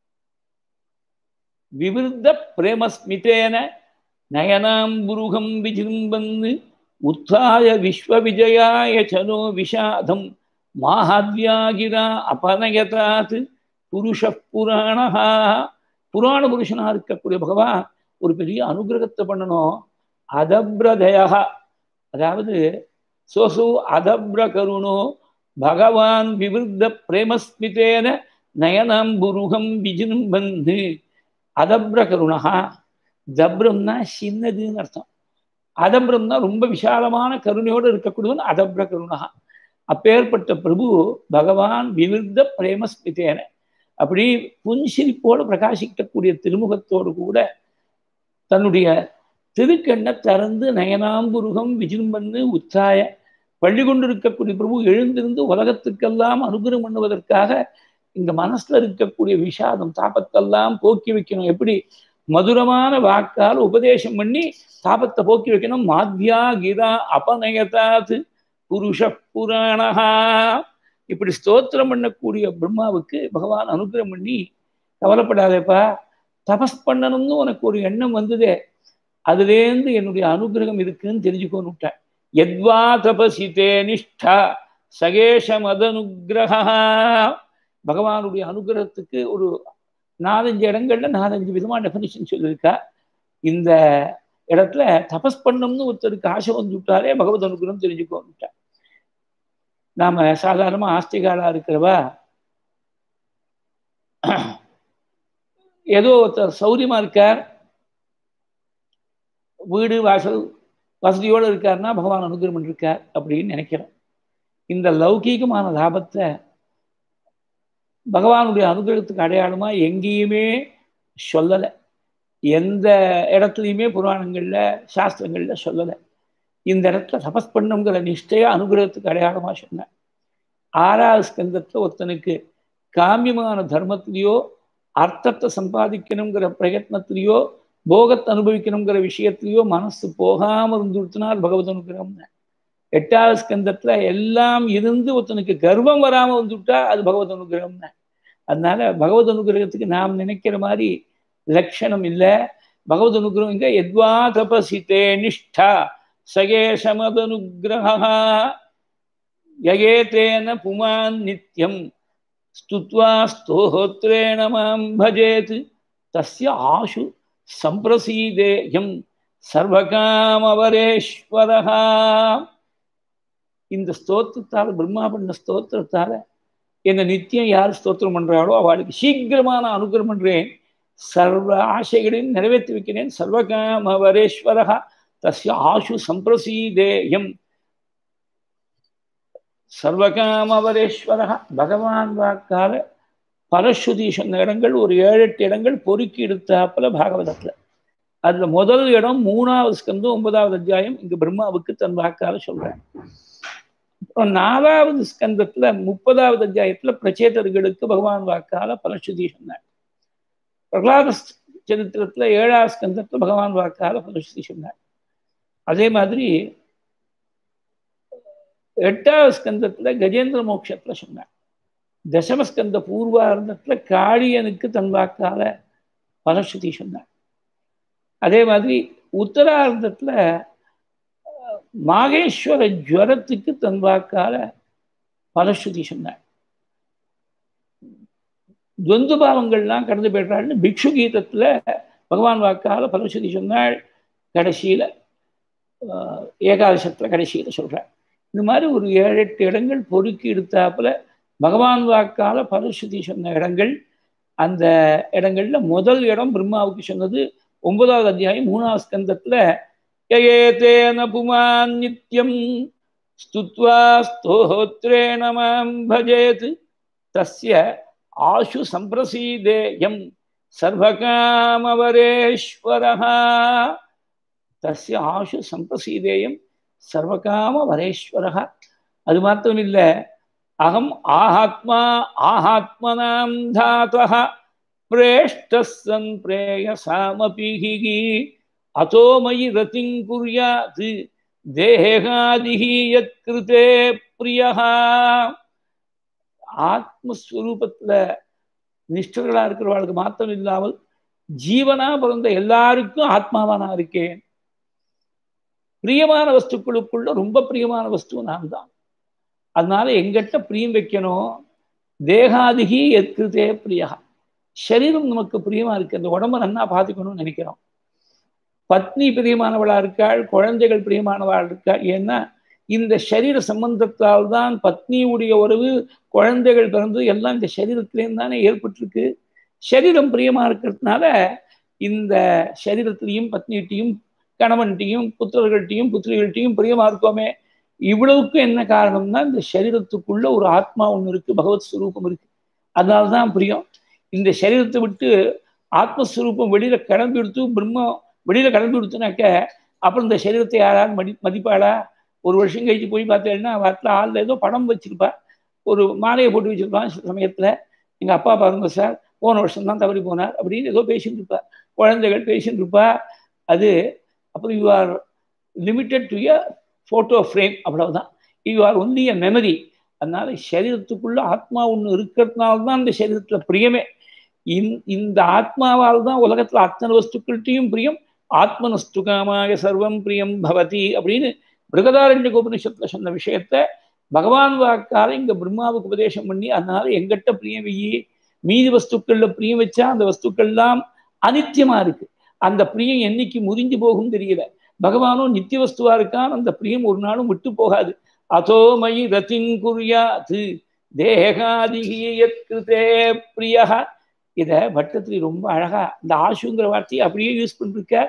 விவிருத்த பிரேமஸ்மிதேன நயனாம்புருகம் விஜிரும்பன்னு உத்தாய விஸ்வவிஜயாய சனோ விஷாதம் மாஹாத்யாகிரா அபனயதாத் புருஷ புராணா புராண புருஷனா இருக்கக்கூடிய பகவான் ஒரு பெரிய அனுகிரகத்தை பண்ணணும் அதப்ரதயா அதாவது சோசு அதப்ர கருணோ பகவான் விவிருத்த பிரேமஸ்மிதேன நயனாம்புருகம் விஜிரும்பந்து அதப்ர கருணா தப்ரம்னா சின்னதுன்னு அர்த்தம் அதப்ரம்னா ரொம்ப விசாலமான கருணையோடு இருக்கக்கூடியவன் அதப்ர கருணா அப்பேற்பட்ட பிரபு பகவான் விவிருத்த பிரேமஸ்மிதேன அப்படி புன்சிரிப்போடு பிரகாசிக்கக்கூடிய திருமுகத்தோடு கூட தன்னுடைய திருக்கண்ணை திறந்து நயனாம்புருகம் விஜிரும்பன்னு உத்தாய பள்ளி கொண்டிருக்கக்கூடிய பிரபு எழுந்திருந்து உலகத்துக்கெல்லாம் அனுகிரம் பண்ணுவதற்காக இந்த மனசுல இருக்கக்கூடிய விஷாதம் தாபத்தெல்லாம் போக்கி வைக்கணும் எப்படி மதுரமான வாக்கால் உபதேசம் பண்ணி தாபத்தை போக்கி வைக்கணும் மாத்யா கீதா அபநயதாது புருஷ புராணஹா இப்படி ஸ்தோத்திரம் பண்ணக்கூடிய பிரம்மாவுக்கு பகவான் அனுகிரம் பண்ணி கவலைப்படாதேப்பா தபஸ் பண்ணணும்னு உனக்கு ஒரு எண்ணம் வந்ததே அதுலேருந்து என்னுடைய அனுகிரகம் இருக்குன்னு தெரிஞ்சுக்கோன்னு விட்டேன் எத்வா தபசித்தே நிஷ்டா சகேஷ மதனுகிரகா பகவானுடைய அனுகிரகத்துக்கு ஒரு நாலஞ்சு இடங்கள்ல நாலஞ்சு விதமான டெஃபினிஷன் சொல்லியிருக்கா இந்த இடத்துல தபஸ் பண்ணணும்னு ஒருத்தருக்கு ஆசை வந்து விட்டாலே பகவத் அனுகிரகம் தெரிஞ்சுக்கோன்னு நாம சாதாரணமா ஆஸ்திகாலா இருக்கிறவா ஏதோ ஒருத்தர் சௌரியமா இருக்கார் வீடு வாசல் வசதியோடு இருக்காருன்னா பகவான் அனுகிரகம் பண்ணிருக்கார் அப்படின்னு நினைக்கிறோம் இந்த லௌகீகமான லாபத்தை பகவானுடைய அனுகிரகத்துக்கு அடையாளமா எங்கேயுமே சொல்லலை எந்த இடத்துலையுமே புராணங்கள்ல சாஸ்திரங்கள்ல சொல்லலை இந்த இடத்துல தபஸ் பண்ணுங்கிற நிஷ்டையா அனுகிரகத்துக்கு அடையாளமா சொன்னேன் ஆறாவது ஸ்கந்தத்துல ஒருத்தனுக்கு காமியமான தர்மத்திலேயோ அர்த்தத்தை சம்பாதிக்கணுங்கிற பிரயத்னத்திலேயோ போகத்தை அனுபவிக்கணுங்கிற விஷயத்திலேயோ மனசு போகாம இருந்துவிட்டுனால் பகவத் அனுகிரகம் எட்டாவது ஸ்கந்தத்துல எல்லாம் இருந்து ஒருத்தனுக்கு கர்வம் வராம வந்துவிட்டா அது பகவத் அனுகிரகம் தான் அதனால பகவத் அனுகிரகத்துக்கு நாம் நினைக்கிற மாதிரி லட்சணம் இல்லை பகவத் அனுகிரகம் இங்க எத்வா தபசித்தே நிஷ்டா சகே சமதனுகிரகா யகேதேன புமான் நித்யம் ஸ்துத்வா ஸ்தோஹோத்ரேண மாம் பஜேத் தஸ்ய ஆஷு சம்பிரசீதேயம் சர்வகாமவரேஸ்வரஹா இந்த ஸ்தோத்திரத்தால் பிரம்மா பண்ண ஸ்தோத்திரத்தால என்னை நித்தியம் யார் ஸ்தோத்திரம் பண்றாளோ அவளுக்கு சீக்கிரமான அனுகிரம் பண்றேன் சர்வ ஆசைகளையும் நிறைவேற்றி வைக்கிறேன் சர்வகாமவரேஸ்வரஹா தஸ்ய ஆஷு சம்பிரசீதேயம் சர்வகாமவரேஸ்வரஹா பகவான் வாக்கால பரஸ்வதி சொன்ன இடங்கள் ஒரு ஏழு எட்டு இடங்கள் பொறுக்கி எடுத்தாப்புல பாகவதத்துல அதுல முதல் இடம் மூணாவது ஸ்கந்தம் ஒன்பதாவது அத்தியாயம் இங்க பிரம்மாவுக்கு தன் வாக்கால சொல்றேன் அப்புறம் நாலாவது ஸ்கந்தத்துல முப்பதாவது அத்தியாயத்துல பிரச்சேதர்களுக்கு பகவான் வாக்கால பரஸ்வதி சொன்னார் பிரகலாத சரித்திரத்துல ஏழாவது ஸ்கந்தத்துல பகவான் வாக்கால பரஸ்வதி சொன்னார் அதே மாதிரி எட்டாவது ஸ்கந்தத்துல கஜேந்திர மோட்சத்துல சொன்னார் தசமஸ்கந்த பூர்வார்த்தத்துல காளியனுக்கு தன் வாக்கால பரஸ்வதி சொன்னார் அதே மாதிரி உத்தரார்த்தத்துல மாகேஸ்வர ஜுவரத்துக்கு தன் வாக்கால பரஸ்வதி சொன்னார் துவந்து பாவங்கள்லாம் கடந்து போயிட்டாள்னு பிக்ஷு கீதத்துல பகவான் வாக்கால பரஸ்வதி சொன்னாள் கடைசியில ஏகாதசத்துல கடைசியில சொல்றார் இந்த மாதிரி ஒரு ஏழு எட்டு இடங்கள் பொறுக்கி எடுத்தாப்புல பகவான் வாக்கால பரஸ்வதி சொன்ன இடங்கள் அந்த இடங்கள்ல முதல் இடம் பிரம்மாவுக்கு சொன்னது ஒன்பதாவது அத்தியாயம் மூணாவது ஸ்கந்தத்துல யேதேன புமான் நித்யம் ஸ்துத்வா ஸ்தோத்ரேண மாம் பஜேத் தஸ்ய ஆஷு சம்பிரசீதேயம் சர்வகாமவரேஸ்வரஹா தஸ்ய ஆஷு சம்பிரசீதேயம் சர்வகாம வரேஸ்வரஹா அது மாத்திரம் இல்லை அகம் ஆஹாத்மா ஆஹாத்மனாம் தாத்தः பிரேஷ்டः சன் பிரேயசாமபிஹி அதோ மயி ரதிங் குர்யாத் தேகாதிஹி யத் கிருதே பிரியः ஆத்மஸ்வரூபத்துல நிஷ்டர்களா இருக்கிறவர்களுக்கு மாத்திரம் இல்லாமல் ஜீவனா பிறந்த எல்லாருக்கும் ஆத்மாவா நான் இருக்கேன் பிரியமான வஸ்துக்களுக்குள்ள ரொம்ப பிரியமான வஸ்து நான் தான் அதனால எங்கிட்ட பிரியம் வைக்கணும் தேகாதிகி எத்கிருதே பிரியா சரீரம் நமக்கு பிரியமா இருக்கு அந்த உடம்ப நன்னா பார்த்துக்கணும்னு நினைக்கிறோம் பத்னி பிரியமானவளா இருக்காள் குழந்தைகள் பிரியமானவளா இருக்காள் ஏன்னா இந்த சரீர சம்பந்தத்தால் தான் பத்னியுடைய உறவு குழந்தைகள் பிறந்து எல்லாம் இந்த சரீரத்திலேருந்து தானே ஏற்பட்டிருக்கு சரீரம் பிரியமா இருக்கிறதுனால இந்த சரீரத்திலையும் பத்னிகிட்டையும் கணவன்கிட்டையும் புத்திரர்கள்ட்டையும் புத்திரிகள்கிட்டையும் பிரியமா இருக்கோமே இவ்வளவுக்கும் என்ன காரணம்னா இந்த சரீரத்துக்குள்ள ஒரு ஆத்மா ஒன்று இருக்கு பகவத் ஸ்வரூபம் இருக்கு அதனால தான் பிரியம் இந்த சரீரத்தை விட்டு ஆத்மஸ்வரூபம் வெளியில கிளம்பி எடுத்து பிரம்மம் வெளியில கிளம்பி எடுத்துனாக்க அப்புறம் இந்த சரீரத்தை யாராவது மதி மதிப்பாளா ஒரு வருஷம் கழிச்சு போய் பார்த்தேன்னா வாரத்தில் ஆளில் ஏதோ படம் வச்சிருப்பா ஒரு மாலையை போட்டு வச்சிருப்பான் சில சமயத்தில் எங்கள் அப்பா பாருங்க சார் போன வருஷம் தான் தவறி போனார் அப்படின்னு ஏதோ பேசிட்டு இருப்பா குழந்தைகள் பேசிட்டு இருப்பா அது அப்புறம் you are limited to a photo frame அவ்வளவுதான் you are only a memory அதனால சரீரத்துக்குள்ள ஆத்மா ஒன்று இருக்கிறதுனால தான் இந்த சரீரத்தில் பிரியமே இந்த ஆத்மாவால் தான் உலகத்தில் அத்தனை வஸ்துக்கள்கிட்டையும் பிரியம் ஆத்மனஸ்துகாமாக சர்வம் பிரியம் பவதி அப்படின்னு மிருகதாரண்ய உபனிஷத்துல சொன்ன விஷயத்த பகவான் வாக்கால இங்க பிரம்மாவுக்கு உபதேசம் பண்ணி அதனால எங்கிட்ட பிரியம் வெயி மீதி வஸ்துக்கள்ல பிரியம் வச்சா அந்த வஸ்துக்கள்லாம் அனித்தியமா இருக்கு அந்த பிரியம் என்னைக்கு முறிஞ்சு போகும் தெரியல பகவானும் நித்திய வஸ்துவா இருக்கான் அந்த பிரியம் ஒரு நாளும் விட்டு போகாது அதோ மயி ரத்தின் குறியாது தேகாதிகிருதே பிரியா இத பட்டத்திரி ரொம்ப அழகா இந்த ஆசுங்கிற வார்த்தையை அப்படியே யூஸ் பண்ணிருக்க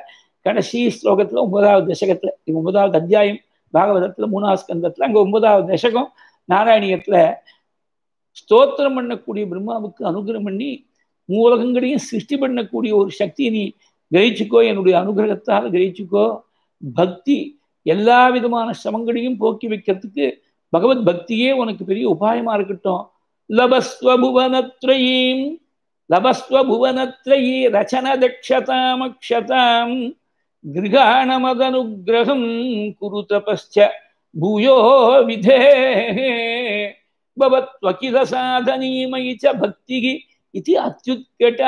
கடைசி ஸ்லோகத்துல ஒன்பதாவது தசகத்துல இது ஒன்பதாவது அத்தியாயம் பாகவதத்துல மூணாவது ஸ்கந்தத்துல அங்க ஒன்பதாவது தசகம் நாராயணியத்துல ஸ்தோத்திரம் பண்ணக்கூடிய பிரம்மாவுக்கு அனுகிரகம் பண்ணி மூலகங்களையும் சிருஷ்டி பண்ணக்கூடிய ஒரு சக்தியை நீ கிரகிச்சுக்கோ என்னுடைய அனுகிரகத்தால் கிரகிச்சுக்கோ பக்தி எல்லா விதமான சிரமங்களையும் போக்கி வைக்கிறதுக்கு பகவத் பக்தியே உனக்கு பெரிய உபாயமா இருக்கட்டும் லபஸ்வபுவனத்ரயீம் லபஸ்வபுவனத்ரயீ ரச்சன தக்ஷதாமக்ஷதாம் கிருகாணமதனுகிரகம் குரு தபஸ்ச பூயோ விதே பவத்வகில சாதனீமயி ச பக்திः इति अत्युत्कटा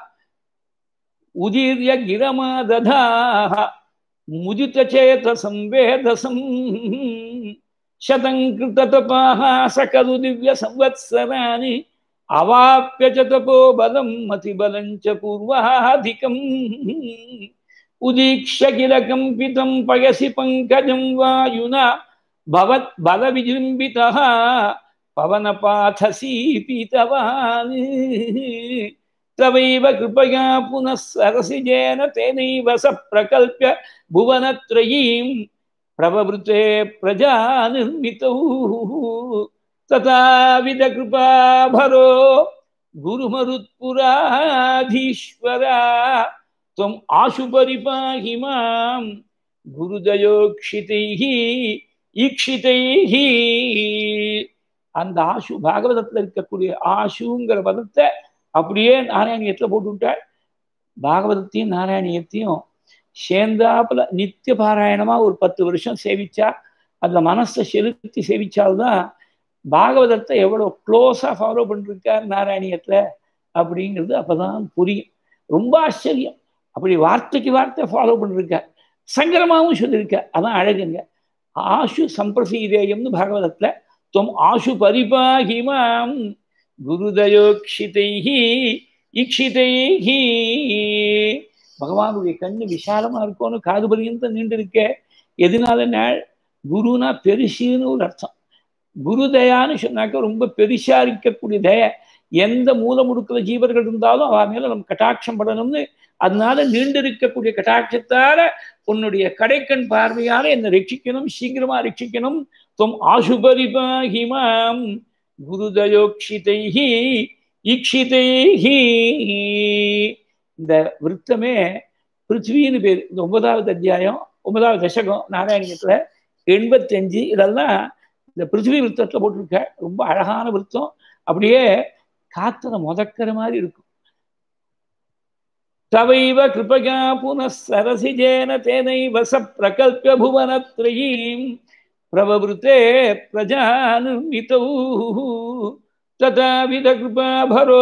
उदीर्य गिरमादधाः मुदितचेतसंवेदसं शतं कृततपाः सकलु दिव्यसंवत्सराणि अवाप्य च तपोबलं मतिबलं च पूर्वाधिकम् उदीक्ष्य किल कम्पितं पयसि पङ्कजं वायुना भवत् बलविजृम्बितः पवनपाथसी पीतवान् तवैव कृपया पुनः सरसिजेन तेनैव स प्रकल्प्य भुवनत्रयीं प्रववृते प्रजानिर्मितौ तथाविधकृपाभरो गुरुमरुत्पुराधीश्वरा त्वम् आशु परिपाहि मां गुरुदयोक्षितैः ஈக்ஷிதைஹி அந்த ஆஷு பாகவதத்தில் இருக்கக்கூடிய ஆஷுங்கிற பதத்தை அப்படியே நாராயணியத்தில் போட்டு விட்டாள் பாகவதத்தையும் நாராயணியத்தையும் சேர்ந்தாப்புல நித்திய பாராயணமா ஒரு பத்து வருஷம் சேவிச்சா அந்த மனசை செலுத்தி சேவிச்சால்தான் பாகவதத்தை எவ்வளோ க்ளோஸாக ஃபாலோ பண்ணிருக்கார் நாராயணியத்துல அப்படிங்கிறது அப்பதான் புரியும் ரொம்ப ஆச்சரியம் அப்படி வார்த்தைக்கு வார்த்தை ஃபாலோ பண்ணிருக்கார் சங்கரமாகவும் சொல்லியிருக்கார் அதான் அழகுங்க ஆஷு சம்பிரசீதேயம்னு பாகவதத்துல துவம் ஆஷு பரிபாகிமாம் குருதயோக்ஷிதைஹி ஈக்ஷிதைஹி பகவானுடைய கண்ணு விசாலமா இருக்கும்னு காது பரியந்தம் நீண்டு இருக்க எதனால நாள் குருனா பெருசுன்னு ஒரு அர்த்தம் குரு தயான்னு சொன்னாக்க ரொம்ப பெருசா இருக்கக்கூடிய தய எந்த மூல முடுக்கிற ஜீவர்கள் இருந்தாலும் அவ மேல நம்ம கட்டாட்சம் படணும்னு அதனால நீண்டு இருக்கக்கூடிய கட்டாட்சத்தால உன்னுடைய கடைக்கண் பார்வையால என்னை ரட்சிக்கணும் சீக்கிரமா ரட்சிக்கணும் துவம் ஆசுபரிபாகிமாம் குருதயோக்ஷிதைஹி ஈக்ஷிதைஹி இந்த விருத்தமே பிருத்வின்னு பேர் இந்த ஒன்பதாவது அத்தியாயம் ஒன்பதாவது தசகம் நாராயணியத்துல எண்பத்தஞ்சு இதெல்லாம் இந்த பிருத்திவி விருத்தத்துல போட்டிருக்க ரொம்ப அழகான விருத்தம் அப்படியே காத்தனை முதக்கிற மாதிரி இருக்கும் தவைவ கிருபயா புனः சரசிஜேன தேனைவ ச பிரகல்பிய புவனத்ரயீம் பிரவவருத்தே பிரஜானுமிதௌ ததாவித கிருபாபரோ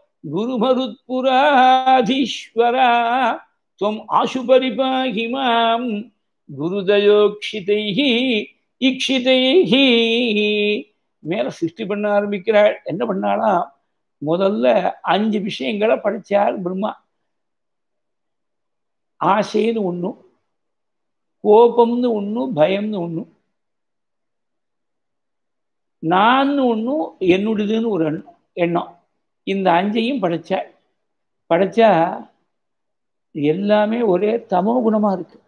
குருமருத்புராதீஸ்வரா त्वम् आशु परिपाहि मां குருதயோக்ஷிதைஹி ஈக்ஷிதைஹி மேல சிருஷ்டி பண்ண ஆரம்பிக்கிறாள் என்ன பண்ணாளா முதல்ல அஞ்சு விஷயங்களை படிச்சார் பிரம்மா ஆசைன்னு ஒண்ணு கோபம்னு ஒண்ணு பயம்னு ஒண்ணு நான் ஒண்ணு என்னுடையதுன்னு ஒரு எண்ணம் எண்ணம் இந்த அஞ்சையும் படைச்சாள் படைச்சா எல்லாமே ஒரே தமோ குணமா இருக்கு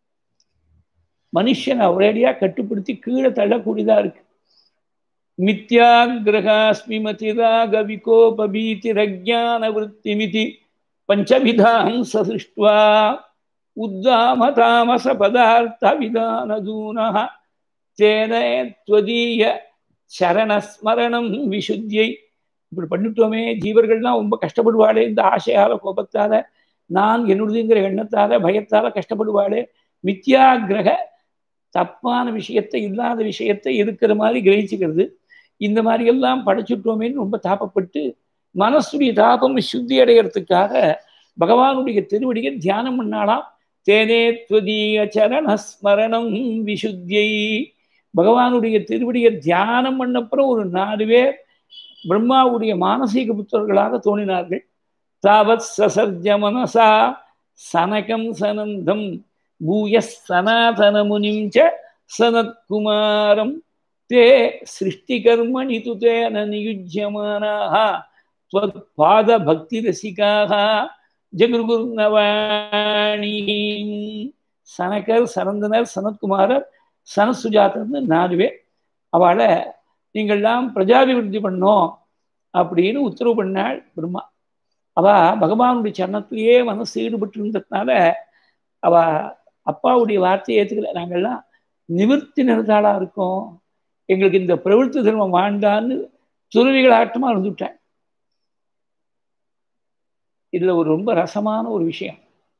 மனுஷனை ஒரேடியா கட்டுப்படுத்தி கீழே தள்ளக்கூடியதா இருக்கு மித்யாகிரகாஸ்மி மதிராக விகோபீதிரஜான விற்த்திமிதி பஞ்சவிதாம் சசிருஷ்டுவா உத்தாம தாமச பதார்த்த விதானதூன தேன துவதீய சரணஸ்மரணம் விசுத்தியை இப்படி பண்ணிட்டோமே ஜீவர்கள்லாம் ரொம்ப கஷ்டப்படுவாளே இந்த ஆசையால கோபத்தால நான் என்னுடையங்கிற எண்ணத்தால பயத்தால கஷ்டப்படுவாளே மித்யாகிரக தப்பான விஷயத்தை இல்லாத விஷயத்தை இருக்கிற மாதிரி கிரகிச்சுக்கிறது இந்த மாதிரி எல்லாம் படைச்சுட்டோமேன்னு ரொம்ப தாப்பப்பட்டு மனசுடைய தாபம் சுத்தி அடைகிறதுக்காக பகவானுடைய திருவடியை தியானம் பண்ணாலாம் தேனே துவதீய சரணஸ்மரணம் விசுத்தியை பகவானுடைய திருவடியை தியானம் பண்ணப்புறம் ஒரு நாலு பேர் பிரம்மாவுடைய மானசீக புத்தர்களாக தோணினார்கள் தாவத் சசர்ஜ மனசா சனகம் சனந்தம் பூய சனாதன முனிம் ச சனத்குமாரம் தே சிருஷ்டிகர்மணி து தேன நியுஜ்யமானாக பாத பக்தி ரசிகாக ஜெகுருகுருநவாணி சனகர் சனந்தனர் சனத்குமாரர் சனசுஜாதர்னு நாலு பேர் அவளை நீங்கள்லாம் பிரஜாபிவிருத்தி பண்ணோம் அப்படின்னு உத்தரவு பண்ணாள் பிரம்மா அவ பகவானுடைய சரணத்திலேயே மனசு ஈடுபட்டு இருந்ததுனால அவ அப்பாவுடைய வார்த்தையை ஏற்றுக்கல நாங்கள்லாம் நிவர்த்தி நிறத்தாளா இருக்கோம் எங்களுக்கு இந்த பிரவೃತ್ತಿ தர்மம் வாண்டான்னு துறவிகள் ஆட்டமா இருந்துவிட்டேன் இதுல ஒரு ரொம்ப ரசமான ஒரு விஷயம்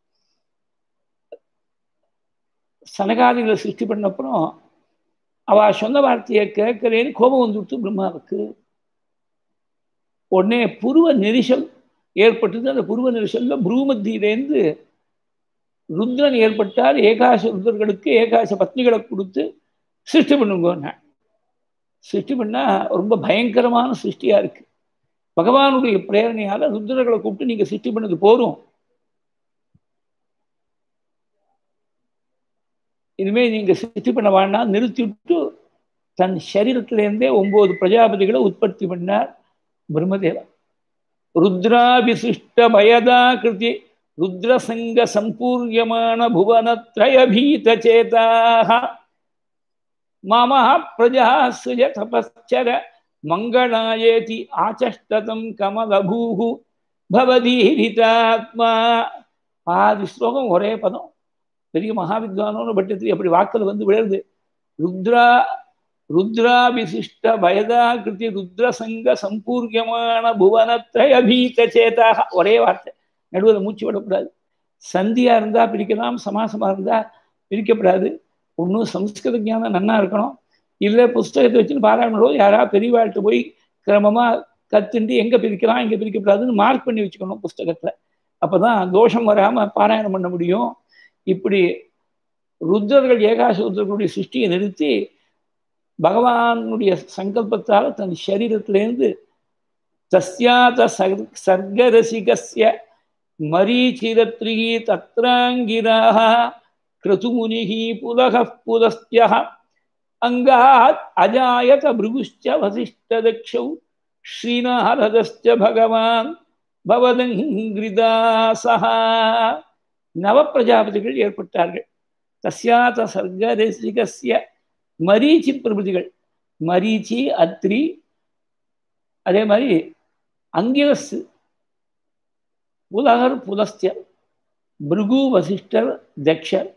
சனகாதிகளை சிருஷ்டி பண்ண அப்புறம் அவ சொன்ன வார்த்தையை கேட்கலேன்னு கோபம் வந்துவிட்டு பிரம்மாவுக்கு உடனே புருவ நெரிசல் ஏற்பட்டது அந்த புருவ நெரிசல்ல புரூமத்தியிலேருந்து ருத்ரன் ஏற்பட்டால் ஏகாச ருத்ரர்களுக்கு ஏகாச பத்னிகளை கொடுத்து சிருஷ்டி பண்ணுங்க சிருஷ்டி பண்ணா ரொம்ப பயங்கரமான சிருஷ்டியா இருக்கு பகவானுடைய பிரேரணையால ருத்ரர்களை கூப்பிட்டு நீங்க சிருஷ்டி பண்ணது போரும் இனிமே நீங்க சிருஷ்டி பண்ண வேண்டாம் நிறுத்தி விட்டு தன் சரீரத்திலேருந்தே ஒன்பது பிரஜாபதிகளை உற்பத்தி பண்ணார் பிரம்மதேவன் ருத்ராபிசிஷ்ட பயதா கிருதி ருத்ரசங்க சம்பூர்யமான புவனத்ரயபீத சேதாக மாமா பிரஜா சுஜ தபஸ்சர மங்களாயேதி ஆச்சஷ்டதம் கமலபூஹு பவதீரிதாத்மா ஆதி ஸ்லோகம் ஒரே பதம் பெரிய மகாவித்வானோன்னு பட்டத்தில் அப்படி வாக்கில் வந்து விழுது ருத்ரா ருத்ராபிசிஷ்ட பயதா கிருதி ருத்ரசங்க சம்பூர்யமான புவனத்ரயபீத சேதாக ஒரே வார்த்தை நடுவில் மூச்சு விடக்கூடாது சந்தியா இருந்தா பிரிக்கலாம் சமாசமா இருந்தா பிரிக்கப்படாது ஒன்றும் சம்ஸ்கிருத ஞானம் நன்னா இருக்கணும் இல்லை புஸ்தகத்தை வச்சுன்னு பாராயணம் யாராவது பெரியவாழ்கிட்ட போய் கிரமமாக கத்துண்டு எங்கே பிரிக்கலாம் எங்கே பிரிக்கப்படாதுன்னு மார்க் பண்ணி வச்சுக்கணும் புஸ்தகத்தில் அப்போ தான் தோஷம் வராமல் பாராயணம் பண்ண முடியும் இப்படி ருத்ரர்கள் ஏகாச ருத்ரர்களுடைய சிருஷ்டியை நிறுத்தி பகவானுடைய சங்கல்பத்தால் தன் சரீரத்திலேருந்து தஸ்யாத சர்க்கரசிகசிய மரீச்சிரத்ரி தத்ராங்கிராக கிருதுமுனிः புலகः புலஸ்त्यः अङ्गात् अजायत भृगुश्च वसिष्ठदक्षौ श्रीनारदश्च भगवान् பவதங்கிரிதாசா நவ பிரஜாபதிகள் ஏற்பட்டார்கள் தஸ்யாத சர்க்கரசிகசிய மரீச்சி பிரபதிகள் மரீச்சி அத்ரி அதே மாதிரி அங்கிரஸ் புலகர் புலஸ்தியர் பிருகு வசிஷ்டர் தக்ஷர்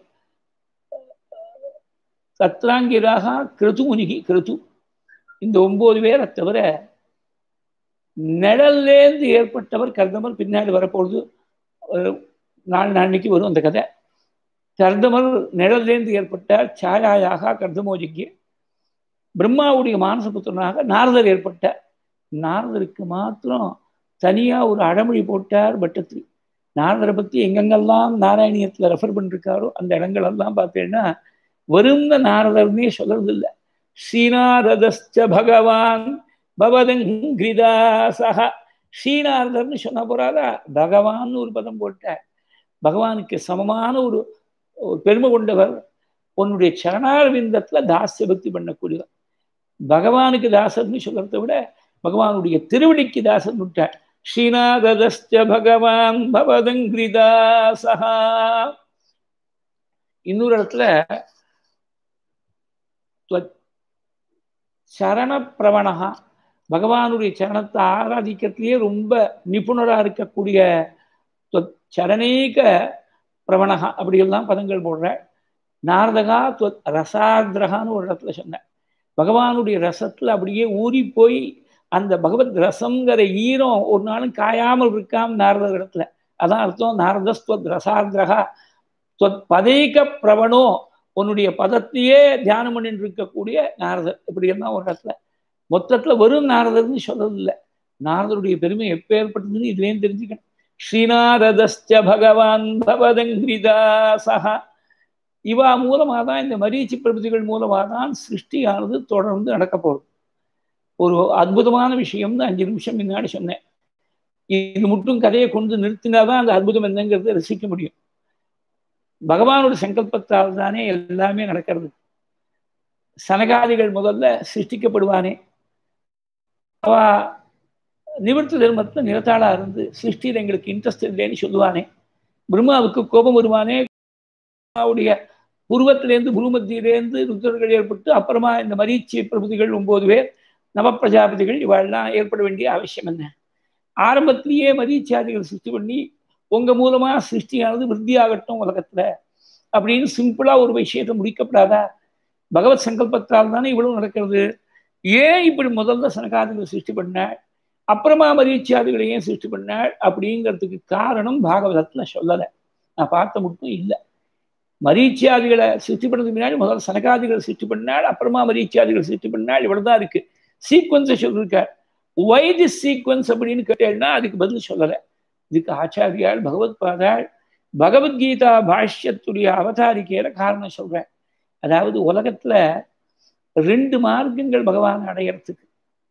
சத்ராங்கிராக கிருது முனிகி கிருது இந்த ஒன்பது பேரை தவிர நிழல்லேருந்து ஏற்பட்டவர் கர்தமர் பின்னாடி வரப்பொழுது நாலு நாளைக்கு வரும் அந்த கதை கர்தமர் நிழல்லேருந்து ஏற்பட்ட சாயாயாக கர்தமோஜிக்கு பிரம்மாவுடைய மானசபுத்திரனாக நாரதர் ஏற்பட்ட நாரதருக்கு மாத்திரம் தனியாக ஒரு அடமொழி போட்டார் பட்டத்தில் நாரதரை பற்றி எங்கெங்கெல்லாம் நாராயணியத்தில் ரெஃபர் பண்ணிருக்காரோ அந்த இடங்கள் எல்லாம் பார்த்தீங்கன்னா வெறும் நாரதர்னே சொல்றது இல்லை ஸ்ரீநாரதஸ்ச பகவான் பவதங்கிரிதாசக ஸ்ரீநாரதர்னு சொன்ன போறாரா பகவான் ஒரு பதம் போட்ட பகவானுக்கு சமமான ஒரு ஒரு பெருமை கொண்டவர் உன்னுடைய சரணாரவிந்தத்துல தாசிய பக்தி பண்ணக்கூடியவர் பகவானுக்கு தாசர்னு சொல்றதை விட பகவானுடைய திருவடிக்கு தாசன் விட்டார் ஸ்ரீநாதஸ்ச பகவான் பவதங்கிரிதாசா இன்னொரு இடத்துல சரணப்பிரவணகா பகவானுடைய சரணத்தை ஆராதிக்கிறதுலேயே ரொம்ப நிபுணராக இருக்கக்கூடிய சரணீக பிரவணகா அப்படியெல்லாம் பதங்கள் போடுற நாரதகா ரசாந்திரகான்னு ஒரு இடத்துல சொன்னேன் பகவானுடைய ரசத்தில் அப்படியே ஊறி போய் அந்த பகவத் ரசங்கிற ஈரம் ஒரு நாளும் காயாமல் இருக்காம நாரத இடத்துல அதான் அர்த்தம் நாரதஸ்துவத் ரசாந்திரகா துவத் பதைக பிரவணோ உன்னுடைய பதத்தையே தியானம் பண்ணிட்டு இருக்கக்கூடிய நாரதர் இப்படி எல்லாம் ஒரு இடத்துல மொத்தத்துல வெறும் நாரதர்னு சொல்றது இல்லை நாரதருடைய பெருமை எப்போ ஏற்பட்டதுன்னு இதுலேயும் தெரிஞ்சுக்கணும் ஸ்ரீநாரதஸ்ச பகவான் பவதங்கிரிதாசா இவா மூலமாக தான் இந்த மரீச்சி பிரபதிகள் மூலமாக தான் சிருஷ்டியானது தொடர்ந்து நடக்க போகுது ஒரு அற்புதமான விஷயம்னு அஞ்சு நிமிஷம் முன்னாடி சொன்னேன் இது மட்டும் கதையை கொண்டு நிறுத்தினாதான் அந்த அற்புதம் என்னங்கிறத ரசிக்க முடியும் பகவானோட சங்கல்பத்தால் தானே எல்லாமே நடக்கிறது சனகாதிகள் முதல்ல சிருஷ்டிக்கப்படுவானே அவ நிவர்த்தி தர்மத்தில் நிறத்தாளா இருந்து சிருஷ்டியில் எங்களுக்கு இன்ட்ரெஸ்ட் இல்லைன்னு சொல்லுவானே பிரம்மாவுக்கு கோபம் வருவானே பிரம்மாவுடைய புருவத்திலேருந்து பூமத்தியிலேருந்து ருத்ரர்கள் ஏற்பட்டு அப்புறமா இந்த மரீச்சி பிரபதிகள் ஒன்பது பேர் நவப்பிரஜாபதிகள் இவாள்லாம் ஏற்பட வேண்டிய அவசியம் என்ன ஆரம்பத்திலேயே மரீச்சியாதிகள் சிருஷ்டி பண்ணி உங்க மூலமா சிருஷ்டியானது விருத்தியாகட்டும் உலகத்துல அப்படின்னு சிம்பிளா ஒரு விஷயத்தை முடிக்கப்படாதா பகவத் சங்கல்பத்தால் தானே இவ்வளவு நடக்கிறது ஏன் இப்படி முதல்ல சனகாதிகளை சிருஷ்டி பண்ணாள் அப்புறமா மரீச்சியாதிகளை ஏன் சிருஷ்டி பண்ணாள் அப்படிங்கிறதுக்கு காரணம் பாகவதத்துல சொல்லலை நான் பார்த்த மட்டும் இல்லை மரீச்சியாதிகளை சிருஷ்டி பண்ணதுக்கு முன்னாடி முதல்ல சனகாதிகளை சிருஷ்டி பண்ணாள் அப்புறமா மரீச்சியாதிகளை சிருஷ்டி பண்ணாள் இவ்வளவுதான் இருக்கு சீக்வன்ஸை சொல்லியிருக்கார் ஒய் தி சீக்வன்ஸ் அப்படின்னு கேட்டேன்னா அதுக்கு பதில் சொல்லலை இதுக்கு ஆச்சாரியால் பகவத் பாதாள் பகவத்கீதா பாஷ்யத்துடைய அவதாரிக்கையில காரணம் சொல்றேன் அதாவது உலகத்துல ரெண்டு மார்க்கங்கள் பகவான் அடையறதுக்கு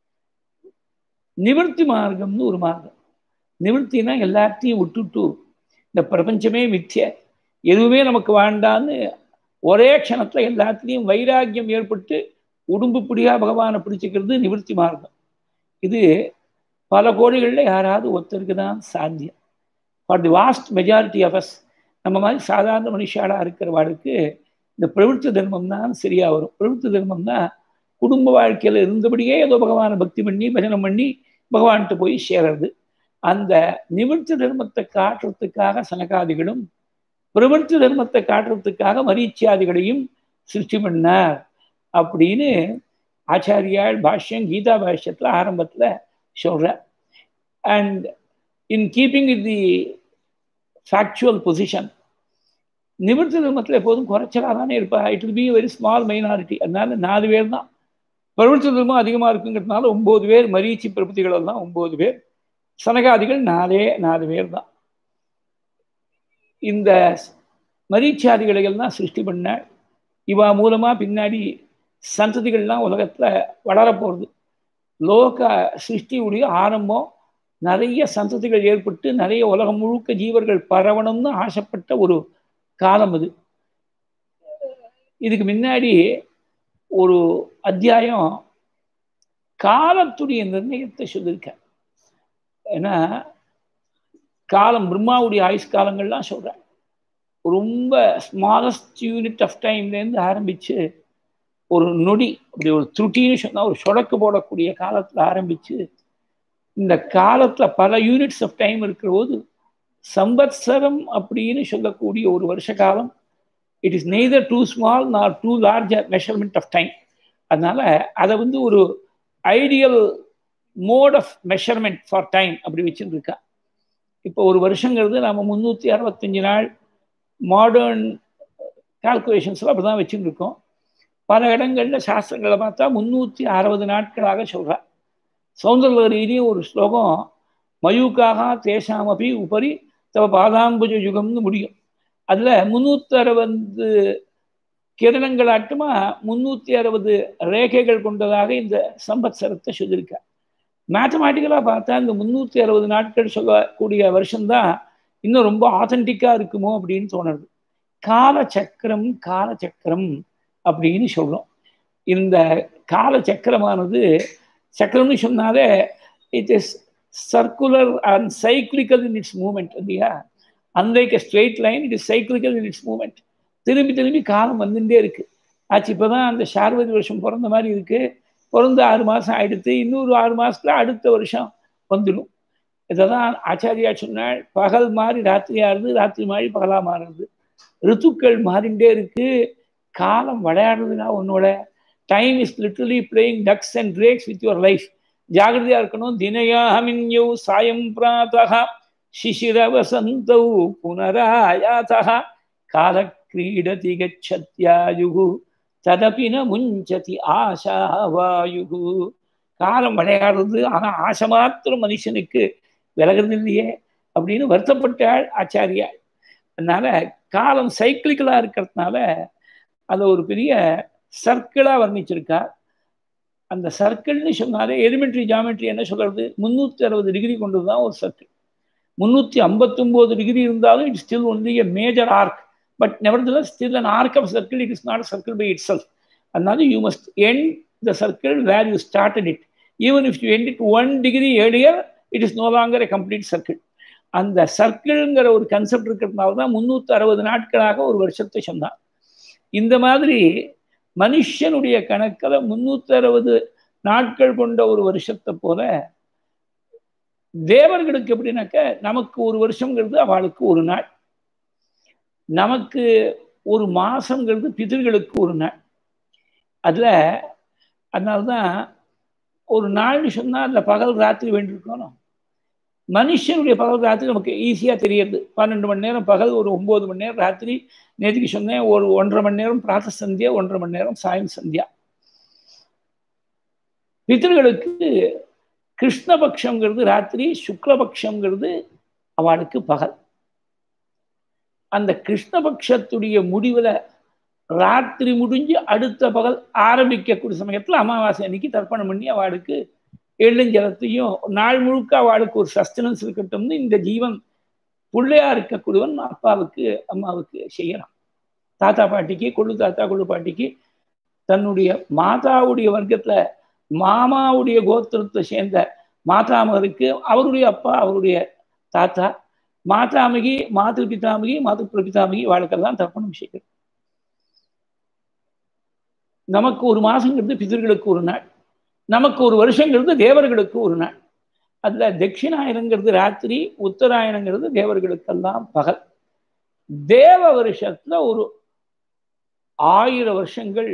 நிவர்த்தி மார்க்கம்னு ஒரு மார்க்கம் நிவர்த்தினா எல்லாத்தையும் விட்டுட்டு இந்த பிரபஞ்சமே மித்திய எதுவுமே நமக்கு வேண்டான்னு ஒரே க்ஷணத்துல எல்லாத்துலேயும் வைராக்கியம் ஏற்பட்டு உடும்பு பிடியா பகவானை பிடிச்சிக்கிறது நிவர்த்தி மார்க்கம் இது பல கோடிகளில் யாராவது ஒருத்தருக்கு தான் சாத்தியம் for the vast majority of us நம்ம மாதிரி சாதாரண மனுஷாலாக இருக்கிறவாளுக்கு இந்த பிரவృత్తి தர்மம் தான் சரியாக வரும் பிரவృత్తి தர்மம் தான் குடும்ப வாழ்க்கையில் இருந்தபடியே ஏதோ பகவானை பக்தி பண்ணி பஜனம் பண்ணி பகவான்கிட்ட போய் சேர்றது அந்த நிவர்த்தி தர்மத்தை காட்டுறதுக்காக சனகாதிகளும் பிரவൃత్తి தர்மத்தை காட்டுறதுக்காக மரீச்சியாதிகளையும் சிருஷ்டி பண்ணார் அப்படின்னு ஆச்சாரியால் பாஷ்யம் கீதா பாஷ்யத்தில் ஆரம்பத்தில் சொல்கிறார் and in keeping with the factual position நிவர்த்தி தர்மத்தில் எப்போதும் குறைச்சலாக தானே இருப்பா it will be very small minority அதனால நாலு பேர் தான் பிரவೃತ್ತಿ தர்மம் அதிகமாக இருக்குங்கிறதுனால ஒம்பது பேர் மரீச்சி பிரபுத்திகள் எல்லாம் ஒம்பது பேர் சனகாதிகள் நாலே நாலு பேர் தான் இந்த மரீச்சாதிகளை எல்லாம் சிருஷ்டி பண்ண இவா மூலமாக பின்னாடி சந்ததிகள்லாம் உலகத்தில் வளரப்போகிறது லோக சிருஷ்டியுடைய ஆரம்பம் நிறைய சந்ததிகள் ஏற்பட்டு நிறைய உலகம் முழுக்க ஜீவர்கள் பரவணும்னு ஆசைப்பட்ட ஒரு காலம் அது இதுக்கு முன்னாடி ஒரு அத்தியாயம் காலத்துடைய நிர்ணயத்தை சொல்லியிருக்க ஏன்னா காலம் பிரம்மாவுடைய ஆயுஷ் காலங்கள்லாம் சொல்கிறேன் ரொம்ப ஸ்மாலஸ்ட் யூனிட் ஆஃப் டைம்லேருந்து ஆரம்பித்து ஒரு நொடி அப்படி ஒரு துருட்டின்னு சொன்னால் ஒரு சொடக்கு போடக்கூடிய காலத்தில் ஆரம்பித்து இந்த காலத்தில் பல யூனிட்ஸ் ஆஃப் டைம் இருக்கிற போது சம்பத்சரம் அப்படின்னு சொல்லக்கூடிய ஒரு வருஷ காலம் it is neither too small nor too large measurement of time அதனால அதை வந்து ஒரு ideal mode of measurement for time அப்படி வச்சுருக்கா இப்போ ஒரு வருஷங்கிறது நம்ம முந்நூற்றி அறுபத்தஞ்சு நாள் மாடர்ன் கால்குலேஷன்ஸில் அப்படி தான் வச்சுட்டு இருக்கோம் பல இடங்களில் சாஸ்திரங்களை பார்த்தா முந்நூற்றி அறுபது நாட்களாக சொல்கிறா சௌந்தரலகரியிலையும் ஒரு ஸ்லோகம் மயூக்காக தேசாமபி உபரி தவ பாதாம்புஜ யுகம்னு முடியும் அதில் முந்நூற்றி அறுபது கிரணங்களாட்டுமா முந்நூற்றி அறுபது ரேகைகள் கொண்டதாக இந்த சம்பத்சரத்தை சொல்லியிருக்கா மேத்தமேட்டிக்கலாக பார்த்தா இந்த முந்நூற்றி அறுபது நாட்கள் சொல்லக்கூடிய வருஷம்தான் இன்னும் ரொம்ப ஆத்தன்டிக்காக இருக்குமோ அப்படின்னு தோணுது கால சக்கரம் கால சக்கரம் அப்படின்னு சொல்கிறோம் இந்த கால சக்கரமானது சக்கரம்னு சொன்னாலே it is circular and cyclical in its movement இல்லையா unlike a straight line it is cyclical in its movement திரும்பி திரும்பி காலம் வந்துட்டே இருக்கு ஆச்சு இப்போ தான் அந்த சார்வதி வருஷம் பிறந்த மாதிரி இருக்கு பிறந்து ஆறு மாதம் ஆயிடுத்து இன்னொரு ஆறு மாதத்துல அடுத்த வருஷம் வந்துடும் இதை தான் ஆச்சாரியா சொன்னாள் பகல் மாதிரி ராத்திரியா இருந்து ராத்திரி மாதிரி பகலாக மாறுறது ரித்துக்கள் மாறிண்டே இருக்கு காலம் விளையாடுறதுனா உன்னோட time is literally playing ducks and drakes with your life ஜாகிரதையா இருக்கணும் தினயாமின்யோ சாயம் பிராத்தா சிசிர வசந்தௌ புனராயாதா கால கிரீடதி கச்சத்யாயு ததபி ந முஞ்சதி ஆஷா வாயு காலம் விளையாடுறது ஆனால் ஆசை மாத்திரம் மனுஷனுக்கு விலகிறது இல்லையே அப்படின்னு வருத்தப்பட்டாள் ஆச்சாரியாள் அதனால காலம் சைக்கிளிக்கலாக இருக்கிறதுனால அதை ஒரு பெரிய சர்க்கிளாக வர்ணிச்சிருக்கா அந்த சர்க்கிள்னு சொன்னாலே எலிமெண்ட்ரி ஜாமெட்ரி என்ன சொல்றது முந்நூற்றி அறுபது டிகிரி கொண்டு தான் ஒரு சர்க்கிள் முந்நூற்றி ஐம்பத்தொம்போது டிகிரி இருந்தாலும் it still only a major arc but nevertheless still an arc of circle it is not circle by itself அதனால you must end the circle where you started it even if you end it one degree earlier it is no longer a complete circle அந்த சர்க்கிள்ங்கிற ஒரு concept இருக்கிறதுனால தான் முந்நூற்றி அறுபது நாட்களாக ஒரு வருஷத்தை சொன்னான் இந்த மாதிரி மனுஷனுடைய கணக்கில் முந்நூற்றி அறுபது நாட்கள் கொண்ட ஒரு வருஷத்தை போல தேவர்களுக்கு எப்படின்னாக்க நமக்கு ஒரு வருஷங்கிறது அவளுக்கு ஒரு நாள் நமக்கு ஒரு மாசங்கிறது பிதர்களுக்கு ஒரு நாள் அதில் அதனால்தான் ஒரு நாள்னு சொன்னால் அதில் பகல் ராத்திரி வேண்டியிருக்கணும் மனுஷனுடைய பகல் ராத்திரி நமக்கு ஈஸியாக தெரியுது பன்னெண்டு மணி நேரம் பகல் ஒரு ஒம்பது மணி நேரம் ராத்திரி நேற்றுக்கு சொன்னேன் ஒரு ஒன்றரை மணி நேரம் பிராத்த சந்தியா ஒன்றரை மணி நேரம் சாயம் சந்தியா பித்தர்களுக்கு கிருஷ்ணபக்ஷங்கிறது ராத்திரி சுக்லபக்ஷங்கிறது அவளுக்கு பகல் அந்த கிருஷ்ணபக்ஷத்துடைய முடிவில் ராத்திரி முடிஞ்சு அடுத்த பகல் ஆரம்பிக்கக்கூடிய சமயத்தில் அமாவாசை அன்னைக்கு தர்ப்பணம் பண்ணி அவளுக்கு எள்ளுஞ்சலத்தையும் நாள் முழுக்க அவளுக்கு ஒரு சஸ்டனன்ஸ் இருக்கட்டும்னு இந்த ஜீவன் பிள்ளையா இருக்கக்கூடியவன் அப்பாவுக்கு அம்மாவுக்கு செய்யறான் தாத்தா பாட்டிக்கு கொள்ளு தாத்தா கொள்ளு பாட்டிக்கு தன்னுடைய மாதாவுடைய வர்க்கத்துல மாமாவுடைய கோத்திரத்தை சேர்ந்த மாதாமகருக்கு அவருடைய அப்பா அவருடைய தாத்தா மாதாமகி மாது பிதாமகி மாது பிரபிதாமகி வாழ்க்கெல்லாம் தர்ப்பணம் செய்கிறது நமக்கு ஒரு மாசங்கிறது பிதர்களுக்கு ஒரு நாள் நமக்கு ஒரு வருஷங்கிறது தேவர்களுக்கு ஒரு நாள் அதில் தட்சிணாயனங்கிறது ராத்திரி உத்தராயணங்கிறது தேவர்களுக்கெல்லாம் பகல் தேவ வருஷத்துல ஒரு ஆயிரம் வருஷங்கள்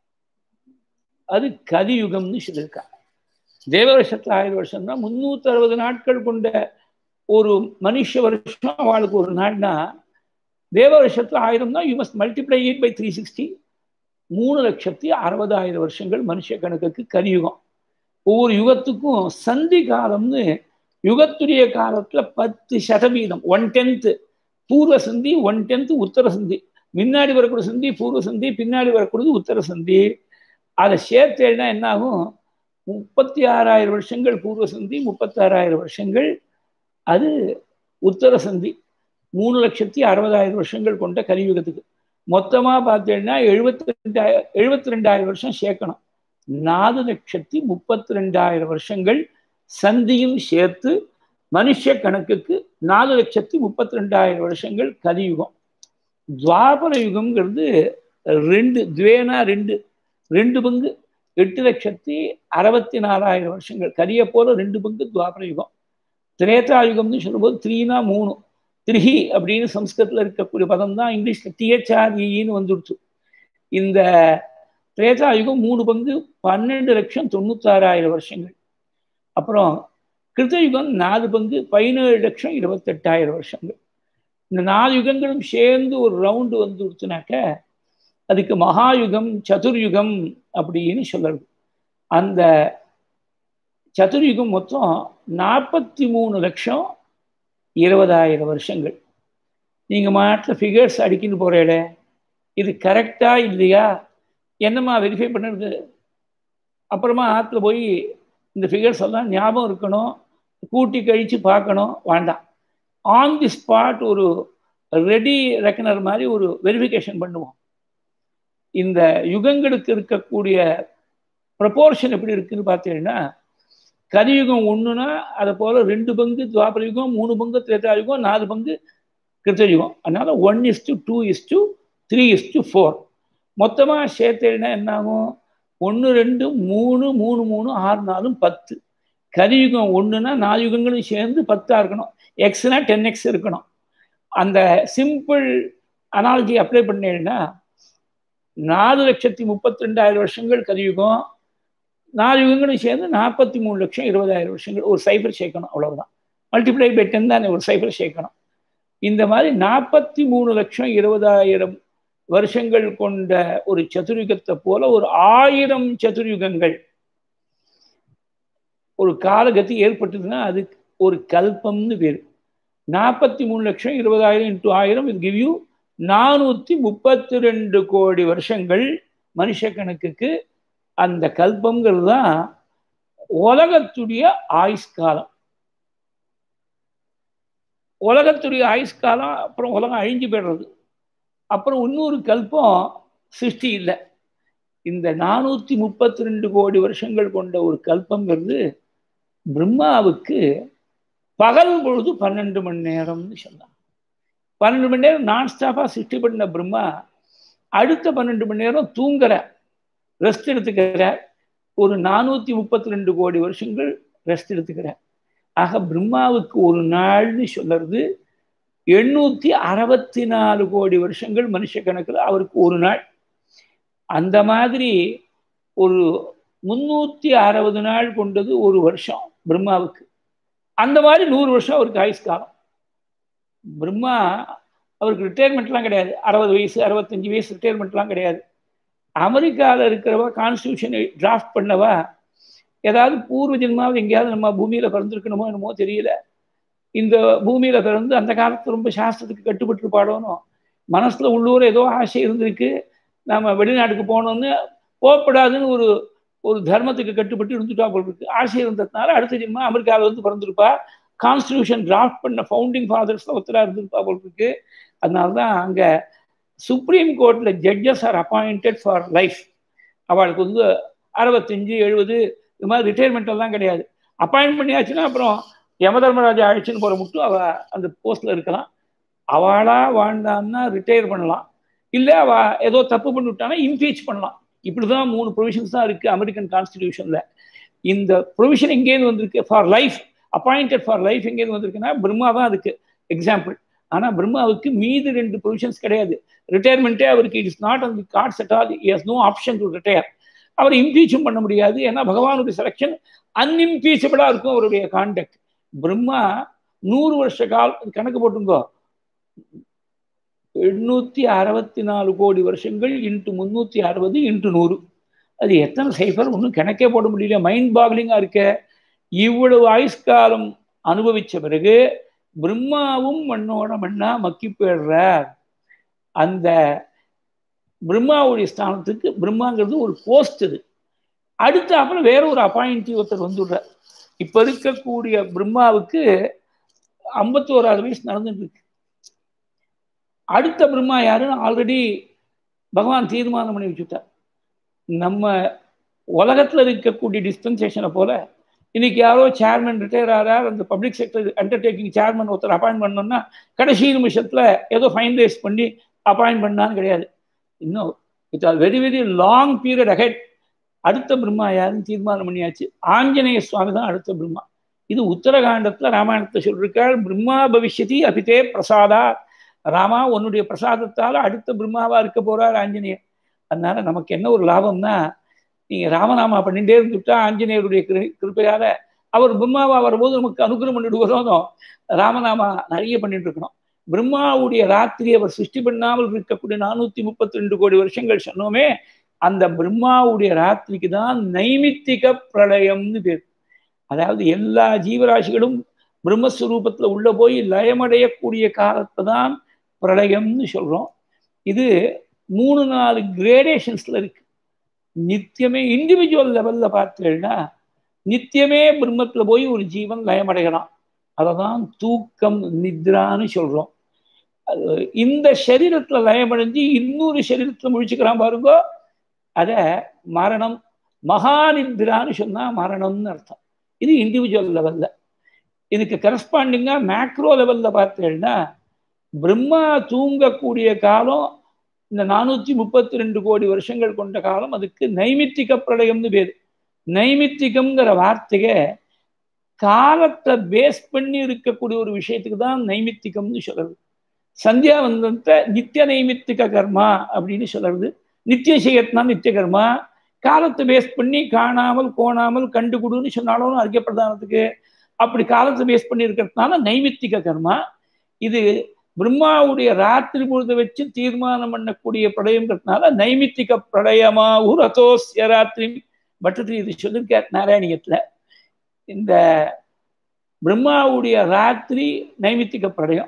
அது கலியுகம்னு சொல்லியிருக்காங்க தேவ வருஷத்துல ஆயிரம் வருஷம்னா முன்னூத்தி அறுபது நாட்கள் கொண்ட ஒரு மனுஷ வருஷம் அவளுக்கு ஒரு நாள்னா தேவ வருஷத்துல ஆயிரம் தான் you must multiply eight by three sixty மூணு லட்சத்தி அறுபதாயிரம் வருஷங்கள் மனுஷ கணக்குக்கு கலியுகம் ஒவ்வொரு யுகத்துக்கும் சந்தி காலம்னு யுகத்துடைய காலத்துல பத்து சதவீதம் ஒன் டென்த்து பூர்வ சந்தி ஒன் டென்த்து உத்தர சந்தி முன்னாடி வரக்கூடிய சந்தி பூர்வ சந்தி பின்னாடி வரக்கூடியது உத்தர சந்தி அதை சேர்த்தேன்னா என்ன ஆகும் முப்பத்தி ஆறாயிரம் வருஷங்கள் பூர்வ சந்தி முப்பத்தி ஆறாயிரம் வருஷங்கள் அது உத்தர சந்தி மூணு லட்சத்தி அறுபதாயிரம் வருஷங்கள் கொண்ட கலியுகத்துக்கு மொத்தமாக பார்த்தீங்கன்னா எழுபத்தி ரெண்டாயிரம் எழுபத்தி ரெண்டாயிரம் வருஷம் சேர்க்கணும் நாலு லட்சத்தி முப்பத்தி ரெண்டாயிரம் வருஷங்கள் சந்தியும் சேர்த்து மனுஷ கணக்குக்கு நாலு லட்சத்தி முப்பத்தி ரெண்டாயிரம் வருஷங்கள் கலியுகம் துவாபர யுகம்ங்கிறது ரெண்டு துவேனா ரெண்டு ரெண்டு பங்கு எட்டு லட்சத்தி அறுபத்தி நாலாயிரம் வருஷங்கள் கலியை போல ரெண்டு பங்கு துவாபர யுகம் திரேதா யுகம்னு சொல்லும்போது த்ரீனா மூணு திரிஹி அப்படின்னு சம்ஸ்கிருதத்தில் இருக்கக்கூடிய பதம் தான் இங்கிலீஷில் டிஹெச்ஆர்இன்னு வந்துடுச்சு இந்த திரேதாயுகம் மூணு பங்கு பன்னெண்டு லட்சம் தொண்ணூத்தாறாயிரம் வருஷங்கள் அப்புறம் கிருத்தயுகம் நாலு பங்கு பதினேழு லட்சம் இருபத்தெட்டாயிரம் வருஷங்கள் இந்த நாலு யுகங்களும் சேர்ந்து ஒரு ரவுண்டு வந்துடுச்சுனாக்க அதுக்கு மகாயுகம் சதுர்யுகம் அப்படின்னு சொல்றது அந்த சதுர்யுகம் மொத்தம் நாற்பத்தி மூணு லட்சம் இருபதாயிரம் வருஷங்கள் நீங்கள் மாட்டில் ஃபிகர்ஸ் அடிக்கின்னு போகிறேட இது கரெக்டா இல்லையா என்னம்மா வெரிஃபை பண்ணுறது அப்புறமா ஆற்றுல போய் இந்த ஃபிகர்ஸ் எல்லாம் ஞாபகம் இருக்கணும் கூட்டி கழித்து பார்க்கணும் வேண்டாம் ஆன் தி ஸ்பாட் ஒரு ரெடி ரெக்கனர் மாதிரி ஒரு வெரிஃபிகேஷன் பண்ணுவோம் இந்த யுகங்களுக்கு இருக்கக்கூடிய ப்ரப்போர்ஷன் எப்படி இருக்குன்னு பார்த்தீங்கன்னா கலியுகம் ஒன்றுனா அதை போல் ரெண்டு பங்கு துவாபர யுகம் மூணு பங்கு திரேதாயுகம் நாலு பங்கு கிருத்தயுகம் அதனால் one is to two is to three is to four மொத்தமாக சேர்த்தேன்னா என்ன ஆகும் ஒன்று ரெண்டு மூணு மூணு மூணு ஆறு நாலும் பத்து கலியுகம் ஒன்றுனா நாலு யுகங்களும் சேர்ந்து பத்தாக இருக்கணும் எக்ஸ்னா டென் எக்ஸ் இருக்கணும் அந்த சிம்பிள் அனாலஜி அப்ளை பண்ணேன்னா நாலு லட்சத்தி முப்பத்தி ரெண்டாயிரம் வருஷங்கள் கலியுகம் நாலு யுகங்களும் சேர்ந்து நாற்பத்தி மூணு லட்சம் இருபதாயிரம் வருஷங்கள் ஒரு சைபர் சேர்க்கணும் அவ்வளவுதான் மல்டிப்ளை பை டென் தானே ஒரு சைபர் சேர்க்கணும் இந்த மாதிரி நாற்பத்தி மூணு லட்சம் இருபதாயிரம் வருஷங்கள் கொண்ட ஒரு சதுர்யுகத்தை போல ஒரு ஆயிரம் சதுர்யுகங்கள் ஒரு காலகதி ஏற்பட்டதுன்னா அதுக்கு ஒரு கல்பம்னு பேர் நாற்பத்தி மூணு லட்சம் இருபதாயிரம் இன்ட்டு ஆயிரம் இது கிவ் யூ நானூற்றி முப்பத்தி ரெண்டு கோடி வருஷங்கள் மனுஷ கணக்குக்கு அந்த கல்பங்கிறது தான் உலகத்துடைய ஆயுஷ்காலம் உலகத்துடைய ஆயுஷ்காலம் அப்புறம் உலகம் அழிஞ்சு போயிடுறது அப்புறம் இன்னொரு கல்பம் சிருஷ்டி இல்லை இந்த நானூற்றி முப்பத்தி ரெண்டு கோடி வருஷங்கள் கொண்ட ஒரு கல்பங்கிறது பிரம்மாவுக்கு பகல் பொழுது பன்னெண்டு மணி நேரம்னு சொன்னான் பன்னெண்டு மணி நேரம் நான் ஸ்டாஃபாக சிருஷ்டி பண்ண பிரம்மா அடுத்த பன்னெண்டு மணி நேரம் தூங்குற ரெஸ்ட் எடுத்துக்கிற ஒரு நானூற்றி முப்பத்தி ரெண்டு கோடி வருஷங்கள் ரெஸ்ட் எடுத்துக்கிற ஆக பிரம்மாவுக்கு ஒரு நாள்னு சொல்றது எண்ணூற்றி அறுபத்தி நாலு கோடி வருஷங்கள் மனுஷ கணக்கில் அவருக்கு ஒரு நாள் அந்த மாதிரி ஒரு முன்னூற்றி அறுபது நாள் கொண்டது ஒரு வருஷம் பிரம்மாவுக்கு அந்த மாதிரி நூறு வருஷம் அவருக்கு ஆயுஷ் காலம் பிரம்மா அவருக்கு ரிட்டையர்மெண்ட்லாம் கிடையாது அறுபது வயசு அறுபத்தஞ்சு வயசு ரிட்டையர்மெண்ட்லாம் கிடையாது அமெரிக்காவில் இருக்கிறவா கான்ஸ்டியூஷனை டிராஃப்ட் பண்ணவா ஏதாவது பூர்வ ஜென்மாவது எங்கேயாவது நம்ம பூமியில் பிறந்திருக்கணுமோ என்னமோ தெரியல இந்த பூமியில் பிறந்து அந்த காலத்தில் ரொம்ப சாஸ்திரத்துக்கு கட்டுப்பட்டு பாடணும் மனசில் உள்ளூர் ஏதோ ஆசை இருந்திருக்கு நம்ம வெளிநாட்டுக்கு போகணுன்னு போகப்படாதுன்னு ஒரு ஒரு தர்மத்துக்கு கட்டுப்பட்டு இருந்துட்டா போல் இருக்கு ஆசை இருந்ததுனால அடுத்த ஜென்மா அமெரிக்காவில் வந்து பிறந்திருப்பா கான்ஸ்டியூஷன் டிராஃப்ட் பண்ண ஃபவுண்டிங் ஃபாதர்ஸ் ஒருத்தராக இருந்திருப்பா போல் இருக்கு அதனால தான் அங்கே சுப்ரீம் கோர்ட்டில் judges are appointed for life அவளுக்கு வந்து அறுபத்தஞ்சு எழுபது இது மாதிரி ரிட்டையர்மெண்ட் எல்லாம் கிடையாது அப்பாயின்ட் பண்ணியாச்சுன்னா அப்புறம் யம தர்மராஜா ஆயிடுச்சுன்னு போகிற மட்டும் அவள் அந்த போஸ்ட்டில் இருக்கலாம் அவளாக வாழ்ந்தான்னா ரிட்டையர் பண்ணலாம் இல்லை அவள் ஏதோ தப்பு பண்ணிவிட்டானா இம்பீச் பண்ணலாம் இப்படி தான் மூணு ப்ரொவிஷன்ஸ் தான் இருக்குது அமெரிக்கன் கான்ஸ்டிடியூஷனில் இந்த ப்ரொவிஷன் எங்கேருந்து வந்திருக்கு for life appointed for life எங்கேருந்து வந்திருக்குன்னா பிரம்மா தான் அதுக்கு எக்ஸாம்பிள் ஆனால் பிரம்மாவுக்கு மீது ரெண்டு ப்ரொவிஷன்ஸ் கிடையாது ரிட்டையர்மெண்ட்டே அவருக்கு it is not on the cards at all is no option to retire அவர் இம்பீச்சும் பண்ண முடியாது ஏன்னா பகவானுடைய செலெக்ஷன் அன்இம்பீச்சபிளாக இருக்கும் அவருடைய கான்டக்ட் பிரம்மா நூறு வருஷ கால் கணக்கு போட்டுங்கோ எண்ணூற்றி அறுபத்தி நாலு கோடி வருஷங்கள் இன்ட்டு முந்நூற்றி அறுபது இன்ட்டு நூறு அது எத்தனை சைஃபர் ஒன்றும் கணக்கே போட முடியல மைண்ட் பாக்லிங்காக இருக்க இவ்வளவு ஆயுஷ்காலம் அனுபவித்த பிறகு பிரம்மாவும் மண்ணோட மண்ணா மக்கி போயிடுறார் அந்த பிரம்மாவுடைய ஸ்தானத்துக்கு பிரம்மாங்கிறது ஒரு போஸ்ட் இது அடுத்த அப்புறம் வேற ஒரு அப்பாயிண்டி ஒருத்தர் வந்துடுறார் இப்போ இருக்கக்கூடிய பிரம்மாவுக்கு ஐம்பத்தோராது வயசு நடந்துட்டு இருக்கு அடுத்த பிரம்மா யாருன்னு ஆல்ரெடி பகவான் தீர்மானம் பண்ணி வச்சுட்டார் நம்ம உலகத்தில் இருக்கக்கூடிய டிஸ்பென்சேஷனை போல இன்னைக்கு யாரோ சேர்மன் ரிட்டையர் ஆகிறார் அந்த பப்ளிக் செக்டர் அண்டர்டேக்கிங் சேர்மன் ஒருத்தர் அப்பாயின்ட் பண்ணோம்னா கடைசி நிமிஷத்தில் ஏதோ ஃபைனலைஸ் பண்ணி அப்பாயின்ட் பண்ணான்னு கிடையாது இன்னும் it are very very long period ahead அடுத்த பிரம்மா யாருன்னு தீர்மானம் பண்ணியாச்சு ஆஞ்சநேய சுவாமி தான் அடுத்த பிரம்மா இது உத்தரகாண்டத்தில் ராமாயணத்தை சொல்லியிருக்காள் பிரம்மா பவிஷ்யதி அபிதே பிரசாதா ராமா உன்னுடைய பிரசாதத்தால் அடுத்த பிரம்மாவா இருக்க போறார் ஆஞ்சநேயர் அதனால நமக்கு என்ன ஒரு லாபம்னா நீங்க ராமநாமா பண்ணிட்டே இருந்துட்டா ஆஞ்சநேயருடைய கிருப்பையால அவர் பிரம்மாவா வரும்போது நமக்கு அனுகிரகம் பண்ணிடுவதும் ராமநாமா நிறைய பண்ணிட்டு இருக்கணும் பிரம்மாவுடைய ராத்திரி அவர் சிருஷ்டி பண்ணாமல் இருக்கக்கூடிய நானூத்தி முப்பத்தி ரெண்டு கோடி வருஷங்கள் சொன்னோமே அந்த பிரம்மாவுடைய ராத்திரிக்கு தான் நைமித்திக பிரளயம்னு பேர் அதாவது எல்லா ஜீவராசிகளும் பிரம்மஸ்வரூபத்துல உள்ள போய் லயமடையக்கூடிய காலத்தை தான் பிரளயம்னு சொல்றோம் இது மூணு நாலு கிரேடேஷன்ஸ்ல இருக்கு நித்தியமே இண்டிவிஜுவல் லெவல்ல பார்த்தீங்கன்னா நித்தியமே பிரம்மத்துல போய் ஒரு ஜீவன் லயமடைகிறான் அதை தான் தூக்கம் நித்ரான்னு சொல்றோம் அது இந்த சரீரத்துல லயமடைஞ்சு இன்னொரு சரீரத்துல முழிச்சுக்கிறான் பாருங்க அத மரணம் மகாநித்ரான்னு சொன்னா மரணம்னு அர்த்தம் இது இண்டிவிஜுவல் லெவல்ல இதுக்கு கரஸ்பாண்டிங்கா மேக்ரோ லெவல்ல பார்த்தீங்கன்னா பிரம்மா தூங்கக்கூடிய காலம் இந்த நானூற்றி முப்பத்தி ரெண்டு கோடி வருஷங்கள் கொண்ட காலம் அதுக்கு நைமித்திக பிரளயம்னு பேர் நைமித்திகம்ங்கிற வார்த்தையை காலத்தை பேஸ் பண்ணி இருக்கக்கூடிய ஒரு விஷயத்துக்கு தான் நைமித்திகம்னு சொல்றது சந்தியாவந்தத்தை நித்திய நைமித்திக கர்மா அப்படின்னு சொல்றது நித்திய செய்யத்னா நித்திய கர்மா காலத்தை பேஸ் பண்ணி காணாமல் கோணாமல் கண்டுகுடுன்னு சொன்னாலும் அர்க்க பிரதானத்துக்கு அப்படி காலத்தை பேஸ் பண்ணி இருக்கிறதுனால நைமித்திக கர்மா இது பிரம்மாவுடைய ராத்திரி பொழுது வச்சு தீர்மானம் பண்ணக்கூடிய பிரளயங்கிறதுனால நைமித்திக பிரளயமா உரதோசிய ராத்திரி பட்டத்தில் இது சொல்லியிருக்க நாராயணியத்துல இந்த பிரம்மாவுடைய ராத்திரி நைமித்திக பிரளயம்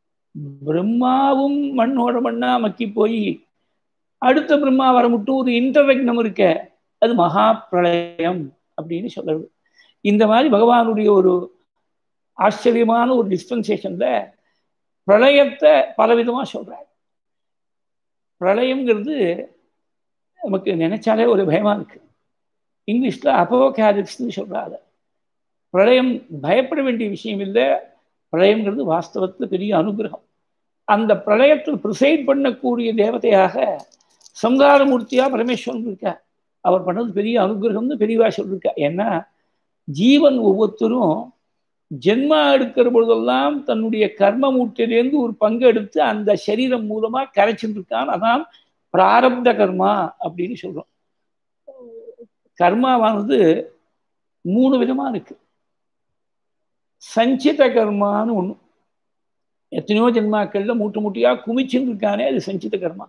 பிரம்மாவும் மண்ணோட மண்ணா மக்கி போய் அடுத்த பிரம்மா வர மட்டும் ஒரு இன்டர்வெக்னம் இருக்க அது மகா பிரளயம் அப்படின்னு சொல்றது இந்த மாதிரி பகவானுடைய ஒரு ஆச்சரியமான ஒரு டிஸ்பென்சேஷன்ல பிரளயத்தை பலவிதமா சொல்றாரு பிரளயம்ங்கிறது நமக்கு நினைச்சாலே ஒரு பயமா இருக்கு இங்கிலீஷ்ல அப்போகேலிப்ஸ்னு சொல்றாங்க பிரளயம் பயப்பட வேண்டிய விஷயம் இல்லை பிரளயங்கிறது வாஸ்தவத்தில் பெரிய அனுகிரகம் அந்த பிரளயத்தில் ப்ரிசைட் பண்ணக்கூடிய தேவதையாக சங்காரமூர்த்தியாக பரமேஸ்வரன் இருக்கா அவர் பண்ணது பெரிய அனுகிரகம்னு பெரியவா சொல்லியிருக்கா ஏன்னா ஜீவன் ஒவ்வொருத்தரும் ஜென்மா எடுக்கிற பொழுதெல்லாம் தன்னுடைய கர்ம மூட்டையிலேருந்து ஒரு பங்கு எடுத்து அந்த சரீரம் மூலமா கரைச்சிருக்கான் அதான் பிராரப்த கர்மா அப்படின்னு சொல்றோம் கர்மாவானது மூணு விதமா இருக்கு சஞ்சித கர்மான்னு ஒண்ணு எத்தனையோ ஜென்மாக்கள்ல மூட்டை மூட்டையா குமிச்சுன்னு இருக்கானே அது சஞ்சித கர்மா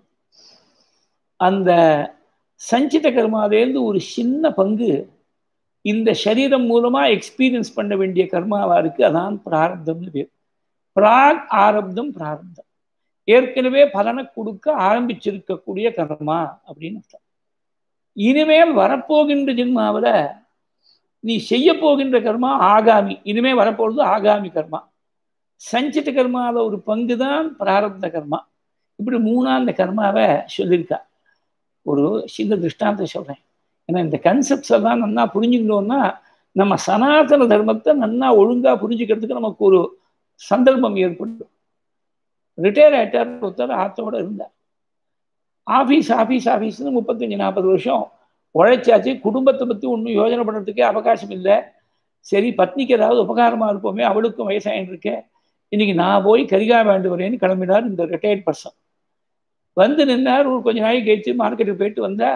அந்த சஞ்சித கர்மாலேருந்து ஒரு சின்ன பங்கு இந்த சரீரம் மூலமா எக்ஸ்பீரியன்ஸ் பண்ண வேண்டிய கர்மாவா இருக்கு அதான் பிராரப்தம்னு பேர் பிராக் ஆரப்தம் பிராரப்தம் ஏற்கனவே பலனை கொடுக்க ஆரம்பிச்சிருக்கக்கூடிய கர்மா அப்படின்னு அர்த்தம் இனிமேல் வரப்போகின்ற ஜென்மாவில் நீ செய்ய போகின்ற கர்மா ஆகாமி இனிமே வரப்போகிறது ஆகாமி கர்மா சஞ்சித கர்மாவில் ஒரு பங்கு தான் பிராரப்த கர்மா இப்படி மூணா இந்த கர்மாவை சொல்லியிருக்கா ஒரு சின்ன திருஷ்டாந்தம் சொல்றேன் ஏன்னா இந்த கன்செப்ட்ஸ் எல்லாம் நல்லா புரிஞ்சுக்கிட்டோம்னா நம்ம சனாதன தர்மத்தை நல்லா ஒழுங்கா புரிஞ்சுக்கிறதுக்கு நமக்கு ஒரு சந்தர்ப்பம் ஏற்படும் ரிட்டையர் ஆயிட்டார் ஒருத்தர் ஆத்தோட இருந்தார் ஆஃபீஸ் ஆஃபீஸ் ஆஃபீஸ்னு முப்பத்தஞ்சு நாற்பது வருஷம் உழைச்சாச்சு குடும்பத்தை பற்றி ஒன்றும் யோஜனை பண்ணுறதுக்கே அவகாசம் இல்லை சரி பத்னிக்கு ஏதாவது உபகாரமாக இருப்போமே அவளுக்கும் வயசாகிட்டு இருக்கேன் இன்னைக்கு நான் போய் கரிகா வேண்டு வரேன்னு கிளம்பினார் இந்த ரிட்டையர்ட் பர்சன் வந்து நின்னார் ஒரு கொஞ்ச நாளைக்கு கழிச்சு மார்க்கெட்டுக்கு போயிட்டு வந்தா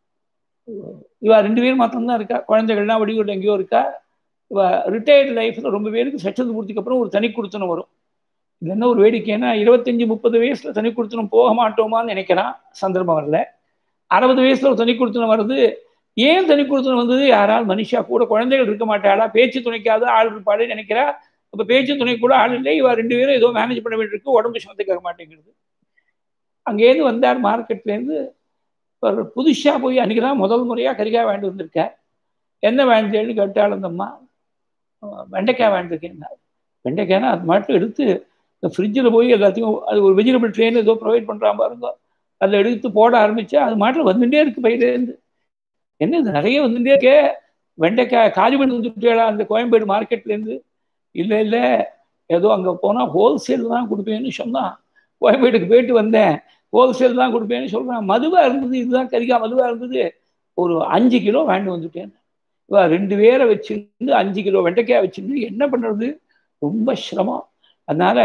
இவா ரெண்டு பேரும் மாத்திரம்தான் இருக்கா குழந்தைகள்லாம் வெளியூர்ல எங்கேயோ இருக்கா இவ ரிட்டையர்டு லைஃப்ல ரொம்ப பேருக்கு சச்சது பூர்த்திக்கு அப்புறம் ஒரு தனி கொடுத்தனம் வரும் இது என்ன ஒரு வேடிக்கைன்னா இருபத்தஞ்சு முப்பது வயசுல தனி கொடுத்தனம் போக மாட்டோமான்னு நினைக்கிறான் சந்தர்ப்பம் வரல அறுபது வயசுல ஒரு தனி கொடுத்தனம் வருது ஏன் தனி கொடுத்தனம் வந்தது யாரால் மனுஷா கூட குழந்தைகள் இருக்க மாட்டாளா பேச்சு துணைக்காத ஆள் இருப்பாளே நினைக்கிறா அப்ப பேச்சு துணை கூட ஆள் இல்லை இவ ரெண்டு பேரும் ஏதோ மேனேஜ் பண்ண வேண்டியிருக்கு உடம்பு சொந்தக்காக மாட்டேங்கிறது அங்கேருந்து வந்தார் மார்க்கெட்லேருந்து ஒரு புதுசாக போய் அன்றைக்கி தான் முதல் முறையாக கறிக்காய் வாங்கிட்டு வந்திருக்கார் என்ன வாங்கிட்டேன்னு கேட்டால் அந்த அம்மா வெண்டைக்காய் வாங்கிட்டுருக்கேன் வெண்டைக்காய்னா அது மட்டும் எடுத்து இந்த ஃப்ரிட்ஜில் போய் எல்லாத்தையும் அது ஒரு வெஜிடபிள் ட்ரெயின் ஏதோ ப்ரொவைட் பண்ணுறான் பாருங்க அதில் எடுத்து போட ஆரம்பித்தா அது மாட்டில் வந்துட்டே இருக்கு பயிலேருந்து என்ன இது நிறைய வந்துட்டே இருக்கே வெண்டைக்காய் காலி பண்ணி வந்துட்டேடா அந்த கோயம்பேடு மார்க்கெட்லேருந்து இல்லை இல்லை ஏதோ அங்கே போனால் ஹோல்சேல் தான் கொடுப்பேன்னு சொன்னான் கோயம்பேட்டுக்கு போயிட்டு வந்தேன் ஹோல்சேல் தான் கொடுப்பேன்னு சொல்கிறேன் மதுவாக இருந்தது இதுதான் கறிக்காய் மதுவாக இருந்தது ஒரு அஞ்சு கிலோ வாங்கி வந்துட்டேன் ரெண்டு பேரை வச்சுருந்து அஞ்சு கிலோ வெண்டைக்காய் வச்சுருந்து என்ன பண்ணுறது ரொம்ப சிரமம் அதனால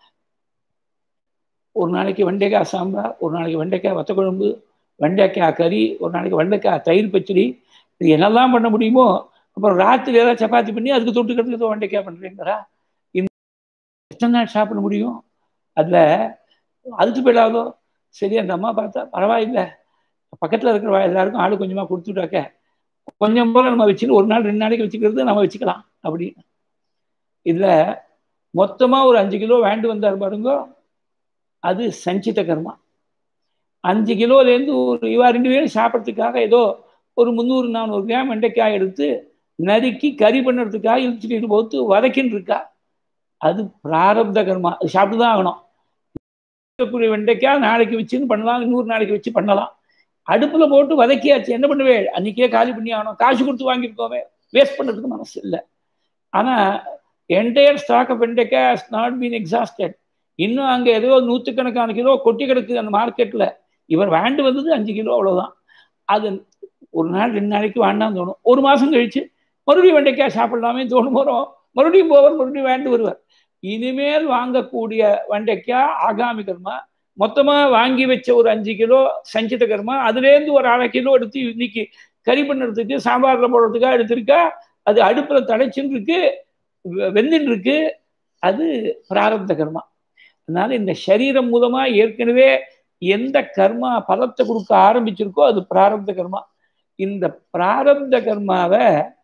ஒரு நாளைக்கு வெண்டைக்காய் சாம்பார் ஒரு நாளைக்கு வெண்டைக்காய் வத்த குழம்பு வெண்டைக்காய் கறி ஒரு நாளைக்கு வெண்டைக்காய் தயிர் பச்சடி இது என்னெல்லாம் பண்ண முடியுமோ அப்புறம் ராத்திரி ஏதாவது சப்பாத்தி பண்ணி அதுக்கு தொட்டுக்கிறதுக்கு ஏதோ வெண்டைக்காய் பண்ணுறீங்களா இந்த எத்தனை நாள் சாப்பிட முடியும் அதில் அழுத்து போயிடாதோ சரி அந்த அம்மா பார்த்தா பரவாயில்லை பக்கத்தில் இருக்கிற எல்லாருக்கும் ஆளு கொஞ்சமாக கொடுத்துட்டாக்க கொஞ்சம் போல நம்ம வச்சுன்னு ஒரு நாள் ரெண்டு நாளைக்கு வச்சுக்கிறது நம்ம வச்சுக்கலாம் அப்படின்னு இதில் மொத்தமாக ஒரு அஞ்சு கிலோ வேண்டு வந்தார் பாருங்க அது சஞ்சித கர்மா அஞ்சு கிலோலேருந்து ஒரு இவா ரெண்டு பேரும் சாப்பிட்றதுக்காக ஏதோ ஒரு முந்நூறு நானூறு கிராம் வெண்டைக்காய் எடுத்து நறுக்கி கறி பண்ணுறதுக்காக இழுத்துட்டு போத்து வதக்கின்னு இருக்கா அது பிராரப்த கர்மா அது சாப்பிட்டு தான் ஆகணும் இருக்கக்கூடிய வெண்டைக்காய் நாளைக்கு வச்சுன்னு பண்ணலாம் இன்னொரு நாளைக்கு வச்சு பண்ணலாம் அடுப்பில் போட்டு வதக்கியாச்சு என்ன பண்ணுவேன் அன்றைக்கே காலி பண்ணி ஆகணும் காசு கொடுத்து வாங்கியிருக்கோமே வேஸ்ட் பண்ணுறதுக்கு மனசு இல்லை ஆனால் என்டையர் ஸ்டாக் ஆஃப் வெண்டைக்காய் ஹஸ் நாட் பீன் எக்ஸாஸ்டட் இன்னும் அங்கே ஏதோ நூற்றுக்கணக்கான கிலோ கொட்டி கிடக்குது அந்த மார்க்கெட்டில் இவர் வேண்டு வந்தது அஞ்சு கிலோ அவ்வளோதான் அது ஒரு நாள் ரெண்டு நாளைக்கு வேண்டாம் தோணும் ஒரு மாதம் கழிச்சு மறுபடியும் வெண்டைக்காய் சாப்பிடலாமே தோணும் போகிறோம் மறுபடியும் போவார் மறுபடியும் வேண்டு வருவார் இனிமேல் வாங்கக்கூடிய வெண்டைக்காய் ஆகாமி கர்மா மொத்தமாக வாங்கி வச்ச ஒரு அஞ்சு கிலோ சஞ்சித கர்மா அதுலேருந்து ஒரு அரை கிலோ எடுத்து இன்னைக்கு கறி பண்ணுறதுக்கு சாம்பாரில் போடுறதுக்காக எடுத்திருக்கா அது அடுப்பில் தடைச்சுன்னு இருக்கு வெந்துன்னு இருக்கு அது பிராரப்த கர்மா அதனால இந்த சரீரம் மூலமா ஏற்கனவே எந்த கர்மா பலத்தை கொடுக்க ஆரம்பிச்சிருக்கோ அது பிராரப்த கர்மா இந்த பிராரப்த கர்மாவை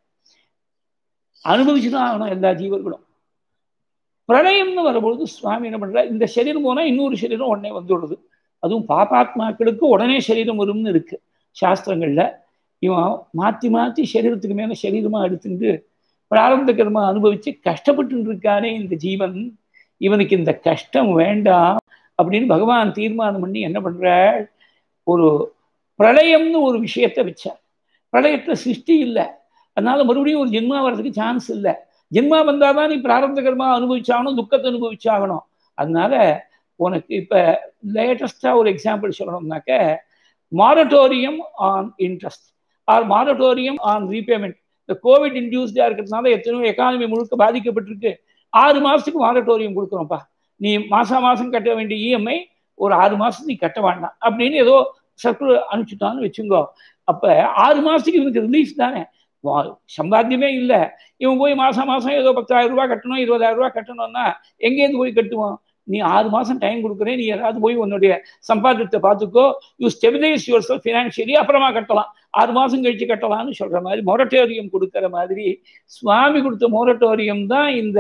அனுபவிச்சுதான் ஆகணும் எல்லா ஜீவர்களும் பிரளயம்னு வரும்பொழுது சுவாமி என்ன பண்ற இந்த சரீரம் போனால் இன்னொரு சரீரம் உடனே வந்துடுறது அதுவும் பாப்பாத்மாக்களுக்கு உடனே சரீரம் வரும்னு இருக்கு சாஸ்திரங்கள்ல இவன் மாற்றி மாற்றி சரீரத்துக்கு மேலே சரீரமாக எடுத்துட்டு பிராரப்த கர்மா அனுபவிச்சு கஷ்டப்பட்டு இருக்கானே இந்த ஜீவன் இவனுக்கு இந்த கஷ்டம் வேண்டாம் அப்படின்னு பகவான் தீர்மானம் பண்ணி என்ன பண்ற ஒரு பிரளயம்னு ஒரு விஷயத்த வச்சார் பிரளயத்துல சிருஷ்டி இல்லை அதனால மறுபடியும் ஒரு ஜென்மா வர்றதுக்கு சான்ஸ் இல்லை ஜென்மா வந்தால் தான் நீ பிராரப்த கர்மா அனுபவிச்சாகணும் துக்கத்தை அனுபவிச்சாகணும் அதனால உனக்கு இப்போ லேட்டஸ்டாக ஒரு எக்ஸாம்பிள் சொல்லணும்னாக்க moratorium on interest or moratorium on repayment இந்த கோவிட் இன்டியூஸ்டாக இருக்கிறதுனால எத்தனையோ எக்கானமி முழுக்க பாதிக்கப்பட்டிருக்கு ஆறு மாதத்துக்கு மாரட்டோரியம் கொடுக்குறோம்ப்பா நீ மாதம் மாதம் கட்ட வேண்டிய இஎம்ஐ ஒரு ஆறு மாதம் நீ கட்ட வேண்டாம் அப்படின்னு ஏதோ சர்க்குலர் அனுப்பிச்சுட்டான்னு வச்சுங்கோ அப்போ ஆறு மாதத்துக்கு இவனுக்கு ரிலீஃப் தானே சம்பாத்தியமே இல்லை இவன் போய் மாதம் மாதம் ஏதோ பத்தாயிரம் ரூபா கட்டணும் இருபதாயிரம் ரூபா கட்டணும்னா எங்கேருந்து போய் கட்டுவான் நீ ஆறு மாதம் டைம் கொடுக்குறேன் நீ ஏதாவது போய் உன்னுடைய சம்பாத்தியத்தை பார்த்துக்கோ you stabilise yourself financially அப்புறமா கட்டலாம் ஆறு மாதம் கழிச்சு கட்டலாம்னு சொல்கிற மாதிரி மொரட்டோரியம் கொடுக்குற மாதிரி சுவாமி கொடுத்த மொரட்டோரியம் தான் இந்த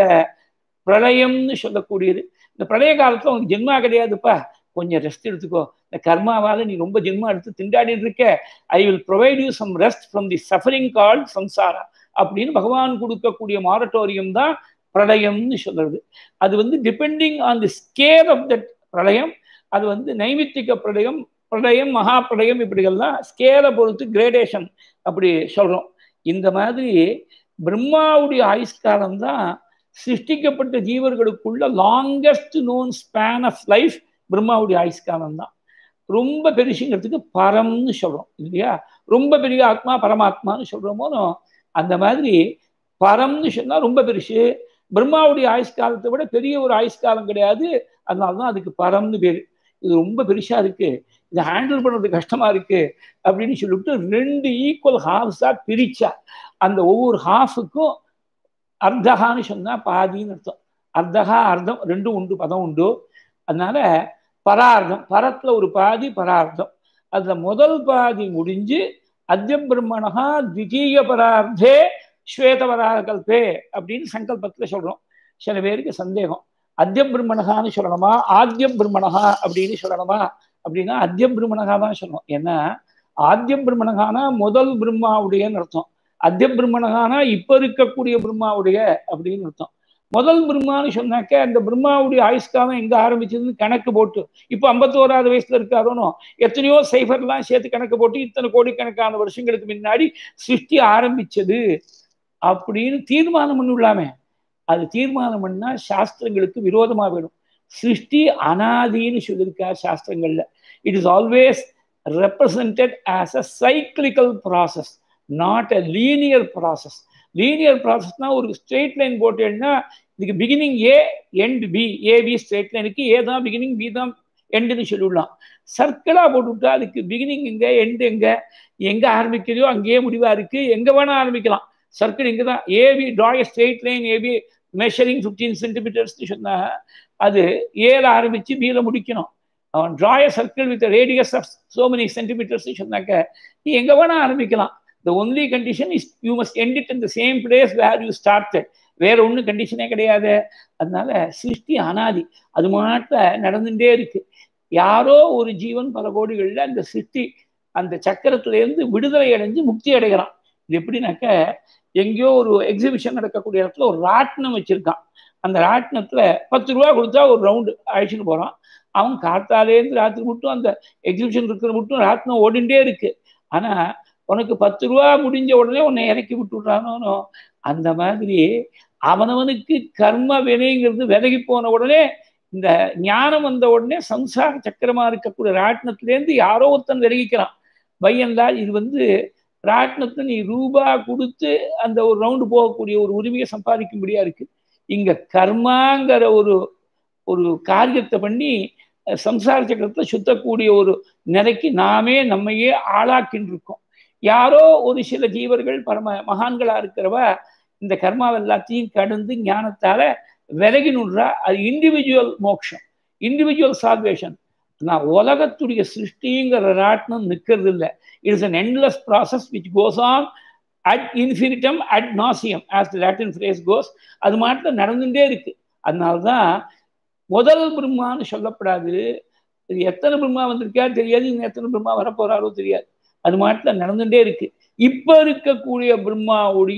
பிரளயம்னு சொல்லக்கூடியது இந்த பிரளய காலத்தில் உனக்கு ஜென்மா கிடையாதுப்பா கொஞ்சம் ரெஸ்ட் எடுத்துக்கோ இந்த கர்மாவால் நீ ரொம்ப ஜென்மா எடுத்து திண்டாடிட்டு இருக்க I will provide you some rest from the suffering call samsara அப்படின்னு பகவான் கொடுக்கக்கூடிய மாரட்டோரியம் தான் பிரளயம்னு சொல்றது அது வந்து depending on the scale of that பிரளயம் அது வந்து நைமித்திக பிரளயம் பிரளயம் மகா பிரளயம் இப்படிகள்லாம் ஸ்கேலை பொறுத்து கிரேடேஷன் அப்படி சொல்கிறோம் இந்த மாதிரி பிரம்மாவுடைய ஆயுஷ்காலம் தான் சிருஷ்டிக்கப்பட்ட ஜீவர்களுக்குள்ள longest known span of life பிரம்மாவுடைய ஆயுஷ்காலம் தான் ரொம்ப பெருசுங்கிறதுக்கு பரம்னு சொல்கிறோம் இல்லையா ரொம்ப பெரிய ஆத்மா பரமாத்மான்னு சொல்கிறோமோ அந்த மாதிரி பரம்னு சொன்னால் ரொம்ப பெருசு பிரம்மாவுடைய ஆயுஷ்காலத்தை விட பெரிய ஒரு ஆயுஷ்காலம் கிடையாது அதனால தான் அதுக்கு பரம்னு பேர் இது ரொம்ப பெருசாக இருக்கு இதை ஹேண்டில் பண்ணுறது கஷ்டமா இருக்கு அப்படின்னு சொல்லிவிட்டு ரெண்டு ஈக்குவல் ஹாஃப்ஸாக பிரிச்சா அந்த ஒவ்வொரு ஹாஃபுக்கும் அர்த்தகான்னு சொன்னால் பாதின்னு அர்த்தம் அர்த்தகா அர்த்தம் ரெண்டும் உண்டு பதம் உண்டு அதனால பரார்த்தம் பரத்தில் ஒரு பாதி பரார்த்தம் அதில் முதல் பாதி முடிஞ்சு அத்திய பிரம்மணகா தித்தீய பரார்த்தே ஸ்வேதவராக கல்பே அப்படின்னு சங்கல்பத்தில் சொல்கிறோம் சில பேருக்கு சந்தேகம் அத்திய பிரம்மணகான்னு சொல்லணுமா ஆத்திய பிரம்மணகா அப்படின்னு சொல்லணுமா அப்படின்னா அத்திய பிரம்மணகா தான் சொல்லணும் ஏன்னா ஆத்திய பிரம்மணகானா முதல் பிரம்மாவுடையன்னு அர்த்தம் அத்திய பிரம்மணகானா இப்போ இருக்கக்கூடிய பிரம்மாவுடைய அப்படின்னு அர்த்தம் முதல் பிரம்மான்னு சொன்னாக்க அந்த பிரம்மாவுடைய ஆயுஷ்காலம் எங்க ஆரம்பிச்சதுன்னு கணக்கு போட்டு இப்போ ஐம்பத்தோராது வயசுல இருக்காரோனோ எத்தனையோ சைஃபர்லாம் சேர்த்து கணக்கு போட்டு இத்தனை கோடிக்கணக்கான வருஷங்களுக்கு முன்னாடி சிருஷ்டி ஆரம்பிச்சது அப்படின்னு தீர்மானம் பண்ணிவிடலாமே அது தீர்மானம் பண்ணா சாஸ்திரங்களுக்கு விரோதமா வேணும் சிருஷ்டி அனாதின்னு சொல்லியிருக்கா சாஸ்திரங்கள்ல it is always represented as a cyclical process not a linear process linear ப்ராசஸ்னா ஒரு ஸ்ட்ரெயிட் லைன் போட்டேன்னா இதுக்கு beginning A end B AB straight லைனுக்கு ஏ தான் பிகினிங் பி தான் எண்டுன்னு சொல்லிவிடலாம் சர்க்கிளாக போட்டுவிட்டா அதுக்கு பிகினிங் எங்கே எண்டு எங்கே எங்கே ஆரம்பிக்கிறதோ அங்கேயே முடிவாக இருக்குது எங்கே வேணால் ஆரம்பிக்கலாம் சர்க்கிள் இங்கே தான் AB draw straight line AB measuring fifteen சென்டிமீட்டர்ஸ்னு சொன்னா அது ஏல ஆரம்பித்து பியில் முடிக்கணும் அவன் draw circle with radius of so many சென்டிமீட்டர்ஸ்னு சொன்னாக்க நீ எங்கே வேணால் ஆரம்பிக்கலாம் the only condition is you must end it in the same place where you started வேற ஒன்றும் கண்டிஷனே கிடையாது அதனால சிருஷ்டி அனாதி அது மாட்ட நடந்துட்டே இருக்கு யாரோ ஒரு ஜீவன் பல கோடிகளில் அந்த சிருஷ்டி அந்த சக்கரத்திலேருந்து விடுதலை அடைஞ்சு முக்தி அடைகிறான் இது எப்படின்னாக்க எங்கேயோ ஒரு எக்ஸிபிஷன் நடக்கக்கூடிய இடத்துல ஒரு ராட்டினம் வச்சிருக்கான் அந்த ராட்டினத்துல பத்து ரூபா கொடுத்தா ஒரு ரவுண்டு அழைச்சிட்டு போறான் அவன் காத்தாலேருந்து ராத்திரி மட்டும் அந்த எக்ஸிபிஷன் இருக்கிற மட்டும் ராட்டினம் ஓடிண்டே இருக்கு ஆனா உனக்கு பத்து ரூபா முடிஞ்ச உடனே உன்னை இறக்கி விட்டுடுறானோ அந்த மாதிரி அவனவனுக்கு கர்ம வினைங்கிறது விலகி போன உடனே இந்த ஞானம் வந்த உடனே சம்சார சக்கரமா இருக்கக்கூடிய ராட்டினத்திலேருந்து யாரோ ஒருத்தன் விலகிக்கிறான் பையன்லா இது வந்து ராட்டினத்தை நீ ரூபா கொடுத்து அந்த ஒரு ரவுண்டு போகக்கூடிய ஒரு உரிமையை சம்பாதிக்கும்படியா இருக்கு இங்க கர்மாங்கிற ஒரு ஒரு காரியத்தை பண்ணி சம்சார சக்கரத்தை சுத்தக்கூடிய ஒரு நிலைக்கு நாமே நம்மையே ஆளாக்கின்னு இருக்கோம் யாரோ ஒரு சில ஜீவர்கள் பரம மகான்களா இருக்கிறவ இந்த கர்மாவை எல்லாத்தையும் கடந்து ஞானத்தால விலகி நுடுறா அது இண்டிவிஜுவல் மோக்ஷம் இண்டிவிஜுவல் சால்வேஷன் நான் உலகத்துடைய சிருஷ்டிங்கிற ராட்டினம் நிற்கிறது இல்லை it's an endless process which goes on ad infinitum ad nauseam as the Latin phrase goes அது மாட்டில் நடந்துகிட்டே இருக்கு அதனால தான் முதல் பிரம்மான்னு சொல்லப்படாது இது எத்தனை பிரம்மா வந்திருக்கா தெரியாது இன்னும் எத்தனை பிரம்மா வரப்போறாரோ தெரியாது அது மாட்டில் நடந்துகிட்டே இருக்கு இப்போ இருக்கக்கூடிய பிரம்மாவுடைய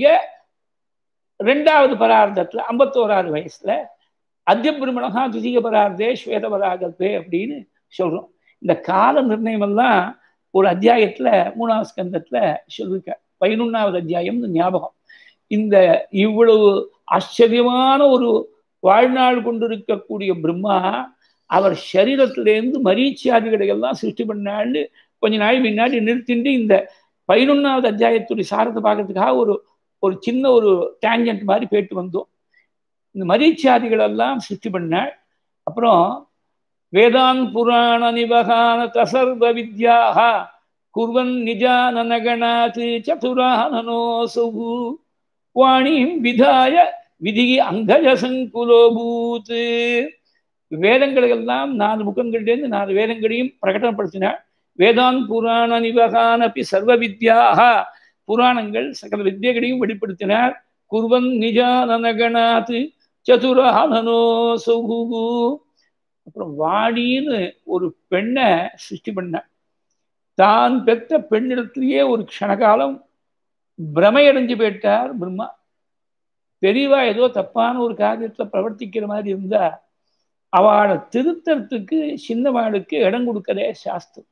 ரெண்டாவது பரார்த்தத்தில் ஐம்பத்தோராறு வயசுல அத்திய பிரம்மணகா துதிக பரார்த்தே ஸ்வேத பராகல்பே அப்படின்னு சொல்றோம் இந்த கால நிர்ணயம் எல்லாம் ஒரு அத்தியாயத்துல மூணாவது ஸ்கந்தத்துல சொல்லியிருக்க பதினொன்னாவது அத்தியாயம் ஞாபகம் இந்த இவ்வளவு ஆச்சரியமான ஒரு வாழ்நாள் கொண்டிருக்கக்கூடிய பிரம்மா அவர் சரீரத்திலேருந்து மரீச்சியாதிகளை எல்லாம் சிருஷ்டி பண்ணான்னு கொஞ்ச நாள் முன்னாடி நிறுத்திட்டு இந்த பதினொன்னாவது அத்தியாயத்துடைய சாரத்தை பார்க்கறதுக்காக ஒரு ஒரு சின்ன ஒரு டேஞ்சன்ட் மாதிரி போயிட்டு வந்தோம் இந்த மரீச்சியாதிகள் எல்லாம் சிருஷ்டி பண்ணாள் அப்புறம் வேதான் புராண நிவகான தசர்வ வித்யாக குர்வன் நிஜானனகணாத் சதுரானனோசு வாணிம் விதாய விதி அங்கஜ சங்குலோபூத் வேதங்களை எல்லாம் நாலு முகங்கள்லேருந்து நாலு வேதங்களையும் பிரகடனப்படுத்தினார் வேதான் புராண நிவகானப்பி சர்வ வித்யாக புராணங்கள் சகல வித்தியகளையும் வெளிப்படுத்தினார் குர்வன் நிஜானனகணாத் சதுரானனோ சுகு அப்புறம் வாடின்னு ஒரு பெண்ணை சிருஷ்டி பண்ண தான் பெற்ற பெண்ணிடத்திலேயே ஒரு க்ஷணகாலம் பிரமையடைஞ்சு போயிட்டார் பிரம்மா பெரியவா ஏதோ தப்பான ஒரு காரியத்துல பிரவர்த்திக்கிற மாதிரி இருந்தா அவளை திருத்தறதுக்கு சின்னவாளுக்கு இடம் கொடுக்கறே சாஸ்திரம்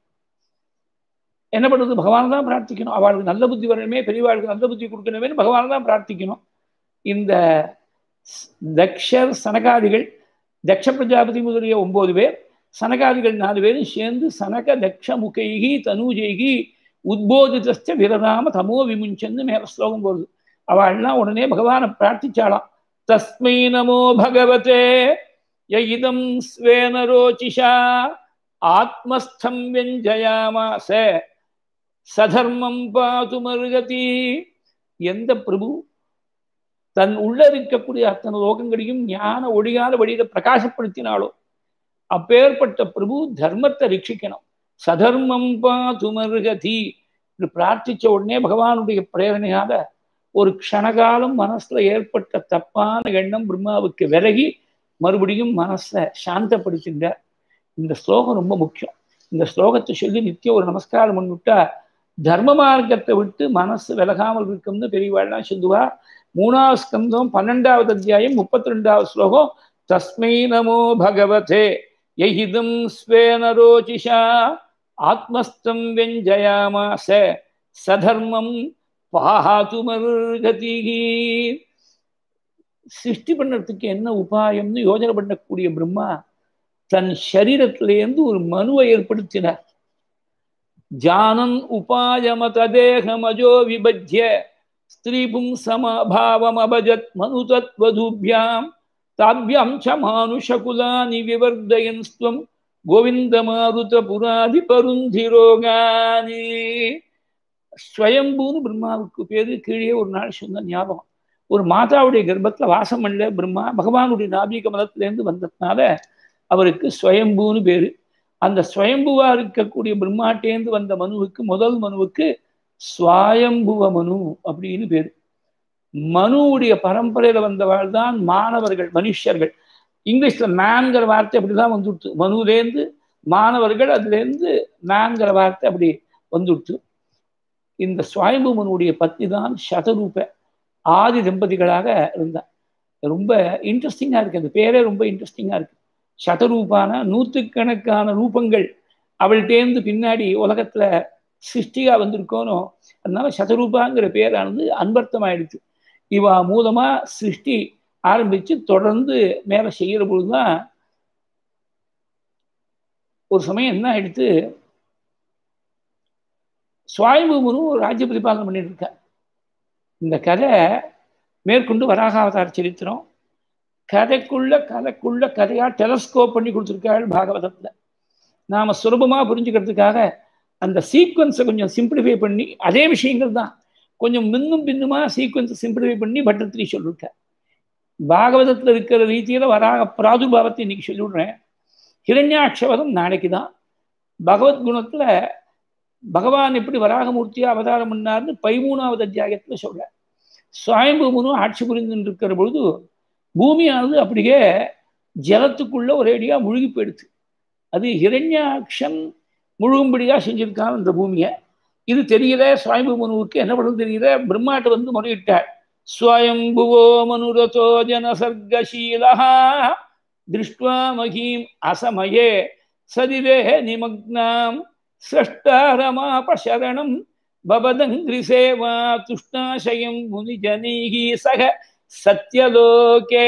என்ன பண்ணுறது பகவான் தான் பிரார்த்திக்கணும் அவளுக்கு நல்ல புத்தி வரணுமே பெரியவாளுக்கு நல்ல புத்தி கொடுக்கணுமே பகவான் தான் பிரார்த்திக்கணும் இந்த தக்ஷர் சனகாதிகள் தக்ஷ பிரஜாபதி முதலிய ஒன்பது பேர் சனகாதிகள் நாலு பேரும் சேர்ந்து சனக தக்ஷ முகைகி தனூஜைகி உத்போதித்த விரதாம தமோ விமுஞ்சன்னு மேல ஸ்லோகம் போகுது அவள்லாம் உடனே பகவானை பிரார்த்திச்சாளாம் தஸ்மை நமோ பகவதே யயிதம் ஸ்வேன ரோச்சிஷா ஆத்மஸ்தம் வெஞ்சயாமாச சதர்மம் பாது மருகதி எந்த பிரபு தன் உள்ள இருக்கக்கூடிய அத்தனை லோகங்களையும் ஞான ஒளியாத வழியில பிரகாசப்படுத்தினாலோ அப்பேற்பட்ட பிரபு தர்மத்தை ரட்சிக்கணும் சதர்மம் பாதுமர்கதி என்று பிரார்த்திச்ச உடனே பகவானுடைய பிரேரணையால ஒரு க்ஷணகாலம் மனசுல ஏற்பட்ட தப்பான எண்ணம் பிரம்மாவுக்கு விலகி மறுபடியும் மனசை சாந்தப்படுத்தின்றார் இந்த ஸ்லோகம் ரொம்ப முக்கியம் இந்த ஸ்லோகத்தை சொல்லி நித்தியம் ஒரு நமஸ்காரம் பண்ணிவிட்டா தர்ம மார்க்கத்தை விட்டு மனசு விலகாமல் இருக்கும்னு பெரியவாள்லாம் சொல்லுவா மூணாவது ஸ்கந்தம் பன்னெண்டாவது அத்தியாயம் முப்பத்தி ரெண்டாவது ஸ்லோகம் தஸ்மை நமோ பகவதே யஹிதம் ஸ்வேன ரோச்சிஷா ஆத்மஸ்தம் வெஞ்சயாமாச சதர்மம் பாஹாதுமர்கதி சிருஷ்டி பண்ணுறதுக்கு என்ன உபாயம்னு யோஜனை பண்ணக்கூடிய பிரம்மா தன் சரீரத்திலேருந்து ஒரு மனுவை ஏற்படுத்தினார் ஜானன் உபாயமதேகமஜோ விபஜ்ய ஸ்திரீபும் சமபாவம் அபஜத் மனு தத்வதுபியாம் தாபியாம் ச மானுஷகுலானி விவர்தயன் ஸ்வம் கோவிந்த மாருத புராதி பருந்திரோகானி ஸ்வயம்பூன்னு பிரம்மாவுக்கு பேரு கீழே ஒரு நாள் சொன்ன ஞாபகம் ஒரு மாதாவுடைய கர்ப்பத்துல வாசம் பண்ணல பிரம்மா பகவானுடைய நாபிக கமலத்திலேருந்து வந்ததுனால அவருக்கு ஸ்வயம்பூன்னு பேரு அந்த ஸ்வயம்புவா இருக்கக்கூடிய பிரம்மாட்டேந்து வந்த மனுவுக்கு முதல் மனுவுக்கு சுவாயம்புவ மனு அப்படின்னு பேரு மனுவுடைய பரம்பரையில வந்தவாள் தான் மாணவர்கள் மனுஷர்கள் இங்கிலீஷ்ல மேன்கிற வார்த்தை அப்படிதான் வந்துடுத்து மனுலேருந்து மாணவர்கள் அதுலேருந்து மேன்கிற வார்த்தை அப்படி வந்துடுத்து இந்த சுவாயம்பு மனுவுடைய பத்னி தான் சதரூப ஆதி தம்பதிகளாக இருந்தார் ரொம்ப இன்ட்ரெஸ்டிங்காக இருக்கு அந்த பேரே ரொம்ப இன்ட்ரெஸ்டிங்காக இருக்கு சதரூபான நூற்றுக்கணக்கான ரூபங்கள் அவள்கிட்டேருந்து பின்னாடி உலகத்துல சிருஷ்டியா வந்திருக்கோனோ அதனால சதரூபாங்கிற பேரானது அன்பர்த்தமாயிடுச்சு இவா மூலமா சிருஷ்டி ஆரம்பிச்சு தொடர்ந்து மேல செய்யற பொழுதுதான் ஒரு சமயம் என்ன ஆயிடுத்து சுவாயம்பூமனு ராஜ்ய பரிபாலனை பண்ணிட்டு இருக்க இந்த கதை மேற்கொண்டு வராகாவதார சரித்திரம் கதைக்குள்ள கதைக்குள்ள கதையா டெலஸ்கோப் பண்ணி கொடுத்துருக்காள் பாகவதத்துல நாம சுலபமா புரிஞ்சுக்கிறதுக்காக அந்த சீக்வன்ஸை கொஞ்சம் சிம்பிளிஃபை பண்ணி அதே விஷயங்கள் தான் கொஞ்சம் மின்னும் பின்னுமா சீக்வன்ஸை சிம்பிளிஃபை பண்ணி பட்டத்திரி சொல்லிருக்க பாகவதத்தில் இருக்கிற ரீதியில வராக பிராதுர்பாவத்தை இன்னைக்கு சொல்லிவிடுறேன் ஹிரண்யாட்சவதம் நாளைக்கு தான் பகவத்குணத்துல பகவான் எப்படி வராகமூர்த்தியா அவதாரம் பண்ணார்னு பதிமூணாவது அத்தியாயத்துல சொல்ற சுவாயம்பூமனு ஆட்சி புரிந்து இருக்கிற பொழுது பூமியானது அப்படியே ஜலத்துக்குள்ள ஒரேடியா முழுகி போயிடுச்சு அது ஹிரண்யாட்சன் முழுகும்படியா செஞ்சிருக்கான் இந்த பூமியை இது தெரியல சுவாயம்புமனுவுக்கு என்ன பண்ணுறது தெரியல பிரம்மாட்ட வந்து முறையிட்டாள் ஸ்வயம்புவோ மனுரதோ ஜனசர்கசீலா திருஷ்டுவா மகீம் அசமயே சதிரே நிமக்னாம் சஷ்டாரமாபசரணம் பவதங்கிரி சேவா துஷ்ணாசயம் முனிஜனீகி சக சத்தியலோகே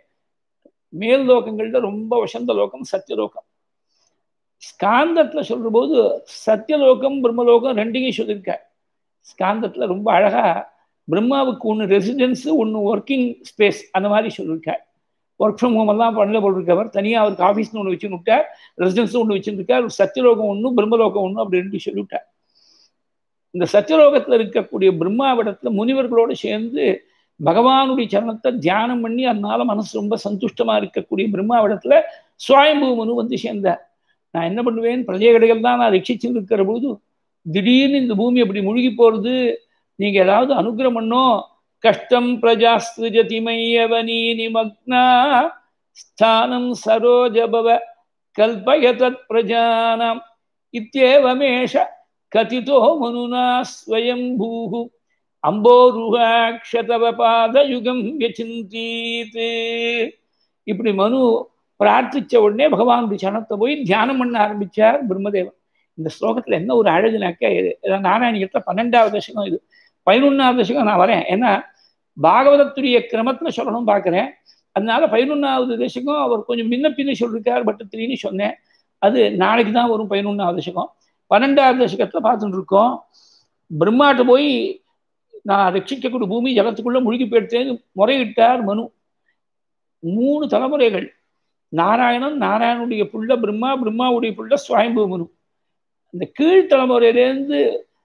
மேல் லோகங்கள்ல ரொம்ப வசந்த லோகம் சத்தியலோகம் ஸ்காந்தத்துல சொல்ற போது சத்தியலோகம் பிரம்மலோகம் ரெண்டையும் சொல்லியிருக்க ஸ்காந்தத்துல ரொம்ப அழகா பிரம்மாவுக்கு ஒன்று ரெசிடென்ஸ் ஒன்று ஒர்க்கிங் ஸ்பேஸ் அந்த மாதிரி சொல்லியிருக்கார் ஒர்க் ஃப்ரம் ஹோம் எல்லாம் பண்ணல போட்டிருக்கவர் தனியாக அவருக்கு ஆஃபீஸ்னு ஒன்று வச்சு விட்டார் ரெசிடென்ஸ் ஒன்று வச்சுருக்கார் சத்தியலோகம் ஒன்று பிரம்மலோகம் ஒன்று அப்படின்னு சொல்லிவிட்டார் இந்த சத்தியலோகத்தில் இருக்கக்கூடிய பிரம்மாவிடத்துல முனிவர்களோடு சேர்ந்து பகவானுடைய சரணத்தை தியானம் பண்ணி அதனால மனசு ரொம்ப சந்துஷ்டமா இருக்கக்கூடிய பிரம்மாவிடத்துல சுவாயம்பூ மனு வந்து சேர்ந்தார் நான் என்ன பண்ணுவேன் பிரஜைகடைகள் தான் நான் ரட்சிச்சுட்டு இருக்கிற போது திடீர்னு இந்த பூமி அப்படி முழுகி போறது நீங்க ஏதாவது அனுகிரம் பண்ணோம் கஷ்டம் பிரஜாஸ்திருஜதிமயவனி நிமக்னா ஸ்தானம் சரோஜபவ கல்பய தத் பிரஜானாம் இத்தியேவமேஷ கதிதோ மனுனா ஸ்வயம்பூஹு அம்போருகாட்சதவ பாதயுகம் வியச்சிந்தீத் இப்படி மனு பிரார்த்திச்ச உடனே பகவானுடைய சரணத்தை போய் தியானம் பண்ண ஆரம்பிச்சார் பிரம்மதேவன் இந்த ஸ்லோகத்துல என்ன ஒரு அழகுனாக்க நாராயணியத்துல பன்னெண்டாவது தசகம் இது பதினொன்னாவது தசகம் நான் வரேன் ஏன்னா பாகவதத்துடைய கிரமத்துல சொல்லணும் பார்க்குறேன் அதனால பதினொன்னாவது தசகம் அவர் கொஞ்சம் முன்ன பின்ன சொல்லிருக்கார் பட்டத்திரின்னு சொன்னேன் அது நாளைக்கு தான் வரும் பதினொன்னாவது தசகம் பன்னெண்டாவது தசகத்துல பார்த்துட்டு இருக்கோம் பிரம்மாட்ட போய் நான் ரட்சிக்கக்கூடிய பூமி ஜலத்துக்குள்ள முழுகி போயிடுத்தேன்னு முறையிட்டார் மனு மூணு தலைமுறைகள் நாராயணன் நாராயணனுடைய புள்ள பிரம்மா பிரம்மாவுடைய புள்ள சுவாயம்பு மனு இந்த கீழ் தலைமுறையிலேருந்து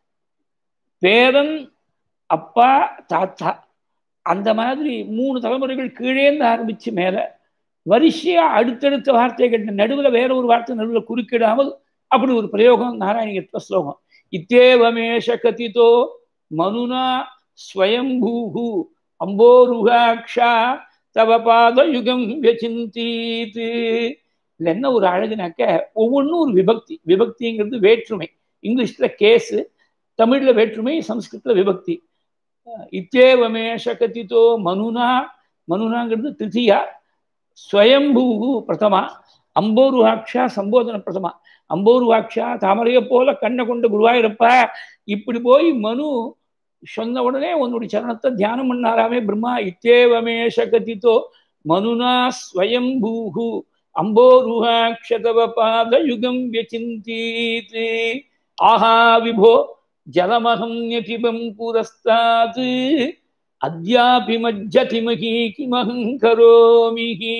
பேரன் அப்பா தாத்தா அந்த மாதிரி மூணு தலைமுறைகள் கீழேந்து ஆரம்பிச்சு மேல வரிசையா அடுத்தடுத்த வார்த்தைகள் நடுவில் வேற ஒரு வார்த்தை நடுவில் குறுக்கிடாமல் அப்படி ஒரு பிரயோகம் நாராயணிகத்துவ ஸ்லோகம் இத்தேவமேஷ கதிதோ மனுனா ஸ்வயம்பூஹு அம்போருகாட்சா தவ பாத யுகம் வியச்சிந்தீத் இதுல என்ன ஒரு அழகுனாக்க ஒவ்வொன்றும் ஒரு விபக்தி விபக்திங்கிறது வேற்றுமை இங்கிலீஷ்ல கேஸு தமிழ்ல வேற்றுமை சம்ஸ்கிருத்ல விபக்தி இத்தேவமேஷ கதிதோ மனுனா மனுனாங்கிறது திருதியா ஸ்வயம்பூகு பிரதமா அம்போருவாக்ஷா சம்போதன பிரதமா அம்போருவாக்ஷா தாமரையை போல கண்ணை கொண்ட குருவாயிரப்பா இப்படி போய் மனு சொன்ன உடனே உன்னுடைய சரணத்தை தியானம் பண்ணாராமே பிரம்மா இத்தேவமேஷ கதிதோ மனுனா ஸ்வயம்பூகு அம்போருஹாட்சதவ பாத யுகம் வியச்சிந்தீத் ஆஹா விபோ ஜலமகம் யதிபம் புரஸ்தாத் அத்யாபி மஜ்ஜதிமகி கிமஹம் கரோமிஹி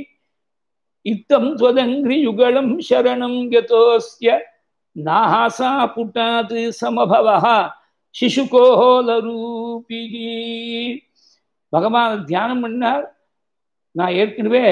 இத்தம் त्वदङ्घ्रि युगलं शरणं गतोऽस्य नासा पुटात् समभवः சிசுகோலரூபிகி பகவான் தியானம் பண்ணார் நான் ஏற்கனவே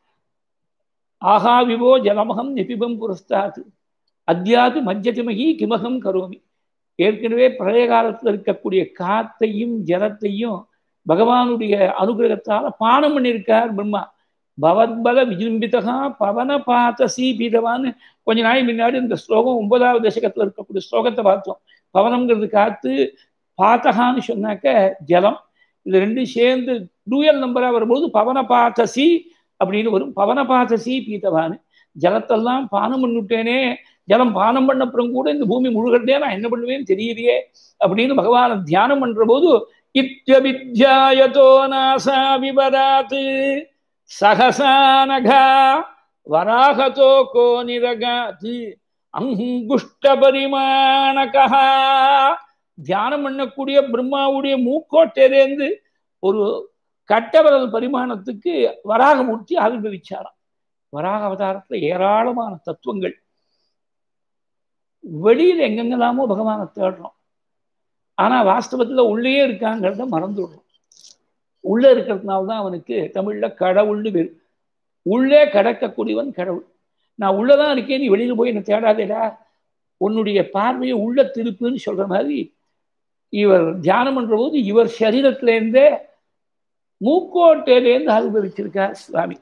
ஆஹா விவோ ஜலமகம் நிபிபம் புரஸ்தாத் அத்தியாது மஜ்ஜதிமகி கிமகம் கரோமி ஏற்கனவே பழைய காலத்தில் இருக்கக்கூடிய காத்தையும் ஜலத்தையும் பகவானுடைய அனுகிரகத்தால பானம் பண்ணியிருக்கார் பிரம்மா பவத்பல விஜிம்பிதகா பவன பாத்த சீபீதவான்னு கொஞ்ச நாள் முன்னாடி இந்த ஸ்லோகம் ஒன்பதாவது தசகத்தில் இருக்கக்கூடிய ஸ்லோகத்தை பார்த்தோம் பவனம்ங்கிறது காத்து பாத்தகான்னு சொன்னாக்க ஜலம் இது ரெண்டும் சேர்ந்து டூயல் நம்பரா வரும்போது பவன பாத்தசி அப்படின்னு வரும் பவன பாத்தசி பீத்தவான்னு ஜலத்தெல்லாம் பானம் பண்ணிவிட்டேனே ஜலம் பானம் பண்ண அப்புறம் கூட இந்த பூமி முழுகிறதே நான் என்ன பண்ணுவேன்னு தெரியலையே அப்படின்னு பகவான தியானம் பண்ற போது இத்தியவித்யாயதோ நாசா விபராத் சகசானகா வராகதோ கோ நிரகாத் அங்குஷ்ட பரிமாணகா தியானம் பண்ணக்கூடிய பிரம்மாவுடைய மூக்கோட்டையிலேருந்து ஒரு கட்டவரல் பரிமாணத்துக்கு வராகமூர்த்தி ஆவிர்வவிச்சாராம் வராக அவதாரத்துல ஏராளமான தத்துவங்கள் வெளியில் எங்கெங்கெல்லாமோ பகவானை தேடுறோம் ஆனா வாஸ்தவத்துல உள்ளே இருக்காங்கிறத மறந்துடுறோம் உள்ள இருக்கிறதுனால தான் அவனுக்கு தமிழ்ல கடவுள்னு பேர் உள்ளே கடக்கக்கூடியவன் கடவுள் நான் உள்ளதான் இருக்கேன் நீ வெளியில போய் என்ன தேடாதேடா உன்னுடைய பார்வையை உள்ள திருப்புன்னு சொல்ற மாதிரி இவர் தியானம் பண்ற போது இவர் சரீரத்திலேருந்தே மூக்கோட்டையிலேருந்து அனுபவிச்சிருக்கார் சுவாமி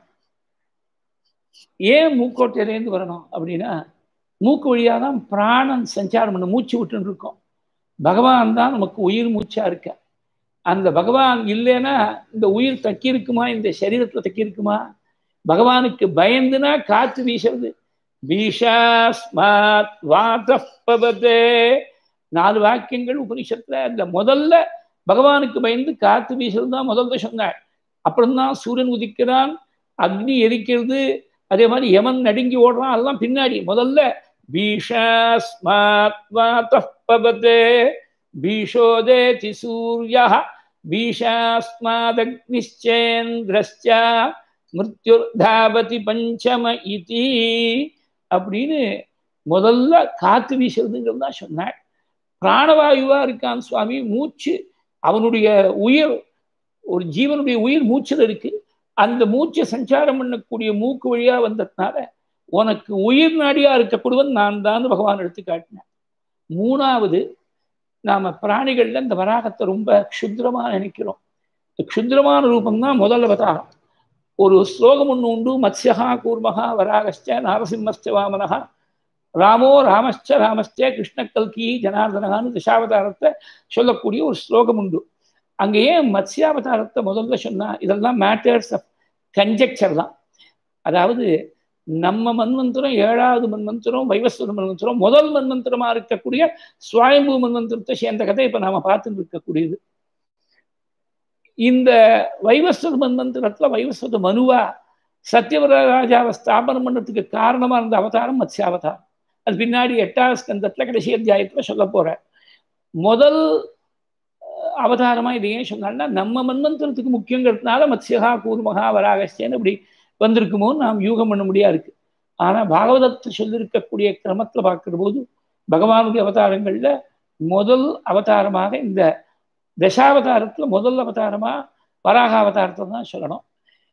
ஏன் மூக்கோட்டையிலேருந்து வரணும் அப்படின்னா மூக்கு வழியாக தான் பிராணன் சஞ்சாரம் பண்ண மூச்சு விட்டுன்னு இருக்கோம் பகவான் தான் நமக்கு உயிர் மூச்சா இருக்க அந்த பகவான் இல்லைன்னா இந்த உயிர் தக்கி இருக்குமா இந்த சரீரத்துல தக்கி இருக்குமா பகவானுக்கு பயந்துனா காத்து வீசுறது பீஷாஸ்மாத் வாதப்பவதே நாலு வாக்கியங்கள் உபனிஷத்துல அந்த முதல்ல பகவானுக்கு பயந்து காத்து வீசுறது தான் முதல்ல சொன்னாள் அப்புறம்தான் சூரியன் உதிக்கிறான் அக்னி எரிக்கிறது அதே மாதிரி யமன் நடுங்கி ஓடுறான் அதெல்லாம் பின்னாடி முதல்ல பீஷாஸ்மாத்வாத்தே பீஷோதேதி சூரிய பீஷாஸ்மாதக்னிச்சேந்திரஸ்ச மிருத்யுர்தாபதி பஞ்சம இதி அப்படின்னு முதல்ல காத்து வீசுறதுங்கிறது தான் சொன்னாள் பிராணவாயுவா இருக்கான் சுவாமி மூச்சு அவனுடைய உயிர் ஒரு ஜீவனுடைய உயிர் மூச்சில் இருக்கு அந்த மூச்சை சஞ்சாரம் பண்ணக்கூடிய மூக்கு வழியா வந்ததுனால உனக்கு உயிர் நாடியா இருக்கக்கூடியவன் நான் தான் பகவான் எடுத்து காட்டினேன் மூணாவது நாம பிராணிகள்ல இந்த வராகத்தை ரொம்ப க்ஷுத்ரமா நினைக்கிறோம் இந்த க்ஷுத்ரமான ரூபம் தான் முதல் அவதாரம் ஒரு ஸ்லோகம் ஒன்று உண்டு மத்ஸ்யகா கூர்மகா வராகஸ்ட நாரசிம்மஸ்ட வாமனகா ராமோ ராமஸ்ச ராமஸ்தே கிருஷ்ண கல்கி ஜனார்தனகான்னு தசாவதாரத்தை சொல்லக்கூடிய ஒரு ஸ்லோகம் உண்டு அங்கே ஏன் மத்ஸ்யாவதாரத்தை முதல்ல சொன்னா இதெல்லாம் மேட்டர்ஸ் ஆஃப் கன்ஜெக்சர் தான் அதாவது நம்ம மன்வந்தரம் ஏழாவது மன்வந்தரம் வைவஸ்வர மன்வந்தரம் முதல் மன்வந்தரமா இருக்கக்கூடிய சுவாயம்பு மன்வந்தரத்தை சேர்ந்த கதை இப்ப நாம பார்த்துட்டு இருக்கக்கூடியது இந்த வைவஸ்வத மன்வந்தரத்துல வைவஸ்வத மனுவா சத்யவர ராஜாவை ஸ்தாபனம் பண்ணதுக்கு காரணமா இருந்த அவதாரம் மத்ஸ்யாவதாரம் அது பின்னாடி எட்டாவது ஸ்கந்தத்துல கடைசி அத்தியாயத்துல சொல்ல போற முதல் அவதாரமா இது ஏன் சொன்னான்னா நம்ம மன்வந்தரத்துக்கு முக்கியங்கிறதுனால மத்ஸ்யகா கூர்மகா வராகஸ்தேன்னு இப்படி வந்திருக்குமோ நாம் யூகம் பண்ண முடியா இருக்கு ஆனா பாகவதத்தில் சொல்லியிருக்கக்கூடிய கிரமத்துல பார்க்கிற போது பகவானுடைய அவதாரங்கள்ல முதல் அவதாரமாக இந்த தசாவதாரத்துல முதல் அவதாரமா வராக அவதாரத்தை தான் சொல்லணும்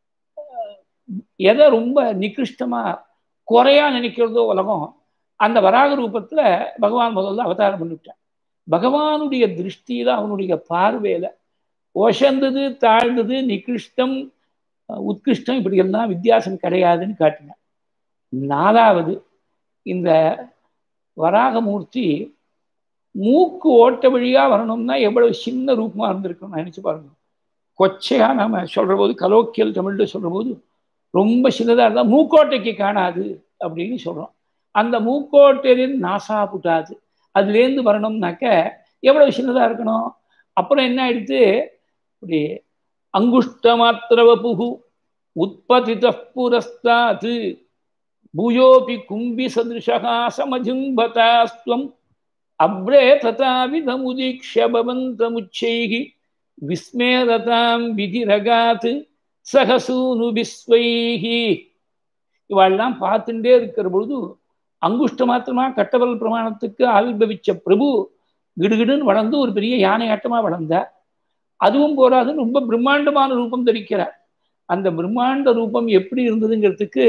எதை ரொம்ப நிகிருஷ்டமா குறையா நினைக்கிறதோ உலகம் அந்த வராக ரூபத்துல பகவான் முதல்ல அவதாரம் பண்ணிவிட்டான் பகவானுடைய திருஷ்டியில அவனுடைய பார்வையில ஒசந்தது தாழ்ந்தது நிகிருஷ்டம் உத்கிருஷ்டம் இப்படி எல்லாம் வித்தியாசம் கிடையாதுன்னு காட்டினான் நாலாவது இந்த வராகமூர்த்தி மூக்கு ஓட்ட வழியா வரணும்னா எவ்வளவு சின்ன ரூபமா இருந்திருக்கும் நினைச்சு பாருங்க கொச்சையா நாம சொல்ற போது கலோக்கியல் தமிழ்ல சொல்ற போது ரொம்ப சின்னதா இருந்தா மூக்கோட்டைக்கு காணாது அப்படின்னு சொல்றோம் அந்த மூக்கோட்டையின் நாசா புட்டாது அதுலேருந்து வரணும்னாக்க எவ்வளவு சின்னதா இருக்கணும் அப்புறம் என்ன ஆயிடுத்து இப்படி அங்குஷ்ட மாத்திரவ புகு உற்பத்தித புரஸ்தாது பூயோபி கும்பி சதிருஷகா சமஜும்பதாஸ்துவம் அப்ரே ததாவிதமுதீக்ஷ பவந்தமுச்சைகி விஸ்மேரதாம் விதிரகாத் சகசூனு விஸ்வைகி இவாள்லாம் பார்த்துட்டே இருக்கிற பொழுது அங்குஷ்ட மாத்திரமா கட்டவல் பிரமாணத்துக்கு ஆவிர்பவிச்ச பிரபு கிடுகிடுன்னு வளர்ந்து ஒரு பெரிய யானையாட்டமா வளர்ந்தார் அதுவும் போராதுன்னு ரொம்ப பிரம்மாண்டமான ரூபம் தரிக்கிறார் அந்த பிரம்மாண்ட ரூபம் எப்படி இருந்ததுங்கிறதுக்கு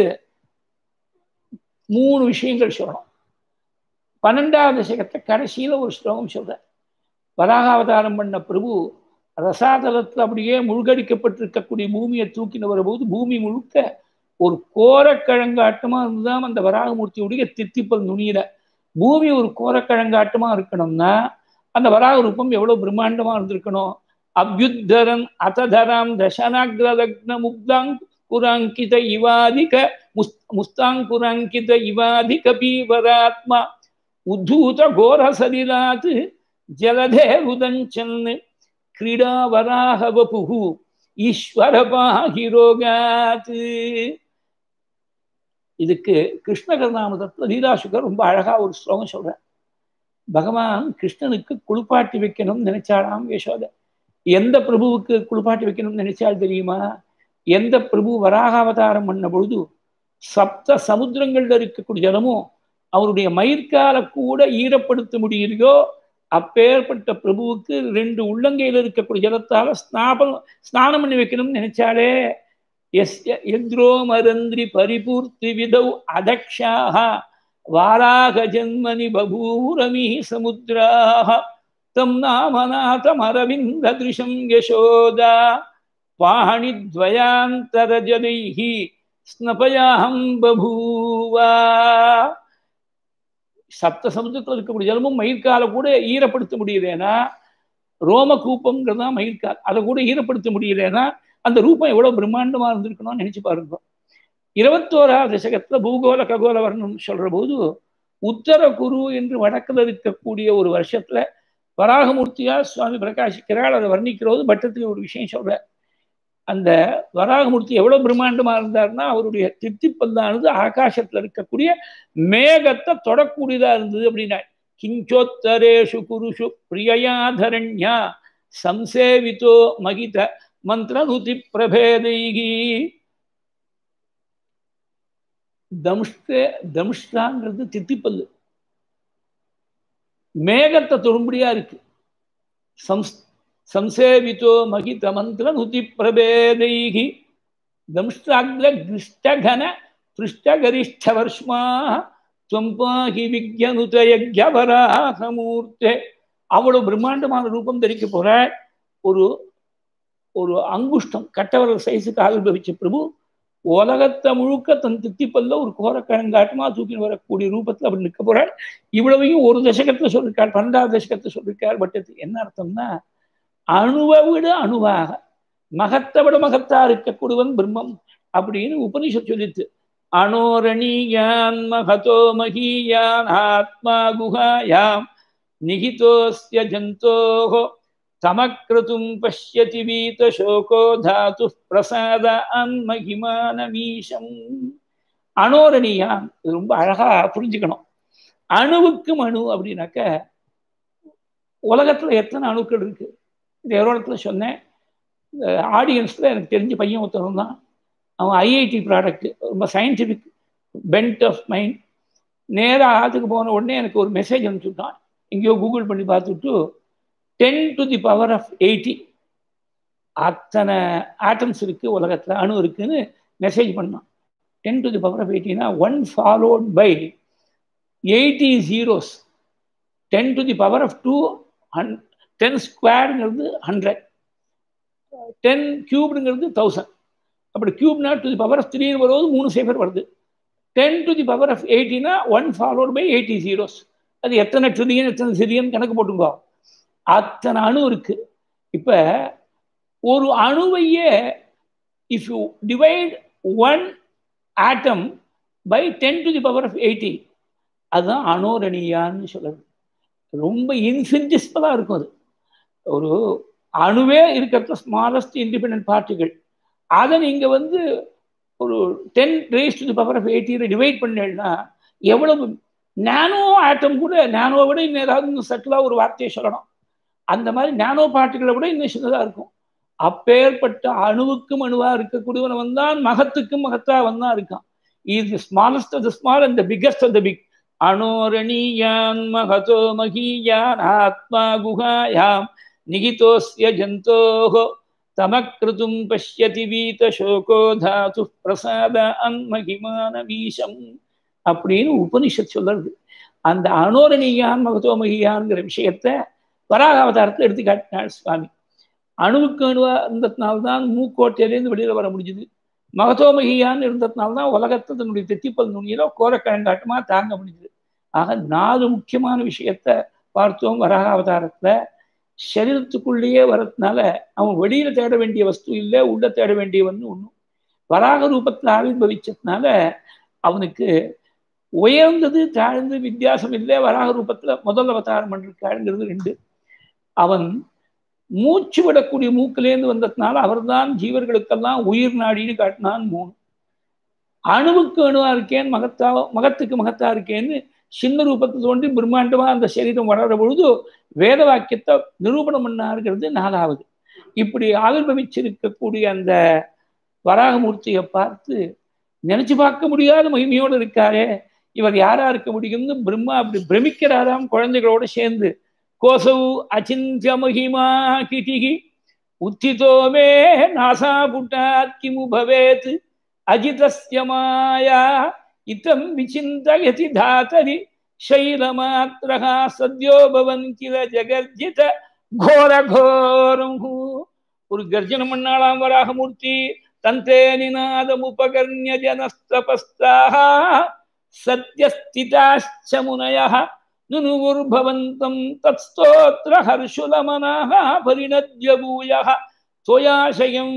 மூணு விஷயங்கள் சொல்லணும் பன்னெண்டாவது தசகத்தை கடைசியில ஒரு ஸ்லோகம் சொல்றார் வராகாவதாரம் பண்ண பிரபு ரசாதலத்தில் அப்படியே முழுகடிக்கப்பட்டிருக்கக்கூடிய பூமியை தூக்கின வரும்போது பூமி முழுக்க ஒரு கோரக்கிழங்காட்டமா இருந்துதான் அந்த வராகமூர்த்தியுடைய தித்திப்பல் நுனியில பூமி ஒரு கோரக்கிழங்காட்டமா இருக்கணும்னா அந்த வராக ரூபம் எவ்வளவு பிரம்மாண்டமா இருந்திருக்கணும் அபியுத்தரன் அததராம் தசனாகிரலக்ன முக்தாங் குராங்கித இவாதிக முஸ் முஸ்தாங்குராங்கித இவாதிக பீவராத்மா உத்தூத கோர சலிலாத் ஜலதே உதஞ்சன் கிரீடா வராக வபுகு ஈஸ்வர பாகிரோகாத் இதுக்கு கிருஷ்ணகர்நாமதத்துல லீலாசுகர் ரொம்ப அழகா ஒரு ஸ்லோகம் சொல்றார் பகவான் கிருஷ்ணனுக்கு குளிப்பாட்டி வைக்கணும்னு நினைச்சாடாம் யசோத எந்த பிரபுவுக்கு குளிப்பாட்டி வைக்கணும்னு நினைச்சால் தெரியுமா எந்த பிரபு வராக அவதாரம் பண்ண பொழுது சப்த சமுத்திரங்கள்ல இருக்கக்கூடிய ஜலமும் அவருடைய மயிர்கால கூட ஈரப்படுத்த முடியலையோ அப்பேற்பட்ட பிரபுவுக்கு ரெண்டு உள்ளங்கையில் இருக்கக்கூடிய ஜலத்தால ஸ்நாபம் ஸ்நானம் பண்ணி வைக்கணும்னு நினைச்சாலே எஸ் எத்ரோ மரந்திரி பரிபூர்த்தி விதௌ அதக்ஷாக வாராக ஜன்மனி பபூரமி சமுத்திராக தம் நாமநாதம் அரவிந்ததிருஷம் யசோதா பாணித்வயாந்தரஜனைஹி ஸ்னபயாஹம் பபூவா சப்த சமுத்திரத்தில் இருக்கக்கூடிய ஜலமும் மயிர்கால கூட ஈரப்படுத்த முடியலன்னா ரோம கூப்பம்ங்கிறது தான் மயிர்கால் அதை கூட ஈரப்படுத்த முடியலன்னா அந்த ரூபம் எவ்வளவு பிரம்மாண்டமா இருந்திருக்கணும்னு நினைச்சு பாருங்க இருபத்தோராவது தசகத்துல பூகோள ககோல வர்ணம் சொல்ற போது உத்தர குரு என்று வடக்கில் இருக்கக்கூடிய ஒரு வருஷத்துல வராகமூர்த்தியா சுவாமி பிரகாசிக்கிறாள் அதை வர்ணிக்கிறது பட்டத்துக்கு ஒரு விஷயம் சொல்ற அந்த வராகமூர்த்தி எவ்வளவு பிரம்மாண்டமா இருந்தாருன்னா அவருடைய தித்திப்பந்தானது ஆகாசத்துல இருக்கக்கூடிய மேகத்தை தொடக்கூடியதா இருந்தது அப்படின்னா கிஞ்சோத்தரேஷு குருஷு பிரியயாதரண்யா சம்சேவித்தோ மகித மந்திரநுதி பிரபேதைகி தம்ஷ்ட தம்ஷ்டாங்கிறது தித்திப்பல்லு மேகத்தை தொடும்படியா இருக்கு சம்ஸ் சம்சேவித்தோ மகித மந்திர நுதி பிரபேதைகி தம்ஷ்டாக்ர கிருஷ்டகன பிருஷ்டகரிஷ்ட வர்ஷ்மா துவம்பாகி விக்யனுதயஜவராகமூர்த்தே அவ்வளவு பிரம்மாண்டமான ரூபம் தரிக்க போற ஒரு ஒரு அங்குஷ்டம் கட்டவரல் சைஸுக்கு ஆவிர்வவிச்ச பிரபு உலகத்தை முழுக்க தன் தித்திப்பல்ல ஒரு கோரக்கிழங்காட்டமா தூக்கின்னு வரக்கூடிய ரூபத்தில் அப்படி நிற்க போறாள் இவ்வளவையும் ஒரு தசகத்தை சொல்லிருக்காள் பன்னெண்டாவது தசகத்தை சொல்லிருக்காள் பட்டத்துக்கு என்ன அர்த்தம்னா அணுவை விட அணுவாக மகத்தை விட மகத்தா இருக்கக்கூடியவன் பிரம்மம் அப்படின்னு உபனிஷத் சொல்லித்து அனோரணீயான் மகதோ மகீயான் ஆத்மா குஹாயாம் நிகிதோஸ்ய ஜந்தோஹோ தமக்ரதும் பஷ்யதி வீத சோகோ தாத்து பிரசாத அன்மகிமானமீஷம் அனோரணியான் இது ரொம்ப அழகா புரிஞ்சுக்கணும் அணுவுக்கும் அணு அப்படின்னாக்க உலகத்துல எத்தனை அணுக்கள் இருக்கு இந்த எவ்வளோத்துல சொன்னேன் ஆடியன்ஸ்ல எனக்கு தெரிஞ்ச பையன் ஒருத்தரும் தான் அவன் ஐஐடி ப்ராடக்ட் ரொம்ப சயின்டிஃபிக் பென்ட் ஆஃப் மைண்ட் நேராக ஆற்றுக்கு போன உடனே எனக்கு ஒரு மெசேஜ் அனுப்பிச்சுட்டான் எங்கேயோ கூகுள் பண்ணி பார்த்துட்டு ten to the power of eighty அத்தனை ஆட்டம்ஸ் இருக்குது உலகத்தில் அணு இருக்குன்னு மெசேஜ் பண்ணான் ten to the power of எயிட்டினா one followed by eighty zeros ten to the power of two ஹன் டென் ஸ்கொயருங்கிறது ஹண்ட்ரட் டென் கியூப்டுங்கிறது தௌசண்ட் அப்படி கியூப்னா டு தி பவர் ஆஃப் த்ரீன்னு வரும்போது மூணு சேஃபர் வருது ten to the power of எயிட்டினா one followed by eighty zeros அது எத்தனை ட்ரில்லியன் எத்தனை சிலியன் கணக்கு போட்டுங்கோ அத்தனை அணு இருக்கு இப்போ ஒரு அணுவையே if you divide one atom by ten to the power of eighty அதுதான் அனோரணியான்னு சொல்லுது ரொம்ப இன்ஃபினிட்டிஸ்பலாக இருக்கும் அது ஒரு அணுவே இருக்கிறத ஸ்மாலஸ்ட் இண்டிபெண்ட் பார்ட்டிகள் அதை நீங்கள் வந்து ஒரு ten raise to the power of எயிட்டியில் டிவைட் பண்ணேன்னா எவ்வளவு நானோ ஆட்டம் கூட நானோ விட இன்னும் ஏதாவது இன்னும் சட்டிலாக ஒரு வார்த்தையை சொல்லணும் அந்த மாதிரி நானோ பார்ட்டிகளை விட இன்னும் சின்னதாக இருக்கும் அப்பேற்பட்ட அணுவுக்கும் அணுவாக இருக்கக்கூடியவன் தான் மகத்துக்கும் மகத்தாக வந்தான் இருக்கான் இது smallest of the small and the biggest of the big அணோரணீயான் மகதோ மகீயான் ஆத்மா குஹாயாம் நிகிதோஸ்ய ஜந்தோஹோ தமக்ருதும் பஷ்யதி வீத சோகோ தாத்து பிரசாத அன்மகிமானமீஷம் அப்படின்னு உபனிஷத் சொல்றது அந்த அனோரணியான் மகத்தோமகியான்ங்கிற விஷயத்த வராக அவதாரத்தில் எடுத்து காட்டினாள் சுவாமி அணுவுக்கு அணுவா இருந்ததுனால்தான் மூக்கோட்டையிலேருந்து வெளியில் வர முடிஞ்சுது மகத்தோமகியான்னு இருந்ததுனால்தான் உலகத்தை தன்னுடைய தெத்திப்பல் நுண்ணியில கோரக்கிழங்காட்டமா தாங்க முடிஞ்சுது ஆக நாலு முக்கியமான விஷயத்த பார்த்தோம் வராக அவதாரத்துல சரீரத்துக்குள்ளேயே வரதுனால அவன் வெளியில தேட வேண்டிய வஸ்து இல்லை உள்ள தேட வேண்டியவன் ஒன்றும் வராக ரூபத்தில் ஆவிர்வவிச்சதுனால அவனுக்கு உயர்ந்தது தாழ்ந்து வித்தியாசம் இல்லை வராக ரூபத்துல முதல் அவதாரம் பண்ணிருக்காருங்கிறது ரெண்டு அவன் மூச்சு விடக்கூடிய மூக்கிலேருந்து வந்ததுனால அவர்தான் ஜீவர்களுக்கெல்லாம் உயிர் நாடின்னு காட்டினான் மூணு அணுவுக்கு அணுவா இருக்கேன் மகத்தா மகத்துக்கு மகத்தா இருக்கேன்னு சின்ன ரூபத்தை தோன்றி பிரம்மாண்டமா அந்த சரீரம் வளர பொழுது வேத வாக்கியத்தை நிரூபணம் பண்ணாருங்கிறது நாலாவது இப்படி ஆவிர்வவிச்சிருக்கக்கூடிய அந்த வராகமூர்த்தியை பார்த்து நினைச்சு பார்க்க முடியாத மகிமையோடு இருக்காரே இவர் யாரா இருக்க முடியும்னு பிரம்மா அப்படி பிரமிக்கிறாராம் குழந்தைகளோட சேர்ந்து கோசவு அச்சிந்திய மகிமா கிட்டிகி உத்திதோ மே நாசா புட்டாத் கிமு பவேத் அஜிதஸ்ய மாயா இத்தம் விசிந்தயதி தாத்தரி शैलमात्रः सद्यो भवन् किल जगर्जित घोर घोरं ஒரு கர்ஜனம் பண்ணாளாம் வராகமூர்த்தி தந்தே நிநாதமுபகர்ணிய ஜனஸ்தபஸ்தாக சத்யஸ்திதாச்ச முனயः नुनुगुर्भवन्तं तत्स्तोत्र हर्षुलमनः परिणद्य भूयः त्वयाशयं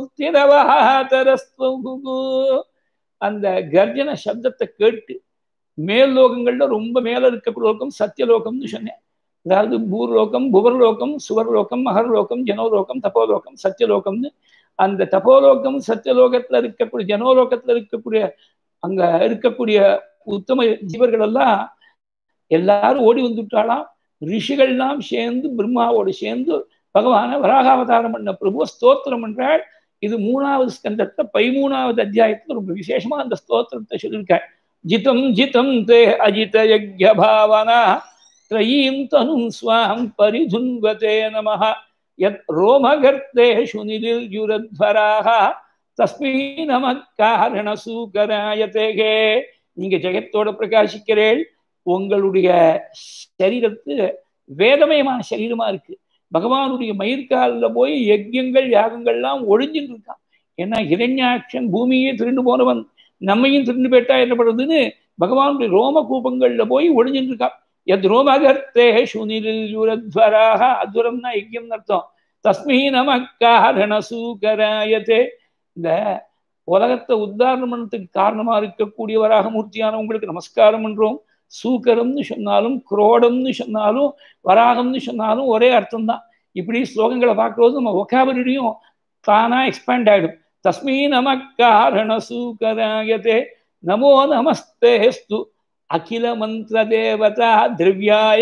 விபுலமூர்த்திரவஹாதரஸ்து அந்த கர்ஜன சப்தத்தை கேட்டு மேல் லோகங்கள்ல ரொம்ப மேல இருக்கக்கூடிய லோகம் சத்தியலோகம்னு சொன்னேன் அதாவது பூர்லோகம் புவர்லோகம் சுவர்லோகம் மகர்லோகம் ஜனோலோகம் தபோலோகம் சத்தியலோகம்னு அந்த தபோலோகம் சத்தியலோகத்துல இருக்கக்கூடிய ஜனோலோகத்துல இருக்கக்கூடிய அங்க இருக்கக்கூடிய உத்தம ஜீவர்கள் எல்லாம் எல்லாரும் ஓடி வந்துட்டாலாம் ரிஷிகள்லாம் சேர்ந்து பிரம்மாவோடு சேர்ந்து பகவான வராகாவதாரம் பண்ண பிரபு ஸ்தோத்திரம் பண்றாள் இது மூணாவது ஸ்கந்தத்தை பதிமூணாவது அத்தியாயத்துல ரொம்ப விசேஷமா அந்த ஸ்தோத்திரத்தை சொல்லியிருக்காள் ஜிதம் ஜிதம் தே அஜித யஜ்ய பாவனா त्रयीं तनुं स्वां परिधुन्वते नमः यत् रोमगर्तेषु निलिर्युरध्वराः தஸ்மை நம காரண சூக்கராயத்தேகே நீங்க ஜெகத்தோட பிரகாசிக்கிறேள் உங்களுடைய சரீரத்து வேதமயமான சரீரமா இருக்கு பகவானுடைய மயிர்காலில் போய் யஜ்யங்கள் யாகங்கள்லாம் ஒழிஞ்சுட்டு இருக்கான் ஏன்னா இரண்யாட்சன் பூமியே திருண்டு போனவன் நம்மையும் திருண்டு போயிட்டா என்ன பண்றதுன்னு பகவானுடைய ரோம கூப்பங்கள்ல போய் ஒழிஞ்சுட்டு இருக்கான் எத் ரோமகர்த்தே சுனிலியுரத்வராக அத்வரம்னா யஜ்யம் அர்த்தம் தஸ்மை நம காரண சூக்கராயத்தே இந்த உலகத்தை உத்தாரணம் பண்ணத்துக்கு காரணமா இருக்கக்கூடியவராக மூர்த்தியான உங்களுக்கு நமஸ்காரம் பண்றோம் சூக்கரம்னு சொன்னாலும் குரோடம்னு சொன்னாலும் வராகம்னு சொன்னாலும் ஒரே அர்த்தம் தான் இப்படி ஸ்லோகங்களை பார்க்கும்போது நம்ம ஒகாபரியும் தானா எக்ஸ்பேண்ட் ஆயிடும் தஸ்மை நம காரண சூக்கராயத்தே நமோ நமஸ்தேஸ்து அகில மந்திர தேவதா திரவியாய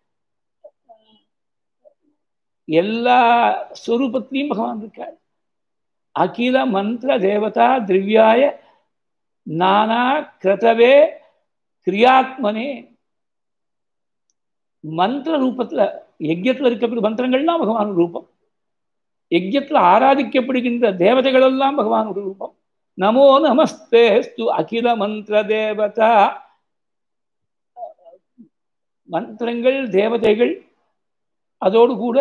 எல்லா ஸ்வரூபத்திலையும் பகவான் இருக்கார் அகில மந்திர தேவதா திரவியாய நானா கிருதவே கிரியாத்மனே மந்திர ரூபத்துல யஜ்யத்துல இருக்கக்கூடிய மந்திரங்கள்லாம் பகவான் ரூபம் யஜ்யத்துல ஆராதிக்கப்படுகின்ற தேவதைகள் எல்லாம் பகவானோட ரூபம் நமோ நமஸ்தே ஸ்து அகில மந்திர தேவதா மந்திரங்கள் தேவதைகள் அதோடு கூட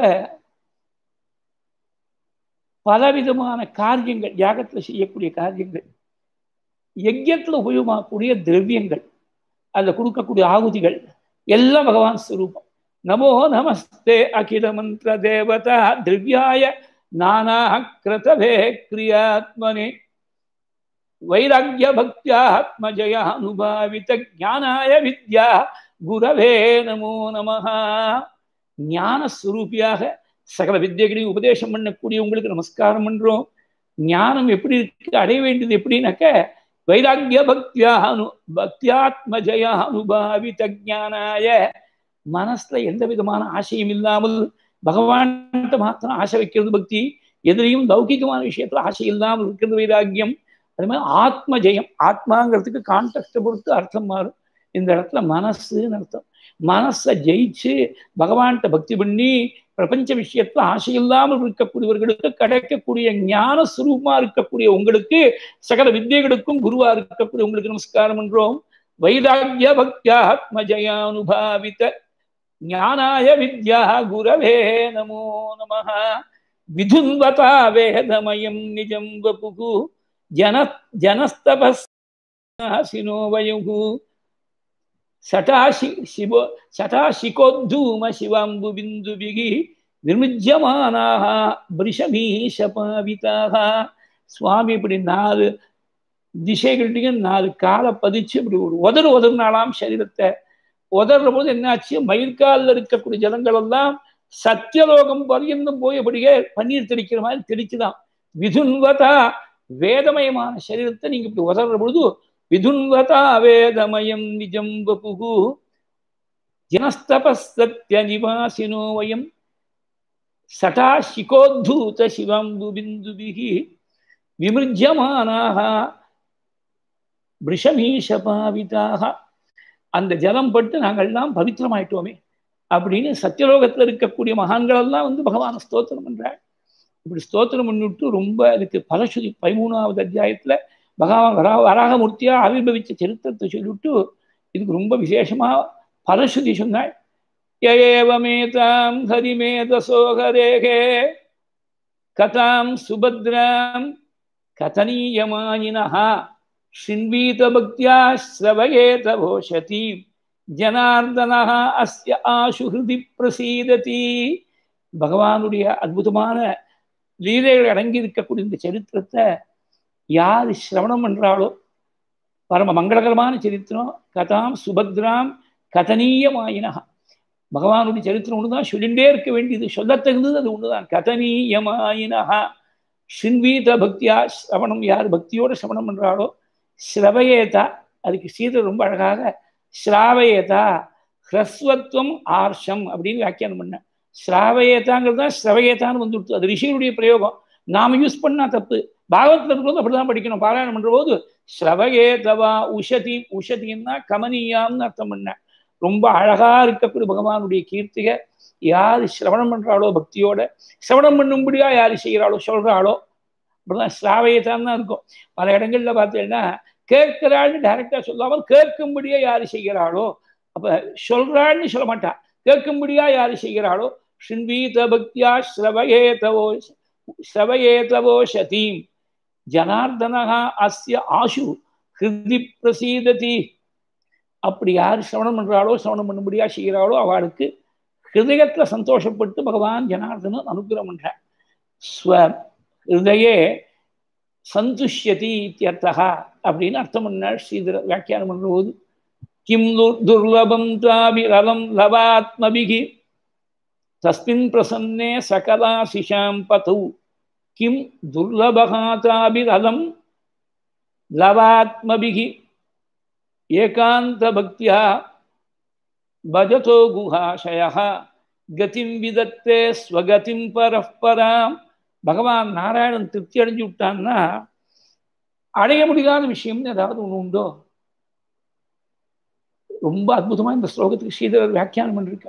பலவிதமான காரியங்கள் யாகத்தில் செய்யக்கூடிய காரியங்கள் யஜ்யத்தில் உபயோகமாகக்கூடிய திரவியங்கள் அதில் கொடுக்கக்கூடிய ஆகுதிகள் எல்லாம் பகவான் ஸ்வரூபம் நமோ நமஸ்தே அகில மந்திர தேவதா திரவியாய நானா கிருதவே கிரியாத்மனே வைராக்கிய பக்தியாத்மஜய அனுபாவித ஞானாய வித்யா குரவே நமோ நமஹ ஞானஸ்வரூபியாக சகல வித்தியகளையும் உபதேசம் பண்ணக்கூடிய உங்களுக்கு நமஸ்காரம் பண்றோம் ஞானம் எப்படி இருக்கு அடைய வேண்டியது எப்படின்னாக்க வைராக்கிய பக்தியா அனு பக்தியாத்மஜய அனுபாவித ஞானாய மனசுல எந்த விதமான ஆசையும் இல்லாமல் பகவான்கிட்ட மாத்திரம் ஆசை வைக்கிறது பக்தி எதிரையும் லௌகிகமான விஷயத்துல ஆசை இல்லாமல் இருக்கிறது வைராக்கியம் அது மாதிரி ஆத்ம ஜெயம் ஆத்மாங்கிறதுக்கு கான்டெக்ட்டை பொறுத்து அர்த்தம் மாறும் இந்த இடத்துல மனசுன்னு அர்த்தம் மனசை ஜெயிச்சு பகவான்கிட்ட பக்தி பண்ணி பிரபஞ்ச விஷயத்துல ஆசை இல்லாமல் இருக்கக்கூடியவர்களுக்கு கிடைக்கக்கூடிய ஞான சுரூபமா இருக்கக்கூடிய உங்களுக்கு சகல வித்தியர்களுக்கும் குருவா இருக்கக்கூடிய உங்களுக்கு நமஸ்காரம் பண்றோம் வைராக்கிய பக்தியாத்மஜயானுபாவித ஞானாய வித்யா குரவே நமோ நம விதுன்வதா வேதமயம் நிஜம் வபுகு ஜன ஜனஸ்தபஸ்னோ வயுகு சட்டாசி சிவோ சட்டாசிகோத்தூம சிவாம்பு பிந்துபிகி நிர்மிஜமானாக பிரிஷமீஷபாவிதாக சுவாமி இப்படி நாலு திசைகள்டையும் நாலு காலை பதிச்சு இப்படி ஒரு உதறு உதறினாலாம் சரீரத்தை உதற போது என்னாச்சு மயிர்காலில் இருக்கக்கூடிய ஜனங்கள் எல்லாம் சத்தியலோகம் பரியந்தம் போய் அப்படியே பன்னீர் தெளிக்கிற மாதிரி தெளிச்சுதான் விதுன்வதா வேதமயமான சரீரத்தை நீங்க இப்படி உதற பொழுது விதுன்வதா வேதமயம் நிஜம் வபுகு ஜனஸ்தபஸ்தத்ய நிவாசினோ வயம் சட்டா சிகோத்தூத சிவம்பு பிந்துபிகி விமிருஜமானாக விஷமீஷபாவிதாக அந்த ஜலம் பட்டு நாங்கள்லாம் பவித்திரமாயிட்டோமே அப்படின்னு சத்தியலோகத்தில் இருக்கக்கூடிய மகான்களெல்லாம் வந்து பகவான ஸ்தோத்திரம் பண்றாள் இப்படி ஸ்தோத்திரம் பண்ணிவிட்டு ரொம்ப அதுக்கு பலஸ்ருதி பதிமூணாவது அத்தியாயத்துல பகவான் வரா வராகமூர்த்தியா ஆவிர்வவிச்ச சரித்திரத்தை சொல்லிவிட்டு இதுக்கு ரொம்ப விசேஷமா பலஸ்ருதி சொன்னாள் ஏவமேதாம் ஹரிமேதசோகரேகே கதாம் சுபத்ராம் கதனீயமானினஹ சின்வீதபக்தியா ஸ்ரவயேத போஷதி ஜனார்தனஹ அஸ்ய ஆசுஹிருதி பிரசீததி பகவானுடைய அற்புதமான லீலைகள் அடங்கி இருக்கக்கூடிய இந்த சரித்திரத்தை யார் சிரவணம் பண்றாளோ பரம மங்களகரமான சரித்திரம் கதாம் சுபத்ராம் கதனீயமாயினா பகவானுடைய சரித்திரம் ஒண்ணுதான் சொல்லிண்டே இருக்க வேண்டியது சொல்லத்தகுந்தது அது ஒண்ணுதான் கதனீயமாயினா சின்வீத பக்தியா சிரவணம் யார் பக்தியோட சிரவணம் பண்றாளோ ஸ்ரவயேதா அதுக்கு சீதை ரொம்ப அழகாக ஸ்ராவயேதா ஹ்ரஸ்வத்வம் ஆர்ஷம் அப்படின்னு வியாக்கியானம் பண்ண ஸ்ராவயேதாங்கிறது தான் ஸ்ரவயேதான்னு வந்துடுத்து அது ரிஷியுடைய பிரயோகம் நாம யூஸ் பண்ணா தப்பு பாகவத்தில் இருக்கும்போது அப்படிதான் படிக்கணும் பாராயணம் பண்ற போது ஸ்ரவயேதவா உஷதி உஷதின்னா கமனியாம்னு அர்த்தம் பண்ண ரொம்ப அழகா இருக்கக்கூடிய பகவானுடைய கீர்த்திகை யார் சிரவணம் பண்றாளோ பக்தியோட சிரவணம் பண்ணும்படியா யார் செய்கிறாளோ சொல்றாளோ அப்படிதான் ஸ்ராவயத்தான் தான் இருக்கும் பல இடங்கள்ல பார்த்தீங்கன்னா கேட்கிறாள்னு டைரக்டா சொல்லாமல் கேட்கும்படியா யார் செய்கிறாளோ அப்ப சொல்றாள்னு சொல்ல மாட்டா கேட்கும்படியா யார் செய்கிறாளோ சின்வீத பக்தியா ஸ்ரவயேதவோ ஸ்ரவயேதவோ சதீம் ஜனார்தனகா அஸ்ய ஆசு ஹிருதி பிரசீததி அப்படி யார் சிரவணம் பண்றாளோ சிரவணம் பண்ணும்படியா செய்கிறாளோ அவளுக்கு ஹிருதயத்துல சந்தோஷப்பட்டு பகவான் ஜனார்தனன் அனுகிரகம் பண்றார் ஸ்வ ஹிருதயே சந்துஷ்யதி இத்தியர்த்தா அப்படின்னு அர்த்தம் பண்ணார் ஸ்ரீதர வியாக்கியானம் பண்ற போது கிம் துர்லபம் தாபிரலம் லவாத்மபிகி தஸ்மின் பிரசன்னே சகலாசிஷாம் பதௌ கிம் துர்லபகாதாபிரலம் லவாத்மபிகி ஏகாந்த பக்தியா பஜதோ குஹாஷய கதிம் விதத்தே ஸ்வகதிம் பரஸ்பராம் பகவான் நாராயணன் திருப்தி அடைஞ்சு விட்டான்னா அடைய முடியாத விஷயம்னு ஏதாவது ஒன்று உண்டோ ரொம்ப அற்புதமா இந்த ஸ்லோகத்துக்கு ஸ்ரீதரர் வியாக்கியானம் பண்ணிருக்க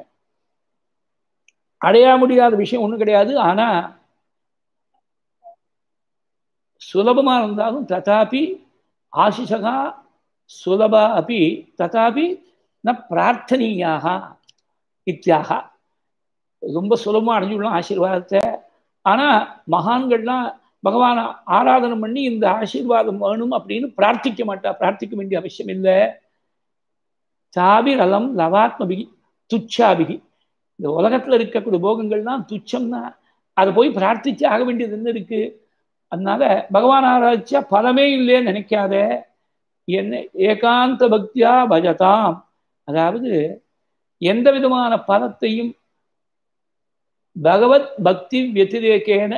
அடைய முடியாத விஷயம் ஒன்றும் கிடையாது ஆனா சுலபமா இருந்தாலும் ததாபி ஆசிஷகா சுலபா அப்படி ததாபி ந பிரார்த்தனீயாக இத்தியாக ரொம்ப சுலபமாக அடைஞ்சுடலாம் ஆசீர்வாதத்தை ஆனால் மகான்கள்லாம் பகவானை ஆராதனை பண்ணி இந்த ஆசீர்வாதம் வேணும் அப்படின்னு பிரார்த்திக்க மாட்டா பிரார்த்திக்க வேண்டிய அவசியம் இல்லை சாபிரலம் லவாத்மபிகி துச்சாபிகி இந்த உலகத்தில் இருக்கக்கூடிய போகங்கள்லாம் துச்சம்னா அதை போய் பிரார்த்திச்சு ஆக வேண்டியது என்ன இருக்கு அதனால பகவான் ஆராய்ச்சா பலமே இல்லைன்னு நினைக்காத என்ன ஏகாந்த பக்தியா பஜதாம் அதாவது எந்த விதமான பலத்தையும் பகவத் பக்தி வத்திரேக்கேன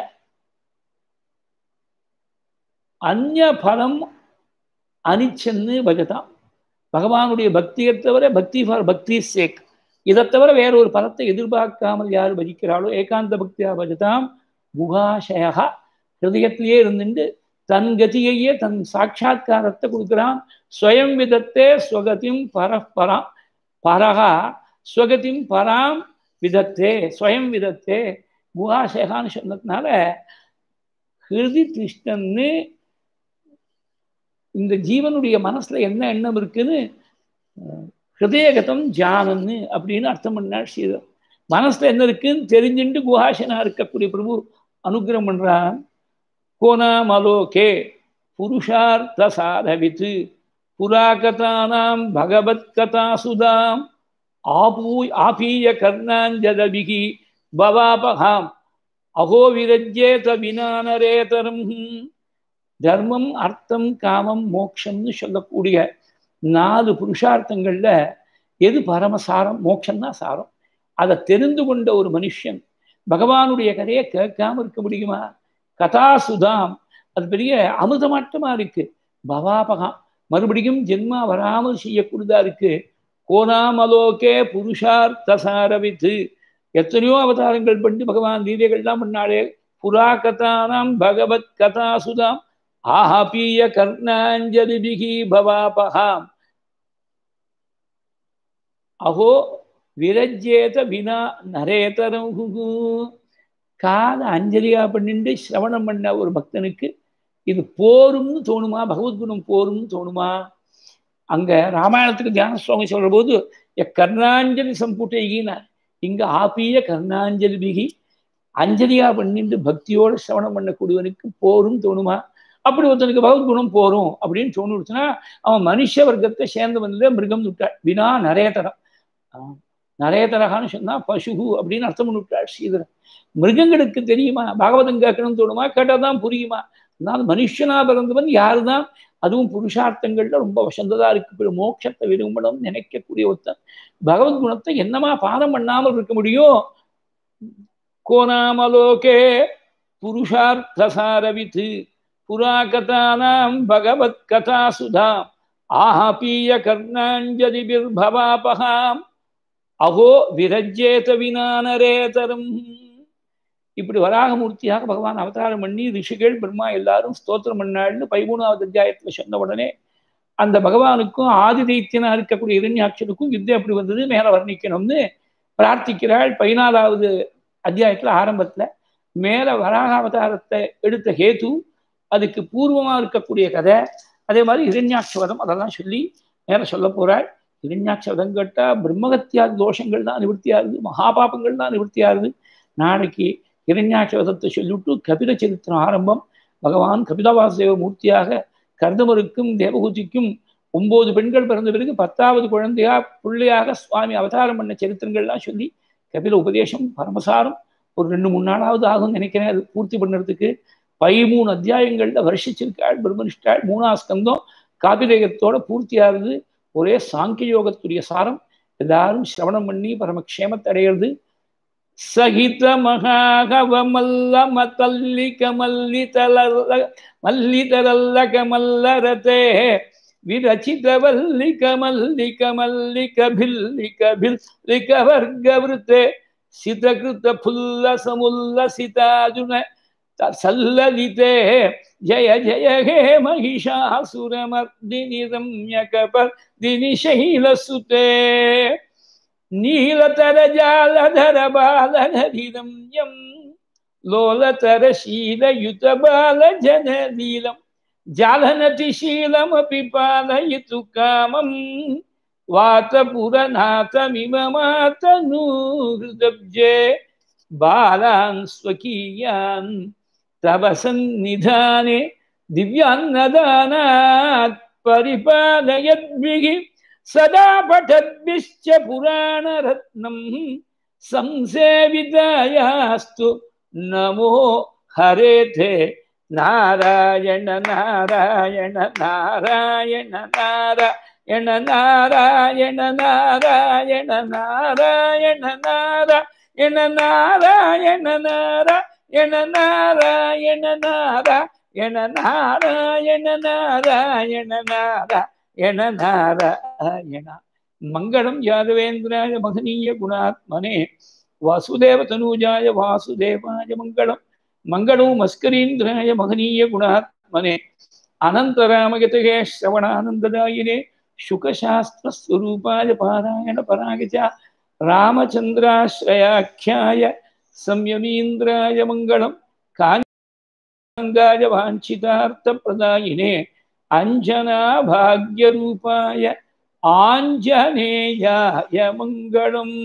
அந்நிய பலம் அனிச்சன்னு பஜதாம் பகவானுடைய பக்தியை தவிர பக்தி பக்தி சேக் இதை தவிர வேற ஒரு பலத்தை எதிர்பார்க்காமல் யார் பஜிக்கிறாளோ ஏகாந்த பக்தியா பஜதாம் குகாஷயா ஹிருதயத்திலேயே இருந்துட்டு தன் கதியையே தன் சாட்சா்காரத்தை கொடுக்குறான் ஸ்வயம் விதத்தே ஸ்வகதிம் பரப்பராம் பரகா ஸ்வகதிம் பராம் விதத்தே ஸ்வயம் விதத்தே குஹாசேகான்னு சொன்னதுனால ஹிருதி கிருஷ்ணன்னு இந்த ஜீவனுடைய மனசுல என்ன எண்ணம் இருக்குன்னு ஹிருதயகதம் ஜானன்னு அப்படின்னு அர்த்தம் பண்ணார் ஸ்ரீதர் மனசுல என்ன இருக்குன்னு தெரிஞ்சுட்டு குஹாசனா இருக்கக்கூடிய பிரபு அனுகிரகம் பண்றான் கோனாமலோகே புருஷார்த்த சாதவித்து புராகதானாம் பகவத் கதாசுதாம் ஆபூய் ஆபீய கர்ணாஞ்சதபிகி பவாபகாம் அகோ விரஜ்யேத வினானரேதரம் தர்மம் அர்த்தம் காமம் மோக்ஷம்னு சொல்லக்கூடிய நாலு புருஷார்த்தங்கள்ல எது பரமசாரம் மோட்சம்னா சாரம் அதை தெரிந்து கொண்ட ஒரு மனுஷன் பகவானுடைய கதையை கேட்காம இருக்க முடியுமா கதாசுதாம் அது பெரிய அமிர்தமாட்டமா இருக்கு பவாபகம் மறுபடியும் ஜென்மா வராமல் செய்யக்கூடியதா இருக்கு கோனாமலோகே புருஷார்த்த சாரவித்து எத்தனையோ அவதாரங்கள் பண்ணி பகவான் லீலைகள்லாம் பண்ணாலே புரா கதானாம் பகவத் கதாசுதாம் ஆஹபீய கர்ணாஞ்சலிபிகி பவாபகாம் அஹோ விரஜ்யேத வினா நரேதரம் காத அஞ்சலியா பண்ணிட்டு சிரவணம் பண்ண ஒரு பக்தனுக்கு இது போரும்னு தோணுமா பகவத்குணம் போரும்னு தோணுமா அங்க ராமாயணத்துக்கு தியான சுவாமி சொல்ற போது கர்ணாஞ்சலி சம்புட்டைகினா இங்க ஆப்பிய கர்ணாஞ்சலி பிகி அஞ்சலியா பண்ணிட்டு பக்தியோட சிரவணம் பண்ணக்கூடியவனுக்கு போரும் தோணுமா அப்படி ஒருத்தனுக்கு பகவத்குணம் போரும் அப்படின்னு தோணுச்சுன்னா அவன் மனுஷ வர்க்கத்தை சேர்ந்து வந்து மிருகம் விட்டாள் வினா நரேதரம் நரேதரகான்னு சொன்னா பசுகு அப்படின்னு அர்த்தம் பண்ணி விட்டாள் ஸ்ரீதரன் மிருகங்களுக்கு தெரியுமா பாகவதம் கேட்கணும்னு தோணுமா கேட்டால் தான் புரியுமா அதனால மனுஷனா பிறந்தவன் யாரு தான் அதுவும் புருஷார்த்தங்கள்ல ரொம்ப வசந்ததா இருக்கு மோட்சத்தை விரும்பணும் நினைக்கக்கூடிய ஒருத்தன் பகவத் குணத்தை என்னமா பானம் பண்ணாமல் இருக்க முடியும் கோனாமலோகே புருஷார்த்தசாரவித் புராகதானாம் பகவத் கதா சுதாம் ஆஹபீய கர்ணாஞ்சலிபிர்பவாபகாம் அகோ விரஜ்யேத வினானரேதரம் இப்படி வராகமூர்த்தியாக பகவான் அவதாரம் பண்ணி ரிஷிகள் பிரம்மா எல்லாரும் ஸ்தோத்திரம் பண்ணாள்னு பதிமூணாவது அத்தியாயத்துல சொன்ன உடனே அந்த பகவானுக்கும் ஆதி தைத்தியனா இருக்கக்கூடிய இரண்யாட்சனுக்கும் யுத்தம் எப்படி வந்தது மேல வர்ணிக்கணும்னு பிரார்த்திக்கிறாள் பதினாலாவது அத்தியாயத்துல ஆரம்பத்துல மேல வராக அவதாரத்தை எடுத்த ஹேது அதுக்கு பூர்வமா இருக்கக்கூடிய கதை அதே மாதிரி இரண்யாட்சவதம் அதெல்லாம் சொல்லி மேல சொல்ல போறாள் இரண்யாட்சவதம் கேட்டா பிரம்மகத்தியா தோஷங்கள் தான் நிவர்த்தியாகுது மகாபாபங்கள் தான் நிவர்த்தியாகுது நாளைக்கு இரண்யாட்சவதத்தை சொல்லிவிட்டு கபில சரித்திரம் ஆரம்பம் பகவான் கபிலவாசுதேவ மூர்த்தியாக கர்தமருக்கும் தேவகூதிக்கும் ஒன்பது பெண்கள் பிறந்த பிறகு பத்தாவது குழந்தையா பிள்ளையாக சுவாமி அவதாரம் பண்ண சரித்திரங்கள்லாம் சொல்லி கபில உபதேசம் பரமசாரம் ஒரு ரெண்டு மூணு நாளாவது ஆகும் நினைக்கிறேன் அது பூர்த்தி பண்ணுறதுக்கு பதிமூணு அத்தியாயங்கள்ல வருஷிச்சிருக்காள் பிரம்மனிஷ்டாள் மூணாம் ஸ்கந்தம் காபிரேகத்தோட பூர்த்தியாகுது ஒரே சாங்கிய யோகத்துடைய சாரம் எல்லாரும் சிரவணம் பண்ணி பரமக்ஷேமத்தை அடையிறது சகித மகாகவ மல்ல மத்தல்லிக மல்லிதலல்ல மல்லிதரல்லக மல்லரதே விரச்சித வல்லிக மல்லிக மல்லிக பில்லிக பில்லிக வர்க்கவృతే சிதகிருத புல்ல சமுல்ல சிதாஜுன சல்லலிதே ஜய ஜய ஹே மகிஷாசுரமர்தினி ரம்யகபர்தினி சைலசுதே நீலதரஜாலதர பாலநரிரம்யம் लोलतरशीलयुत बालजनलीलं जालनतिशीलमपि पालयतु कामं वातपुरनाथमिममातनूहृदब्जे बालान् स्वकीयान् तव सन्निधाने दिव्यान्नदानात् परिपालयद्भिः सदा पठद्भिश्च पुराणरत्नम् संसेवितायास्तु नमो हरेथे नारायण नारायण नारायण नारायण नारायण नारायण नारायण नारायण नारायण नारायण नारायण नारायण नारायण नारायण नारायण नारायण मङ्गलं यादवेन्द्राय महनीय गुणात्मने वासुदेवतनूजाय वासुदेवाय मङ्गलं मङ्गलो मस्करीन्द्राय महनीय गुणात्मने अनन्तरामगतये श्रवणानन्ददायिने शुकशास्त्रस्वरूपाय पारायणपराय च रामचन्द्राश्रयाख्याय संयमीन्द्राय मङ्गलं काङ्गाय वाञ्छितार्थप्रदायिने अञ्जनाभाग्यरूपाय आञ्जनेयाय मङ्गलम्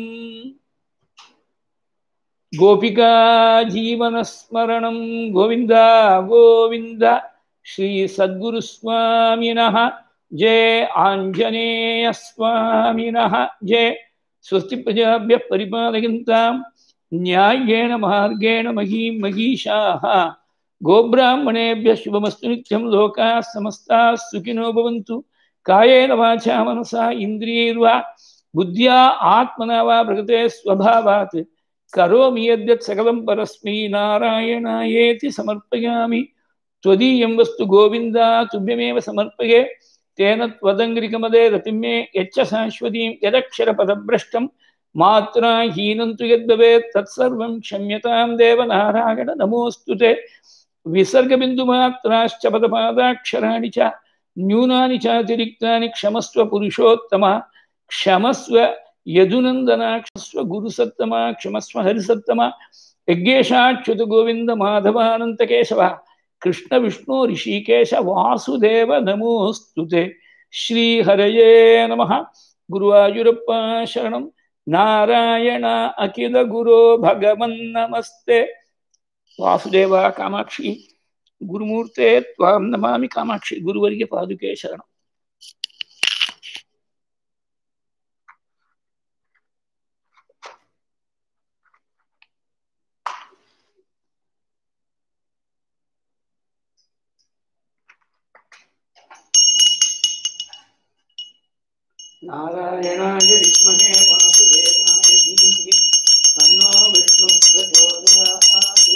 गोपिका जीवनस्मरणं गोविन्द गोविन्द श्रीसद्गुरुस्वामिनः जय आञ्जनेयस्वामिनः जय स्वस्ति प्रजाभ्यः परिपालयन्तां न्याय्येण मार्गेण महीं महीषाः गोब्राह्मणेभ्यः शुभमस्तु नित्यं लोकाः समस्ताः सुखिनो भवन्तु कायेन वाचा मनसा इन्द्रियैर्वा बुद्ध्या आत्मना वा प्रकृते स्वभावात् करोमि यद्यत् सकलं परस्मै नारायणायेति समर्पयामि त्वदीयं वस्तु गोविन्द तुभ्यमेव समर्पये तेन त्वदङ्घ्रिकमदे रतिं मे यच्च शाश्वतीं यदक्षरपदभ्रष्टं मात्रा हीनं तु यद्भवेत् तत्सर्वं क्षम्यतां देवनारायण नमोऽस्तु ते विसर्गबिन्दुमात्राश्च पदपादाक्षराणि च न्यूनानि चातिरिक्तानि क्षमस्व पुरुषोत्तम क्षमस्व यदुनन्दना क्षमस्व गुरुसत्तमा क्षमस्व हरिसत्तमा यज्ञेशाच्युत गोविन्द माधवानन्तकेशव कृष्ण विष्णु ऋषिकेश वासुदेव नमोऽस्तु ते श्रीहरये नमः गुरुवायुरप्पा शरणं नारायण अखिलगुरो भगवन्नमस्ते वासुदेव कामाक्षी गुरुमूर्ते त्वां नमामि कामाक्षि गुरुवर्य पादुके शरणम् நாராயணாய வித்மகே வாசுதேவாய தீமகி தன்னோ விஷ்ணு பிரச்சோதயாத்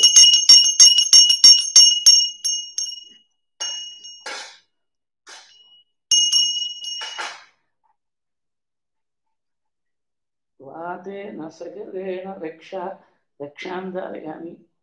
வாதே ந சகரேண ரக்ஷா ரக்ஷாந்தாரயாமி